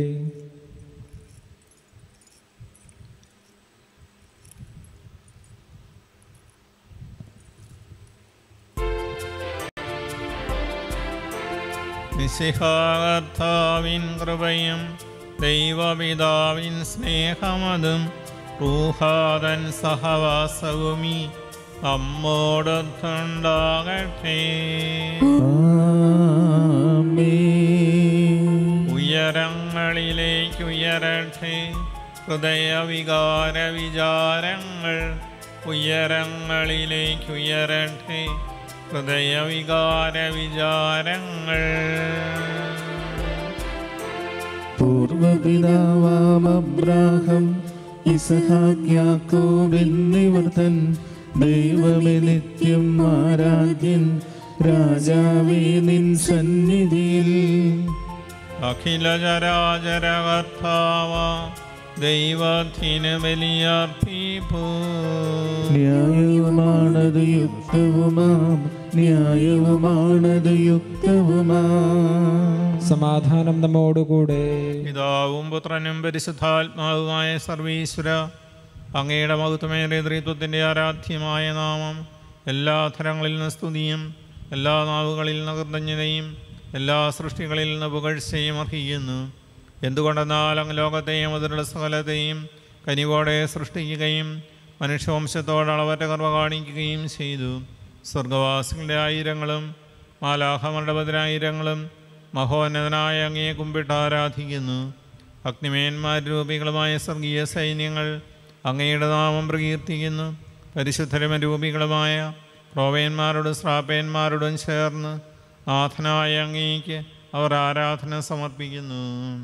മിശിഹാകർത്താവിൻ കൃപയും ദൈവപിതാവിൻ സ്നേഹമതും റൂഹാദൻ സഹവാസവുമീ നമ്മോടൊത്തുണ്ടാകട്ടെ ഉയരങ്ങളിലേക്ക് ഉയരട്ടെ ഹൃദയവികാര വിചാരങ്ങൾ ഉയരങ്ങളിലേക്ക് ഉയരട്ടെ ഹൃദയവികാര വിചാരങ്ങൾ പൂർവപിതാവാം അബ്രാഹം ഇസഹാക്ക് യാക്കോബ് എന്നിവർ തൻ ദൈവമേ നിത്യം ആരാധ്യൻ രാജാവേ നിൻ സന്നിധിയിൽ അഖില ചരാചര കർത്താവ ദൈവത്തിന് ബലിയർപ്പിപ്പൂ ന്യായവുമാണത് യുക്തവുമാം ന്യായവുമാണത് യുക്തവുമാം സമാധാനം നമ്മോടുകൂടെ പിതാവും പുത്രനും പരിശുദ്ധാത്മാവുമായ സർവീശ്വര അങ്ങയുടെ മഹത്വമേറിയ ത്രിത്വത്തിൻ്റെ ആരാധ്യമായ നാമം എല്ലാ തരങ്ങളിൽ നിന്ന് സ്തുതിയും എല്ലാ നാവുകളിൽ നിന്ന് കൃതജ്ഞതയും എല്ലാ സൃഷ്ടികളിൽ നിന്ന് പുകഴ്ചയും അർഹിക്കുന്നു എന്തുകൊണ്ടെന്നാൽ അങ്ങ് ലോകത്തെയും അതിലുള്ള സകലത്തെയും കനിവോടെ സൃഷ്ടിക്കുകയും മനുഷ്യവംശത്തോട് അളവറ്റ കർമ്മ കാണിക്കുകയും ചെയ്തു സ്വർഗവാസികളുടെ ആയിരങ്ങളും മാലാഹമരുടെ പതിനായിരങ്ങളും മഹോന്നതനായ അങ്ങയെ കുമ്പിട്ട് ആരാധിക്കുന്നു അഗ്നിമേന്മാർ രൂപികളുമായ സ്വർഗീയ സൈന്യങ്ങൾ അങ്ങയുടെ നാമം പ്രകീർത്തിക്കുന്നു പരിശുദ്ധരമരൂപികളുമായ ക്രോവേന്മാരോടും ശ്രാപ്പേന്മാരോടും ചേർന്ന് നാഥനായ അങ്ങേക്ക് അവർ ആരാധന സമർപ്പിക്കുന്നു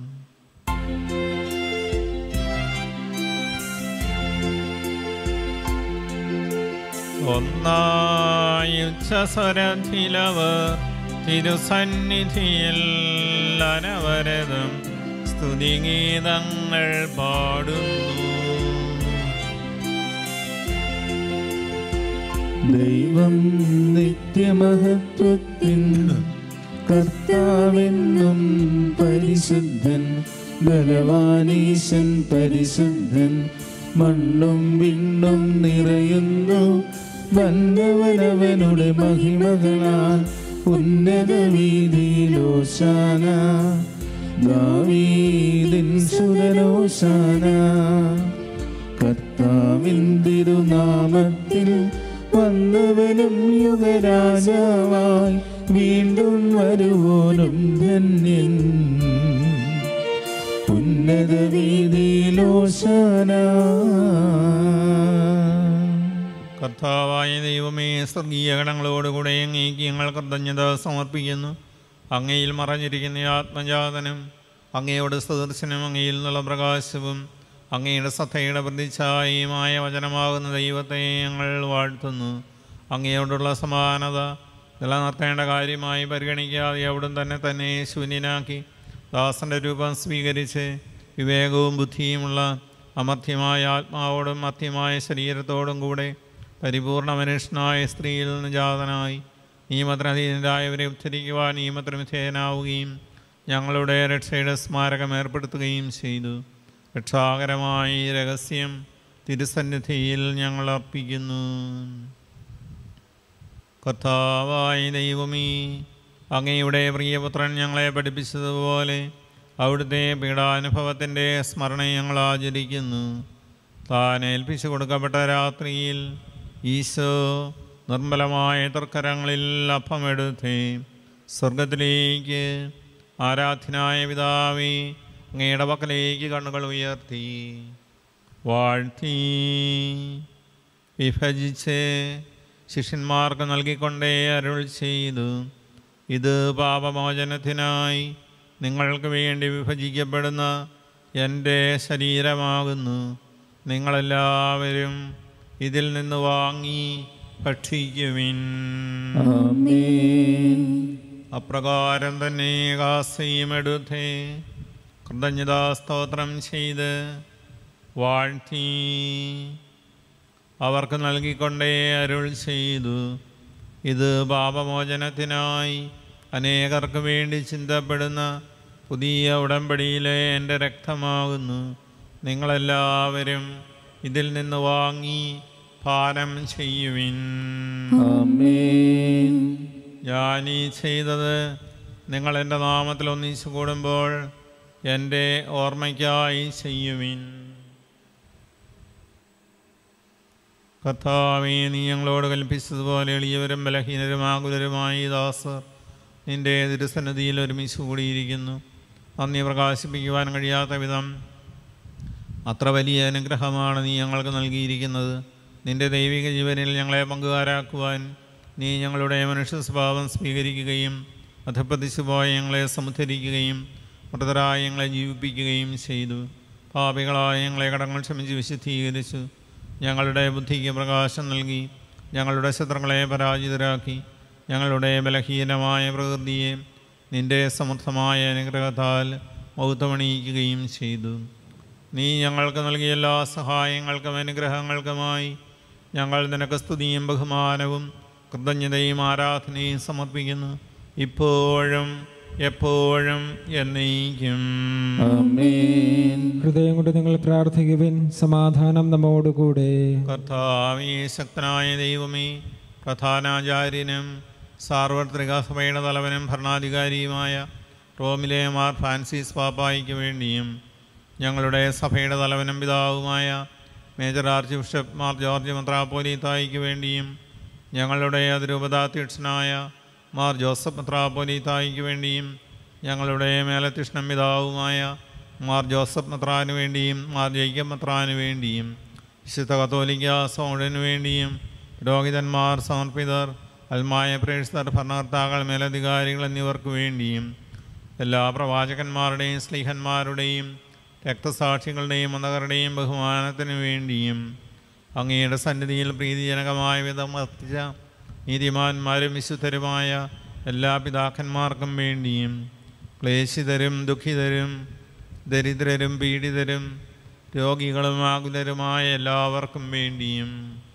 ഒന്നായുച്ഛസ്വരത്തിലവർ തിരുസന്നിധിയിൽ അനവരതം സ്തുതിഗീതങ്ങൾ പാടുന്നു ദൈവം നിത്യമഹത്വത്തിൻ കർത്താവെന്നും പരിശുദ്ധൻ ബലവാനീശൻ പരിശുദ്ധൻ മണ്ണും വിണ്ണും നിറയുന്നു വന്നവനവനുടെ മഹിമകളാൽ ഉന്നത വീതിയിലോശാന ദാവീദിൻ സുരലോശാന കർത്താവിൻ തിരുനാമത്തിൽ വന്നവനും യുഗരാജാവായി വീണ്ടും വരുവോനും ധന്യൻ ഉന്നത വീതിയിലോശാന കർത്താവായ ദൈവമേ സ്വർഗീയ ഗണങ്ങളോടുകൂടെ അങ്ങേക്ക് ഞങ്ങൾ കൃതജ്ഞത സമർപ്പിക്കുന്നു അങ്ങയിൽ മറഞ്ഞിരിക്കുന്ന ഈ ആത്മജാതനും അങ്ങയോട് സദർശനം അങ്ങയിൽ നിന്നുള്ള പ്രകാശവും അങ്ങയുടെ സത്തയുടെ പ്രതിച്ഛായയുമായ വചനമാകുന്ന ദൈവത്തെ ഞങ്ങൾ വാഴ്ത്തുന്നു അങ്ങയോടുള്ള സമാനത നിലനിർത്തേണ്ട കാര്യമായി പരിഗണിക്കാതെ അവിടും തന്നെ തന്നെ ശൂന്യനാക്കി ദാസന്റെ രൂപം സ്വീകരിച്ച് വിവേകവും ബുദ്ധിയുമുള്ള അമർത്യമായ ആത്മാവോടും മർത്യമായ ശരീരത്തോടും കൂടെ പരിപൂർണ മനുഷ്യനായ സ്ത്രീയിൽ നിന്ന് ജാതനായി നിയമത്തിനധീനരായവരെ ഉദ്ധരിക്കുവാൻ നിയമത്തിന് വിധേയനാവുകയും ഞങ്ങളുടെ രക്ഷയുടെ സ്മാരകം ഏർപ്പെടുത്തുകയും ചെയ്തു രക്ഷാകരമായ ഈ രഹസ്യം തിരുസന്നിധിയിൽ ഞങ്ങൾ അർപ്പിക്കുന്നു കർത്താവായ ദൈവമേ അങ്ങയുടെ പ്രിയപുത്രൻ ഞങ്ങളെ പഠിപ്പിച്ചതുപോലെ അവിടുത്തെ പീഡാനുഭവത്തിൻ്റെ സ്മരണ ഞങ്ങൾ ആചരിക്കുന്നു താൻ ഏൽപ്പിച്ചു കൊടുക്കപ്പെട്ട രാത്രിയിൽ ഈശോ നിർമ്മലമായ തർക്കരങ്ങളിൽ അപ്പമെടുത്ത് സ്വർഗത്തിലേക്ക് ആരാധ്യനായ പിതാവേ അങ്ങയുടെ പക്കലേക്ക് കണ്ണുകൾ ഉയർത്തി വാഴ്ത്തി വിഭജിച്ച് ശിഷ്യന്മാർക്ക് നൽകിക്കൊണ്ടേ അരുൾ ചെയ്തു ഇത് പാപമോചനത്തിനായി നിങ്ങൾക്ക് വേണ്ടി വിഭജിക്കപ്പെടുന്ന എൻ്റെ ശരീരമാകുന്നു നിങ്ങളെല്ലാവരും ഇതിൽ നിന്ന് വാങ്ങി ഭക്ഷിക്കുവിൻ ആമേൻ അപ്രകാരം തന്നെ കാസയും എടുത്തേ കൃതജ്ഞതാസ്തോത്രം ചെയ്ത് വാഴ്ത്തി അവർക്ക് നൽകിക്കൊണ്ടേ അരുൾ ചെയ്തു ഇത് പാപമോചനത്തിനായി അനേകർക്ക് വേണ്ടി ചിന്തപ്പെടുന്ന പുതിയ ഉടമ്പടിയിലെ എൻ്റെ രക്തമാകുന്നു നിങ്ങളെല്ലാവരും ഇതിൽ നിന്ന് വാങ്ങി പാനം ചെയ്യുവിൻ ആമേൻ ഞാൻ ഈ ചെയ്തത് നിങ്ങൾ എൻ്റെ നാമത്തിൽ ഒന്നിച്ചു കൂടുമ്പോൾ എൻ്റെ ഓർമ്മയ്ക്കായി ചെയ്യുവിൻ കർത്താവേ നീ ഞങ്ങളോട് കൽപ്പിച്ചതുപോലെ എളിയവരും ബലഹീനരുമാകുലരുമായി ഈ ദാസർ നിന്റെ തിരുസന്നിധിയിൽ ഒരുമിച്ച് കൂടിയിരിക്കുന്നു നന്ദി പ്രകാശിപ്പിക്കുവാൻ കഴിയാത്ത വിധം അത്ര വലിയ അനുഗ്രഹമാണ് നീ ഞങ്ങൾക്ക് നൽകിയിരിക്കുന്നത് നിന്റെ ദൈവിക ജീവനിൽ ഞങ്ങളെ പങ്കുകാരാക്കുവാൻ നീ ഞങ്ങളുടെ മനുഷ്യ സ്വഭാവം സ്വീകരിക്കുകയും അധപ്പതിച്ചു പോയ ഞങ്ങളെ സമുദ്ധരിക്കുകയും മൃതരായ ഞങ്ങളെ ജീവിപ്പിക്കുകയും ചെയ്തു പാപികളായ ഞങ്ങളെ കടങ്ങൾ ക്ഷമിച്ച് വിശുദ്ധീകരിച്ചു ഞങ്ങളുടെ ബുദ്ധിക്ക് പ്രകാശം നൽകി ഞങ്ങളുടെ ശത്രുക്കളെ പരാജിതരാക്കി ഞങ്ങളുടെ ബലഹീനമായ പ്രകൃതിയെ നിന്റെ സമർത്ഥമായ അനുഗ്രഹത്താൽ മൗത്തമണിയിക്കുകയും ചെയ്തു നീ ഞങ്ങൾക്ക് നൽകിയ എല്ലാ സഹായങ്ങൾക്കും അനുഗ്രഹങ്ങൾക്കുമായി ഞങ്ങൾ നിനക്ക് സ്തുതിയും ബഹുമാനവും കൃതജ്ഞതയും ആരാധനയും സമർപ്പിക്കുന്നു ഇപ്പോഴും എപ്പോഴും എന്നേക്കും ആമേൻ ഹൃദയം കൊണ്ട് നിങ്ങൾ പ്രാർത്ഥിക്കുവിൻ സമാധാനം നമ്മോടുകൂടെ കർത്താവേ ശക്തനായ ദൈവമേ പ്രധാനാചാര്യനും സാർവത്രിക സഭയുടെ തലവനും ഭരണാധികാരിയുമായ റോമിലെ മാർ ഫ്രാൻസിസ് പാപ്പായിക്ക് വേണ്ടിയും ഞങ്ങളുടെ സഭയുടെ തലവനും പിതാവുമായ major archbishop Mar George മെത്രാപ്പോലീത്തായിക്ക് വേണ്ടിയും ഞങ്ങളുടെ അതിരൂപതാധ്യക്ഷനായ മാർ ജോസഫ് മെത്രാപ്പോലീത്തായിക്ക് വേണ്ടിയും ഞങ്ങളുടെ മേലധ്യക്ഷനും പിതാവുമായ മാർ ജോസഫ് മെത്രാന് വേണ്ടിയും മാർ ജയിക്കബ് മെത്രാന് വേണ്ടിയും വിശുദ്ധ കത്തോലിക്ക സൗണ്ടിനു വേണ്ടിയും പുരോഹിതന്മാർ സമർപ്പിതർ അൽമായ പ്രേക്ഷിതർ ഭരണകർത്താക്കൾ മേലധികാരികൾ എന്നിവർക്ക് വേണ്ടിയും എല്ലാ പ്രവാചകന്മാരുടെയും സ്ലീഹന്മാരുടെയും രക്തസാക്ഷികളുടെയും മതകരുടെയും ബഹുമാനത്തിനു വേണ്ടിയും അങ്ങയുടെ സന്നിധിയിൽ പ്രീതിജനകമായ വിധം വർത്തിച്ച നീതിമാന്മാരും വിശുദ്ധരുമായ എല്ലാ പിതാക്കന്മാർക്കും വേണ്ടിയും ക്ലേശിതരും ദുഃഖിതരും ദരിദ്രരും പീഡിതരും രോഗികളും ആകുലരുമായ എല്ലാവർക്കും വേണ്ടിയും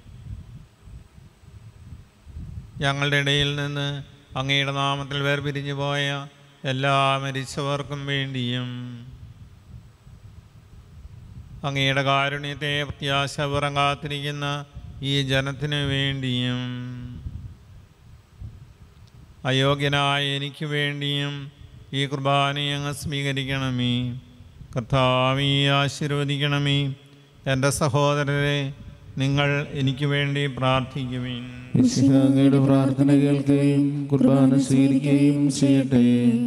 ഞങ്ങളുടെ ഇടയിൽ നിന്ന് അങ്ങയുടെ നാമത്തിൽ വേർപിരിഞ്ഞു പോയ എല്ലാ മരിച്ചവർക്കും വേണ്ടിയും അങ്ങയുടെ കാരുണ്യത്തെ പ്രത്യാശ പിറങ്ങാത്തിരിക്കുന്ന ഈ ജനത്തിനു വേണ്ടിയും അയോഗ്യനായ എനിക്ക് വേണ്ടിയും ഈ കുർബാനയെ അങ്ങ് സ്വീകരിക്കണമേ കർത്താവീ ആശീർവദിക്കണമേ എൻ്റെ സഹോദരരെ നിങ്ങൾ എനിക്ക് വേണ്ടി പ്രാർത്ഥിക്കുവിൻ വിശുദ്ധയുടെ പ്രാർത്ഥന കേൾക്കുകയും കുർബാന സ്വീകരിക്കുകയും ചെയ്യട്ടെ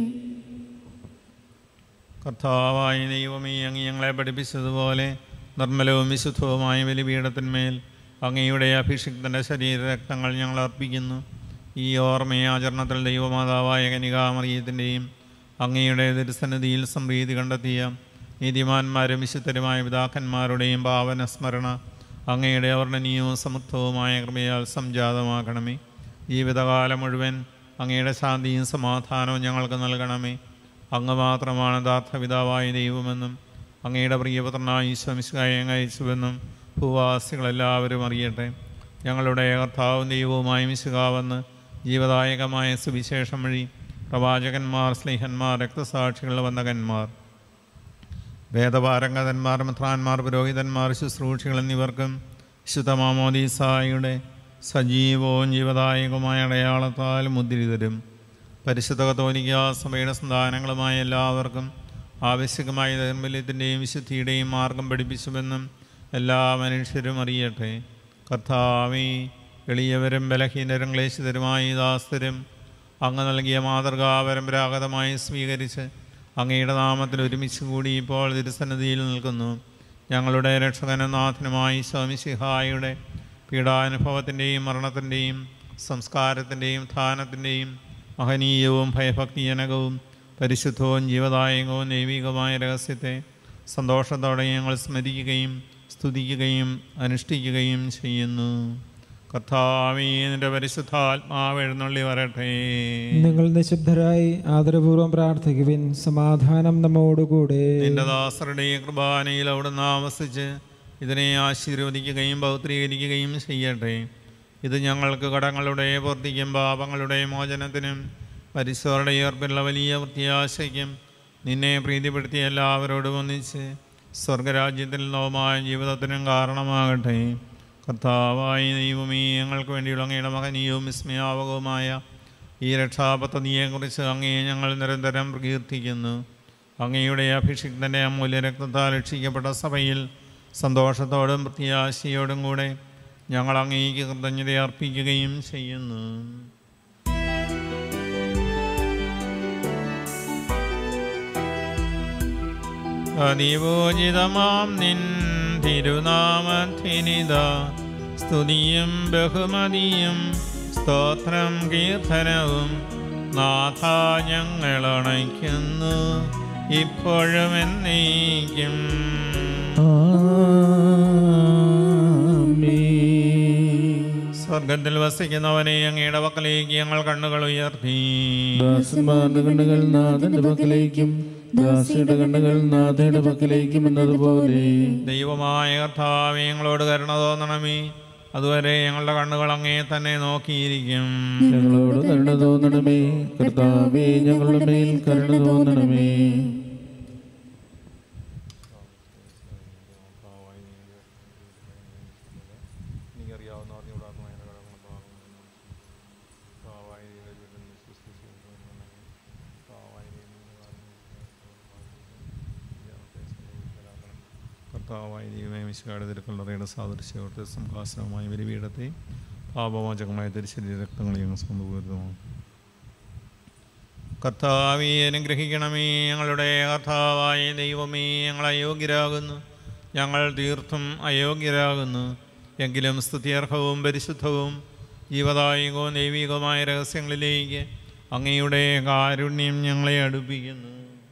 കർത്താവായ ദൈവമേ അങ്ങ് ഞങ്ങളെ പഠിപ്പിച്ചതുപോലെ നിർമ്മലവും വിശുദ്ധവുമായ ബലിപീഠത്തിന്മേൽ അങ്ങയുടെ അഭിഷിക്തൻ്റെ ശരീരരക്തങ്ങൾ ഞങ്ങൾ അർപ്പിക്കുന്നു ഈ ഓർമ്മയെ ആചരണത്തിൽ ദൈവമാതാവായ കനികാമറിയത്തിൻ്റെയും അങ്ങയുടെ തിരുസന്നിധിയിൽ സംപ്രീതി കണ്ടെത്തിയ നീതിമാന്മാരും വിശുദ്ധരുമായ പിതാക്കന്മാരുടെയും പാവന സ്മരണ അങ്ങയുടെ അവർണ്ണനീയവും സമത്വവുമായ കൃപയാൽ സംജാതമാക്കണമേ ജീവിതകാലം മുഴുവൻ അങ്ങയുടെ ശാന്തിയും സമാധാനവും ഞങ്ങൾക്ക് നൽകണമേ അങ്ങ് മാത്രമാണ് യഥാർത്ഥ പിതാവായ ദൈവമെന്നും അങ്ങയുടെ പ്രിയപുത്രനായ ഈശ്വമിശായെ അയച്ചുവെന്നും ഭൂവാസികളെല്ലാവരും അറിയട്ടെ ഞങ്ങളുടെ കർത്താവും ദൈവവുമായ മിശുകാവെന്ന് ജീവദായകമായ സുവിശേഷം വഴി പ്രവാചകന്മാർ സ്നേഹന്മാർ രക്തസാക്ഷികൾ വന്ദകന്മാർ വേദപാരംഗതന്മാർ മിത്രാന്മാർ പുരോഹിതന്മാർ ശുശ്രൂഷികൾ എന്നിവർക്കും വിശുദ്ധമാമോദീസായുടെ സജീവവും ജീവദായകവുമായ അടയാളത്താൽ മുദ്രിതരും പരിശുദ്ധ കത്തോലിക്ക സഭയുടെ സന്താനങ്ങളുമായ എല്ലാവർക്കും ആവശ്യകമായ ദൈർമല്യത്തിൻ്റെയും വിശുദ്ധിയുടെയും മാർഗം പഠിപ്പിച്ചുവെന്നും എല്ലാ മനുഷ്യരും അറിയട്ടെ കർത്താവേ എളിയവരും ബലഹീനരും ക്ലേശിതരുമായ ഈ ദാസ്തരും അങ്ങ് നൽകിയ മാതൃകാ പരമ്പരാഗതമായി സ്വീകരിച്ച് അങ്ങയുടെ നാമത്തിൽ ഒരുമിച്ച് കൂടി ഇപ്പോൾ തിരുസന്നിധിയിൽ നിൽക്കുന്നു ഞങ്ങളുടെ രക്ഷകനും നാഥനുമായി സ്വാമിസിഹായുടെ പീഡാനുഭവത്തിൻ്റെയും മരണത്തിൻ്റെയും സംസ്കാരത്തിൻ്റെയും ധാനത്തിൻ്റെയും മഹനീയവും ഭയഭക്തിജനകവും പരിശുദ്ധവും ജീവദായകവും ദൈവികവുമായ രഹസ്യത്തെ സന്തോഷത്തോടെ ഞങ്ങൾ സ്മരിക്കുകയും സ്തുതിക്കുകയും അനുഷ്ഠിക്കുകയും ചെയ്യുന്നു കർത്താവേ നിന്റെ പരിശുദ്ധാത്മാവ് എഴുന്നള്ളി വരട്ടെ നിങ്ങൾ നിശബ്ദരായി ആദരപൂർവ്വം പ്രാർത്ഥിക്കുവിൻ സമാധാനം നമ്മോടുകൂടെ നിന്റെ ദാസരുടെ കൃപാനയിൽ അവിടുന്ന് ആവസിച്ച് ഇതിനെ ആശീർവദിക്കുകയും പൗത്രീകരിക്കുകയും ചെയ്യട്ടെ ഇത് ഞങ്ങൾക്ക് കടങ്ങളുടെ പൂർത്തിക്കും പാപങ്ങളുടെ മോചനത്തിനും പരിസരുടെ ഏർപ്പിലുള്ള വലിയ പ്രത്യാശയ്ക്കും നിന്നെ പ്രീതിപ്പെടുത്തിയ എല്ലാവരോടും ഒന്നിച്ച് സ്വർഗരാജ്യത്തിൽ നവമായ ജീവിതത്തിനും കാരണമാകട്ടെ കർത്താവായ ദൈവമേ ഞങ്ങൾക്ക് വേണ്ടിയുള്ള അങ്ങയുടെ മകനീയവും വിസ്മയാവകവുമായ ഈ രക്ഷാപദ്ധതിയെക്കുറിച്ച് അങ്ങയെ ഞങ്ങൾ നിരന്തരം പ്രകീർത്തിക്കുന്നു അങ്ങയുടെ അഭിഷിക്തൻ്റെ അമൂല്യ രക്തത്താൽ രക്ഷിക്കപ്പെട്ട സഭയിൽ സന്തോഷത്തോടും പ്രത്യാശയോടും കൂടെ ഞങ്ങൾ അങ്ങേക്ക് കൃതജ്ഞത അർപ്പിക്കുകയും ചെയ്യുന്നു അതിപൂജിതമാം നിൻ തിരുനാമത്തിനിത സ്തുതിയും ബഹുമതിയും സ്തോത്രം കീർത്തനവും നാഥ ഞങ്ങളണയ്ക്കുന്നു ഇപ്പോഴും എന്നേക്കും സ്വർഗത്തിൽ വസിക്കുന്നവനെ അങ്ങയുടെ പക്കലേക്ക് ഞങ്ങൾ കണ്ണുകൾ ഉയർത്തി ദാസന്മാരുടെ കണ്ണുകൾ നാഥന്റെ പക്കലേക്കും ദാസിയുടെ കണ്ണുകൾ നാഥയുടെ പക്കലേക്കും എന്നതുപോലെ ദൈവമായ കർത്താവെ ഞങ്ങളോട് കരുണ തോന്നണമേ അതുവരെ ഞങ്ങളുടെ കണ്ണുകൾ അങ്ങേ തന്നെ നോക്കിയിരിക്കും ഞങ്ങളോട് കരുണ തോന്നണമേ കർത്താവേ ഞങ്ങളുടെ മേൽ കരുണ തോന്നണമേ കർത്താവായ ദൈവമേ വിശാട് തിരുക്കല്ലറയുടെ സാദൃശ്യവർത്തെ സംഹാസനവുമായ വലിവീടത്തെ പാപവാചകമായ തിരിച്ചരി രക്തങ്ങളെയും സ്വന്തപൂരിതമാണ് കർത്താവെ അനുഗ്രഹിക്കണമേ ഞങ്ങളുടെ കർത്താവായ ദൈവമേ ഞങ്ങൾ അയോഗ്യരാകുന്നു ഞങ്ങൾ തീർത്തും അയോഗ്യരാകുന്നു എങ്കിലും സ്തുത്യർഹവും പരിശുദ്ധവും ജീവദായകവും ദൈവികവുമായ രഹസ്യങ്ങളിലേക്ക് അങ്ങയുടെ കാരുണ്യം ഞങ്ങളെ അടുപ്പിക്കുന്നു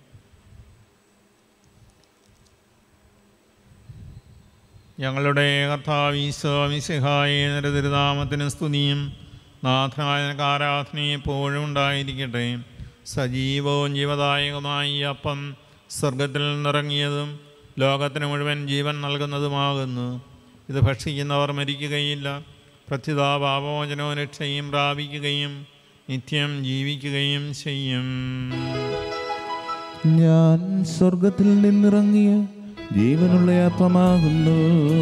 ഞങ്ങളുടെ കർത്താവീശ്വാമിശിഹായ നിരതിരുനാമത്തിന് സ്തുതിയും നാഥനായ ആരാധനയും എപ്പോഴും ഉണ്ടായിരിക്കട്ടെ സജീവവും ജീവദായകമായ ഈ അപ്പം സ്വർഗത്തിൽ നിന്നിറങ്ങിയതും ലോകത്തിന് മുഴുവൻ ജീവൻ നൽകുന്നതുമാകുന്നു ഇത് ഭക്ഷിക്കുന്നവർ മരിക്കുകയില്ല പ്രത്യുത പാപമോചനവും രക്ഷയും പ്രാപിക്കുകയും നിത്യം ജീവിക്കുകയും ചെയ്യും ഞാൻ സ്വർഗത്തിൽ നിന്നിറങ്ങിയ ജീവനുള്ള അപ്പമാകുന്നു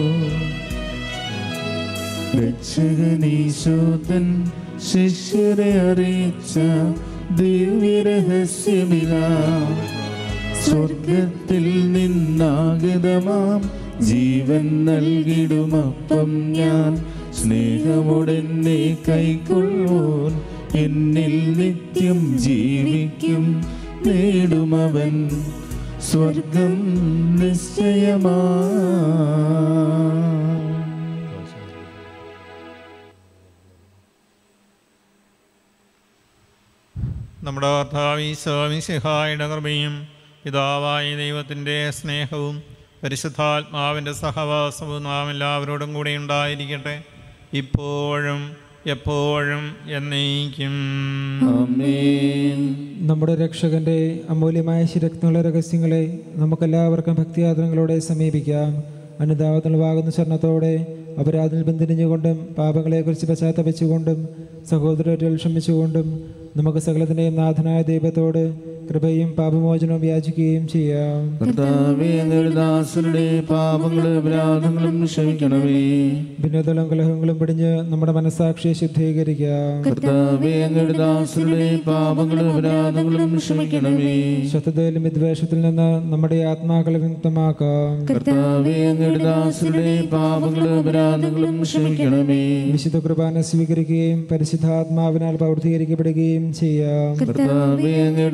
രക്ഷകനീശോതൻ ശിഷ്യരെ അറിയിച്ച ദിവ്യരഹസ്യമിത സ്വർഗത്തിൽ നിന്നാഗതമാം ജീവൻ നൽകിടുമപ്പം ഞാൻ സ്നേഹമുടെന്നെ കൈക്കൊള്ളുവോൻ എന്നിൽ നിത്യം ജീവിക്കും നേടുമവൻ സ്വർഗം നിശ്ചയമാ നമ്മുടെ കർത്താവീശ്വാമിശിഹായുടെ കൃപയും പിതാവായ ദൈവത്തിൻ്റെ സ്നേഹവും പരിശുദ്ധാത്മാവിൻ്റെ സഹവാസവും നാം എല്ലാവരോടും കൂടെ ഉണ്ടായിരിക്കട്ടെ ഇപ്പോഴും എപ്പോഴും എന്നേക്കും ആമേൻ നമ്മുടെ രക്ഷകന്റെ അമൂല്യമായ ശിരക്തങ്ങളുടെ രഹസ്യങ്ങളെ നമുക്കെല്ലാവർക്കും ഭക്തിയാദരങ്ങളോടെ സമീപിക്കാം അനുതാപത്തിനുള്ളവാകുന്ന ശരണത്തോടെ അപരാധിൽ ബന്ധിരിഞ്ഞുകൊണ്ടും പാപങ്ങളെക്കുറിച്ച് പശ്ചാത്തപിച്ചുകൊണ്ടും സഹോദരരിൽ ക്ഷമിച്ചുകൊണ്ടും നമുക്ക് സകലത്തിൻ്റെയും നാഥനായ ദൈവത്തോട് കൃപയും പാപമോചനവും യാചിക്കുകയും ചെയ്യാം കർത്താവേ അങ്ങയുടെ ദാസരുടെ പാപങ്ങളും അപരാധങ്ങളും ക്ഷമിക്കണമേ ഭിന്നതകളും കലഹങ്ങളും പിടിഞ്ഞ് നമ്മുടെ മനസ്സാക്ഷിയെ ശുദ്ധീകരിക്കാം കർത്താവേ അങ്ങയുടെ ദാസരുടെ പാപങ്ങളും അപരാധങ്ങളും ക്ഷമിക്കണമേ ശത്രുതയിലും വിദ്വേഷത്തിൽ നിന്ന് നമ്മുടെ ആത്മാക്കളെ വിമുക്തമാക്കാം കർത്താവേ അങ്ങയുടെ ദാസരുടെ പാപങ്ങളും അപരാധങ്ങളും ക്ഷമിക്കണമേ വിശുദ്ധ കുർബാന സ്വീകരിക്കുകയും പരിശുദ്ധാത്മാവിനാൽ പ്രവർത്തീകരിക്കപ്പെടുകയും ചെയ്യാം കർത്താവേ അങ്ങയുടെ ദാസരുടെ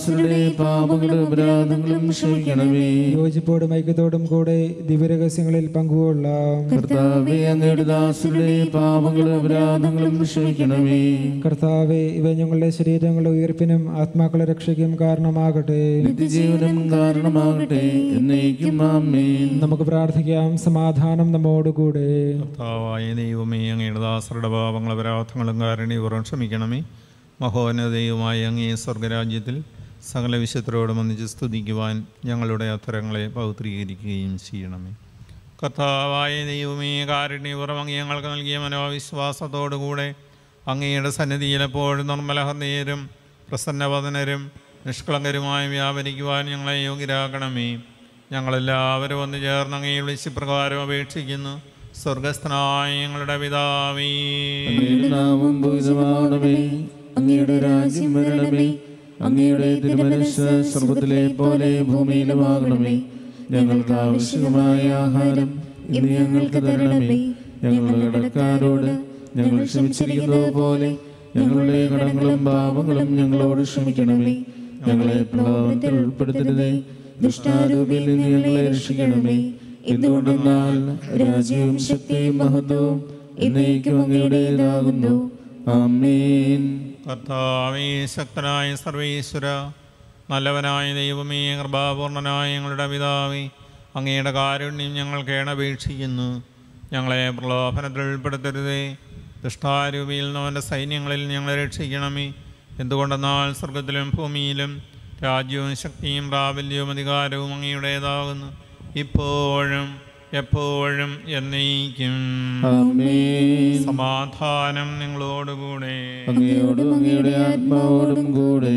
ദാസരുടെ പാപങ്ങളും അപരാധങ്ങളും ക്ഷമിക്കണമേ യോജിപ്പോടും ഐക്യത്തോടും കൂടെ ദിവ്യരഹസ്യങ്ങളിൽ പങ്കുകൊള്ളാം കർത്താവെ അങ്ങയുടെ ദാസരുടെ പാപങ്ങളും അപരാധങ്ങളും ക്ഷമിക്കണമേ കർത്താവെ ഇവ ഞങ്ങളുടെ ശരീരങ്ങളുടെ ഉയർപ്പിനും ആത്മാക്കളുടെ രക്ഷയ്ക്കും കാരണമാകട്ടെ നിത്യജീവനം കാരണമാകട്ടെ എന്നേക്കും ആമേൻ നമുക്ക് പ്രാർത്ഥിക്കാം സമാധാനം നമ്മോടുകൂടെ കർത്താവായ ദൈവമേ അങ്ങയുടെ ദാസരുടെ പാപങ്ങൾ അപരാധങ്ങളും കാരണീപുറം ക്ഷമിക്കണമേ മഹോന്നതയുമായ അങ്ങേ സ്വർഗരാജ്യത്തിൽ സകല വിശുദ്ധരോടും ഒന്നിച്ച് സ്തുതിക്കുവാൻ ഞങ്ങളുടെ അത്തരങ്ങളെ പൗത്രീകരിക്കുകയും ചെയ്യണമേ കർത്താവായ ദൈവമേ കാരുണ്യപുറം അങ്ങ് ഞങ്ങൾക്ക് നൽകിയ മനോവിശ്വാസത്തോടുകൂടെ അങ്ങയുടെ സന്നിധിയിൽ എപ്പോഴും നിർമ്മലഹൃദയരും പ്രസന്നവദനരും നിഷ്കളങ്കരുമായി വ്യാപരിക്കുവാൻ ഞങ്ങളെ യോഗ്യരാക്കണമേ ഞങ്ങളെല്ലാവരും ഒന്ന് ചേർന്ന് അങ്ങയെ വിളിച്ച് പ്രകാരം അപേക്ഷിക്കുന്നു സ്വർഗസ്ഥനായ ഞങ്ങളുടെ പിതാവേ അങ്ങയുടെ നാമം പൂജിതമാകണമേ അങ്ങയുടെ രാജ്യം വരണമേ അങ്ങയുടെ തിരുമനസ് സ്വർഗത്തിലെ പോലെ ഭൂമിയിലുമാകണമേ ഞങ്ങൾക്ക് ആവശ്യമായ ആഹാരം ഇന്ന് ഞങ്ങൾക്ക് തരണമേ ഞങ്ങളുടെ കടക്കാരോട് ഞങ്ങൾ ക്ഷമിച്ചിരിക്കുന്നത് പോലെ ഞങ്ങളുടെ കടങ്ങളും പാപങ്ങളും ഞങ്ങളോട് ക്ഷമിക്കണമേ ഞങ്ങളെ പ്രലോഭനത്തിൽ ഉൾപ്പെടുത്തരുതേ ദുഷ്ടാരൂപിയിൽ നിന്ന് ഞങ്ങളെ രക്ഷിക്കണമേ എന്തുകൊണ്ടെന്നാൽ രാജ്യവും ശക്തിയും മഹത്വവും എന്നേക്കും അങ്ങയുടേതാകുന്നു ആമേൻ കർത്താവേ ശക്തനായ സർവേശ്വര നല്ലവനായ ദൈവമേ കൃപാപൂർണനായ ഞങ്ങളുടെ പിതാവേ അങ്ങയുടെ കാരുണ്യം ഞങ്ങൾ കേണപേക്ഷിക്കുന്നു ഞങ്ങളെ പ്രലോഭനത്തിൽ ഉൾപ്പെടുത്തരുതേ ദുഷ്ടാരൂപിയിൽ നിന്നവൻ്റെ സൈന്യങ്ങളിൽ ഞങ്ങളെ രക്ഷിക്കണമേ എന്തുകൊണ്ടെന്നാൽ സ്വർഗത്തിലും ഭൂമിയിലും രാജ്യവും ശക്തിയും പ്രാബല്യവും അധികാരവും അങ്ങയുടേതാകുന്നു ഇപ്പോഴും എപ്പോഴും എന്നേക്കും ആമേൻ സമാധാനം നിങ്ങളോടുകൂടെ അങ്ങയോടും അങ്ങയുടെ ആത്മാവോടും കൂടെ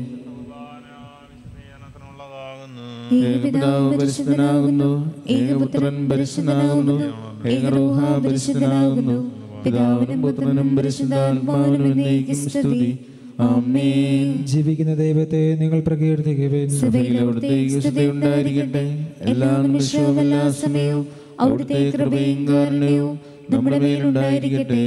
വിശദീകരണത്തിനുള്ളതാകുന്നു ഏകപിതാവ് പരിശുദ്ധനാകുന്നു ഏകപുത്രൻ പരിശുദ്ധനാകുന്നു ഏകറൂഹ പരിശുദ്ധനാകുന്നു പിതാവിനും പുത്രനും പരിശുദ്ധാത്മാവിനും എന്നേക്കും സ്തുതി ആമേൻ ജീവിക്കുന്ന ദൈവത്തെ നിങ്ങൾ പ്രകീർത്തിക്കുവിൻ സഭയിൽ അവിടുത്തെ വിശുദ്ധയുണ്ടായിരിക്കട്ടെ എല്ലാ നിമിഷവും എല്ലാ സമയവും അവിടുത്തെ കൃപയും കാരുണ്യവും നമ്മുടെ മേലുണ്ടായിരിക്കട്ടെ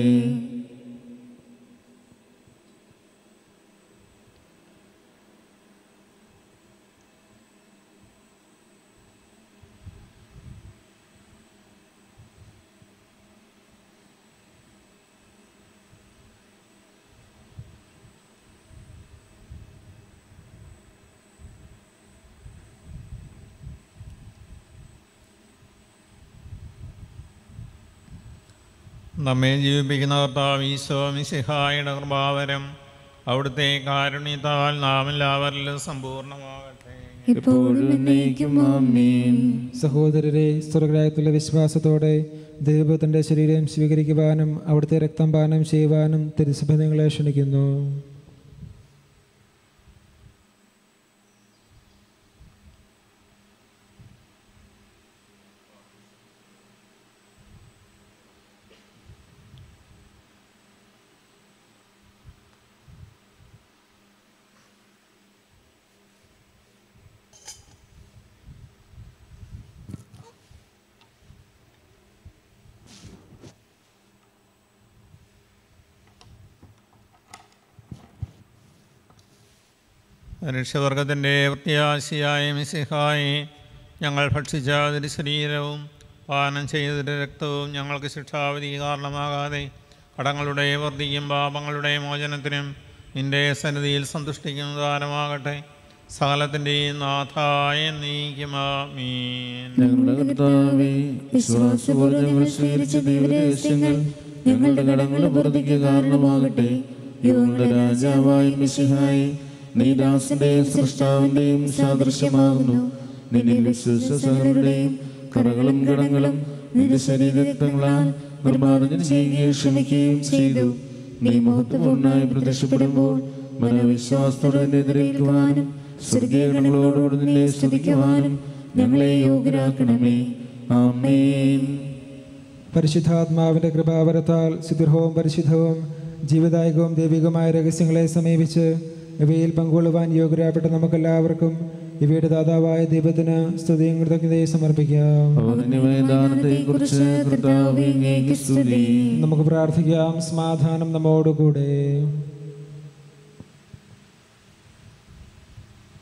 നമ്മെ ജീവിപ്പിക്കുന്ന കർത്താവ് ഈശോ മിശിഹായുടെ കൃപാവരം അവിടുത്തെ കാരുണ്യത്താൽ നാം എല്ലാവരിലും സമ്പൂർണ്ണമാകട്ടെ എപ്പോഴും എന്നേക്കും ആമേൻ സഹോദരരെ സ്വർഗരായത്തുള്ള വിശ്വാസത്തോടെ ദൈവത്തിന്റെ ശരീരം സ്വീകരിക്കുവാനും അവിടുത്തെ രക്തം പാനം ചെയ്യുവാനും തിരുസഭ നിങ്ങളെ ക്ഷണിക്കുന്നു മനുഷ്യവർഗത്തിൻ്റെ പ്രത്യാശയായ മിശിഹായി ഞങ്ങൾ ഭക്ഷിച്ച അതിൻ്റെ ശരീരവും പാനം ചെയ്തതിൻ്റെ രക്തവും ഞങ്ങൾക്ക് ശിക്ഷാവിധി കാരണമാകാതെ കടങ്ങളുടെ വർദ്ധിക്കും പാപങ്ങളുടെ മോചനത്തിനും നിന്റെ സന്നിധിയിൽ സന്തുഷ്ടിക്കുന്ന ദാനമാകട്ടെ സകലത്തിൻ്റെയും നാഥായ നീക്കുമാമീൻ ഞങ്ങളുടെ കർത്താവേ വിശ്വാസപോലെ ഞങ്ങൾ സ്വീകരിച്ച ദൈവരഹസ്യങ്ങൾ ഞങ്ങളുടെ കടങ്ങളുടെ പുറത്തേക്ക് കാരണമാകട്ടെ ഞങ്ങളുടെ രാജാവായി മിശിഹായി നീ ദാസന്റെയും സൃഷ്ടാവിന്റെയും സാദൃശ്യമാകുന്നു നിന്നിൽ വിശ്വസ സകലരുടെയും കറകളും കടങ്ങളും നിന്റെ ശരീരങ്ങളാൽ നിർമ്മാർജ്ജനം ചെയ്യുകയും ക്ഷമിക്കുകയും ചെയ്തു നീ മഹത്വപൂർണ്ണമായി പ്രത്യക്ഷപ്പെടുമ്പോൾ മനോവിശ്വാസത്തോടെ നിന്നെ എതിരേൽക്കുവാനും സ്വർഗീയ ഗണങ്ങളോടുകൂടി നിന്നെ സ്തുതിക്കുവാനും ഞങ്ങളെ യോഗ്യരാക്കണമേ ആമേൻ പരിശുദ്ധാത്മാവിന്റെ കൃപാവരത്താൽ സുദൃഢവും പരിശുദ്ധവും ജീവദായകവും ദൈവികമായ രഹസ്യങ്ങളെ സമീപിച്ച് ഇവയിൽ പങ്കുകൊള്ളുവാൻ യോഗ്യരാപ്പെട്ട നമുക്കെല്ലാവർക്കും ഇവയുടെ ദാതാവായ ദൈവത്തിന് സ്തുതിയും കൃതജ്ഞതയും സമർപ്പിക്കാം അവന്റെ ദാനത്തെ കുറിച്ച് കർത്താവേ അങ്ങേക്ക് സ്തുതി നമുക്ക് പ്രാർത്ഥിക്കാം സമാധാനം നമ്മോടുകൂടെ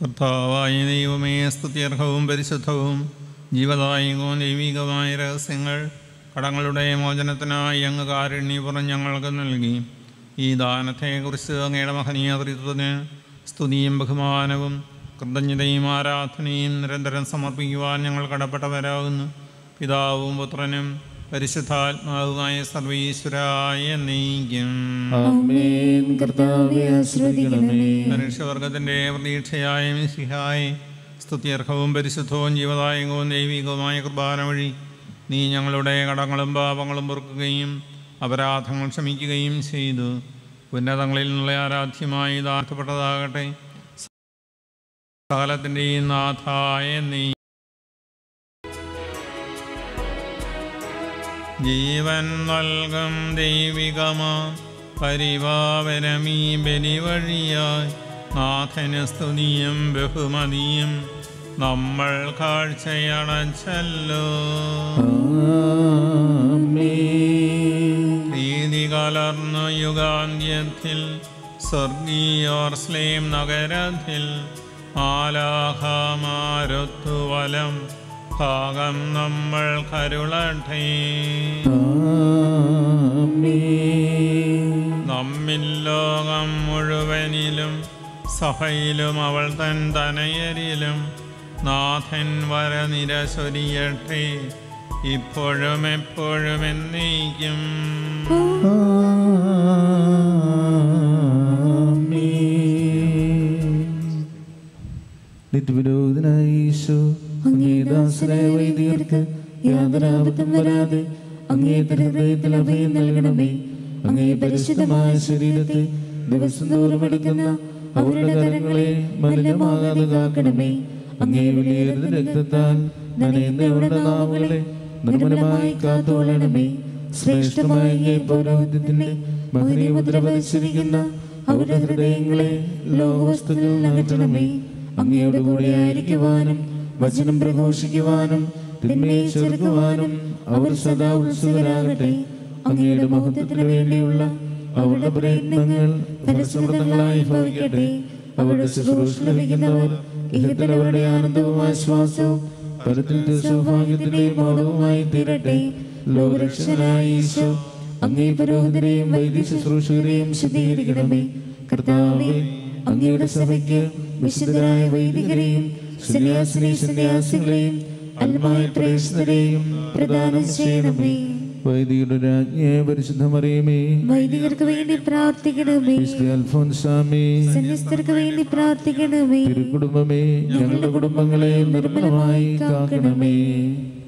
കർത്താവായ ദൈവമേ സ്തുത്യർഹവും പരിശുദ്ധവും ജീവദായകവും ദൈവികമായ രഹസ്യങ്ങൾ കടങ്ങളുടെ മോചനത്തിനായി അങ്ങ് കാരുണ്യപുറം ഞങ്ങൾക്ക് നൽകി ഈ ദാനത്തെക്കുറിച്ച് അങ്ങയുടെ മഹനീയ തൃത്വത്തിന് സ്തുതിയും ബഹുമാനവും കൃതജ്ഞതയും ആരാധനയും നിരന്തരം സമർപ്പിക്കുവാൻ ഞങ്ങൾ കടപ്പെട്ടവരാകുന്നു പിതാവും പുത്രനും പരിശുദ്ധാത്മാവുമായ സർവീശ്വരായ നീക്കും ആമേൻ കർത്താവെ ആശ്രയിക്കണമേ മനുഷ്യവർഗത്തിൻ്റെ പ്രതീക്ഷയായ മിശിഹായി സ്തുത്യർഹവും പരിശുദ്ധവും ജീവദായകവും ദൈവികവുമായ കുർബാന വഴി നീ ഞങ്ങളുടെ കടങ്ങളും പാപങ്ങളും പൊറുക്കുകയും അപരാധങ്ങൾ ക്ഷമിക്കുകയും ചെയ്തു ഉന്നതങ്ങളിൽ നിന്നുള്ള ആരാധ്യമായി ദാർത്തപ്പെട്ടതാകട്ടെ സകലത്തിൻ്റെയും നാഥായ നീ ജീവൻ നൽകും ദൈവികമാ പരിപാവനമീ ബലി വഴിയായി നാഥന് സ്തുതിയും ബഹുമതിയും നമ്മൾ കാഴ്ചയണച്ചല്ലോ പ്രീതി കലർന്ന യുഗാന്ത്യത്തിൽ സ്വർഗീയോർസ്ലേം നഗരത്തിൽ ആലാഹമാരൊത്തുവലം ഭാഗം നമ്മൾ കരുളട്ടെ നമ്മിൽ ലോകം മുഴുവനിലും സഭയിലും അവൾ തൻ തനയരിലും നാഥൻ വരനിര ചൊരിയട്ടെ ഇപ്പോഴും എപ്പോഴും എന്നേക്കും നിത്യവിരോധനായ ഈശോ അങ്ങേ ദാസനായ വൈദികർക്ക് യാതൊരാപത്തും വരാതെ അങ്ങേ ഹൃദയത്തിൽ അഭയം നൽകണമേ അങ്ങേ പരിശുദ്ധമായ ശരീരത്തെ ദിവസം തോറും എടുക്കുന്ന അവരുടെ കരങ്ങളെ മലിനമാകാതെ കാക്കണമേ അങ്ങേ വിലയേറുന്ന രക്തത്താൽ നനയുന്ന അവരുടെ നാവുകളെ നിർമ്മലമായി കാത്തുകൊള്ളണമേ ശ്രേഷ്ഠമായ അങ്ങേ പൗരോഹിത്യത്തിന്റെ മഹനീയ മുദ്ര പതിച്ചിരിക്കുന്ന അവരുടെ ഹൃദയങ്ങളെ ലോകവസ്തുക്കളിൽ അകറ്റണമേ അങ്ങയോട് കൂടെ ആയിരിക്കുവാനും വചനം പ്രഘോഷിക്കുവാനും തിന്മയെ ചെറുക്കുവാനും അവർ സദാ ഉത്സുകരാകട്ടെ അങ്ങയുടെ മഹത്വത്തിന് വേണ്ടിയുള്ള അവരുടെ പ്രയത്നങ്ങൾ ഫലസമൃദ്ധങ്ങളായി ഭവിക്കട്ടെ അവരുടെ ശുശ്രൂഷ ലഭിക്കുന്നവർ ഇഹത്തിൽ അവരുടെ ആനന്ദവും ആശ്വാസവും പരത്തിൽ സൗഭാഗ്യത്തിന്റെയും മൗനവുമായി തീരട്ടെ ലോകരക്ഷകനായ ഈശോ അങ്ങേ പുരോഹിതരെയും വൈദ്യ ശുശ്രൂഷകരെയും ശുദ്ധീകരിക്കണമേ കർത്താവേ അങ്ങയുടെ സഭയ്ക്ക് വിശുദ്ധരായ വൈദികരെയും സന്യാസിനി സന്യാസികളെയും അൽമായ പ്രേക്ഷിതരെയും പ്രദാനം ചെയ്യണമേ വൈദികരുടെ രാജ്ഞിയെ പരിശുദ്ധമറിയമേ വൈദികർക്ക് വേണ്ടി പ്രാർത്ഥിക്കണമേ അൽഫോൻസാമേ സന്യസ്തർക്ക് വേണ്ടി പ്രാർത്ഥിക്കണമേ തിരുക്കുടുംബമേ ഞങ്ങളുടെ കുടുംബങ്ങളെ നിർമ്മലമായി കാക്കണമേ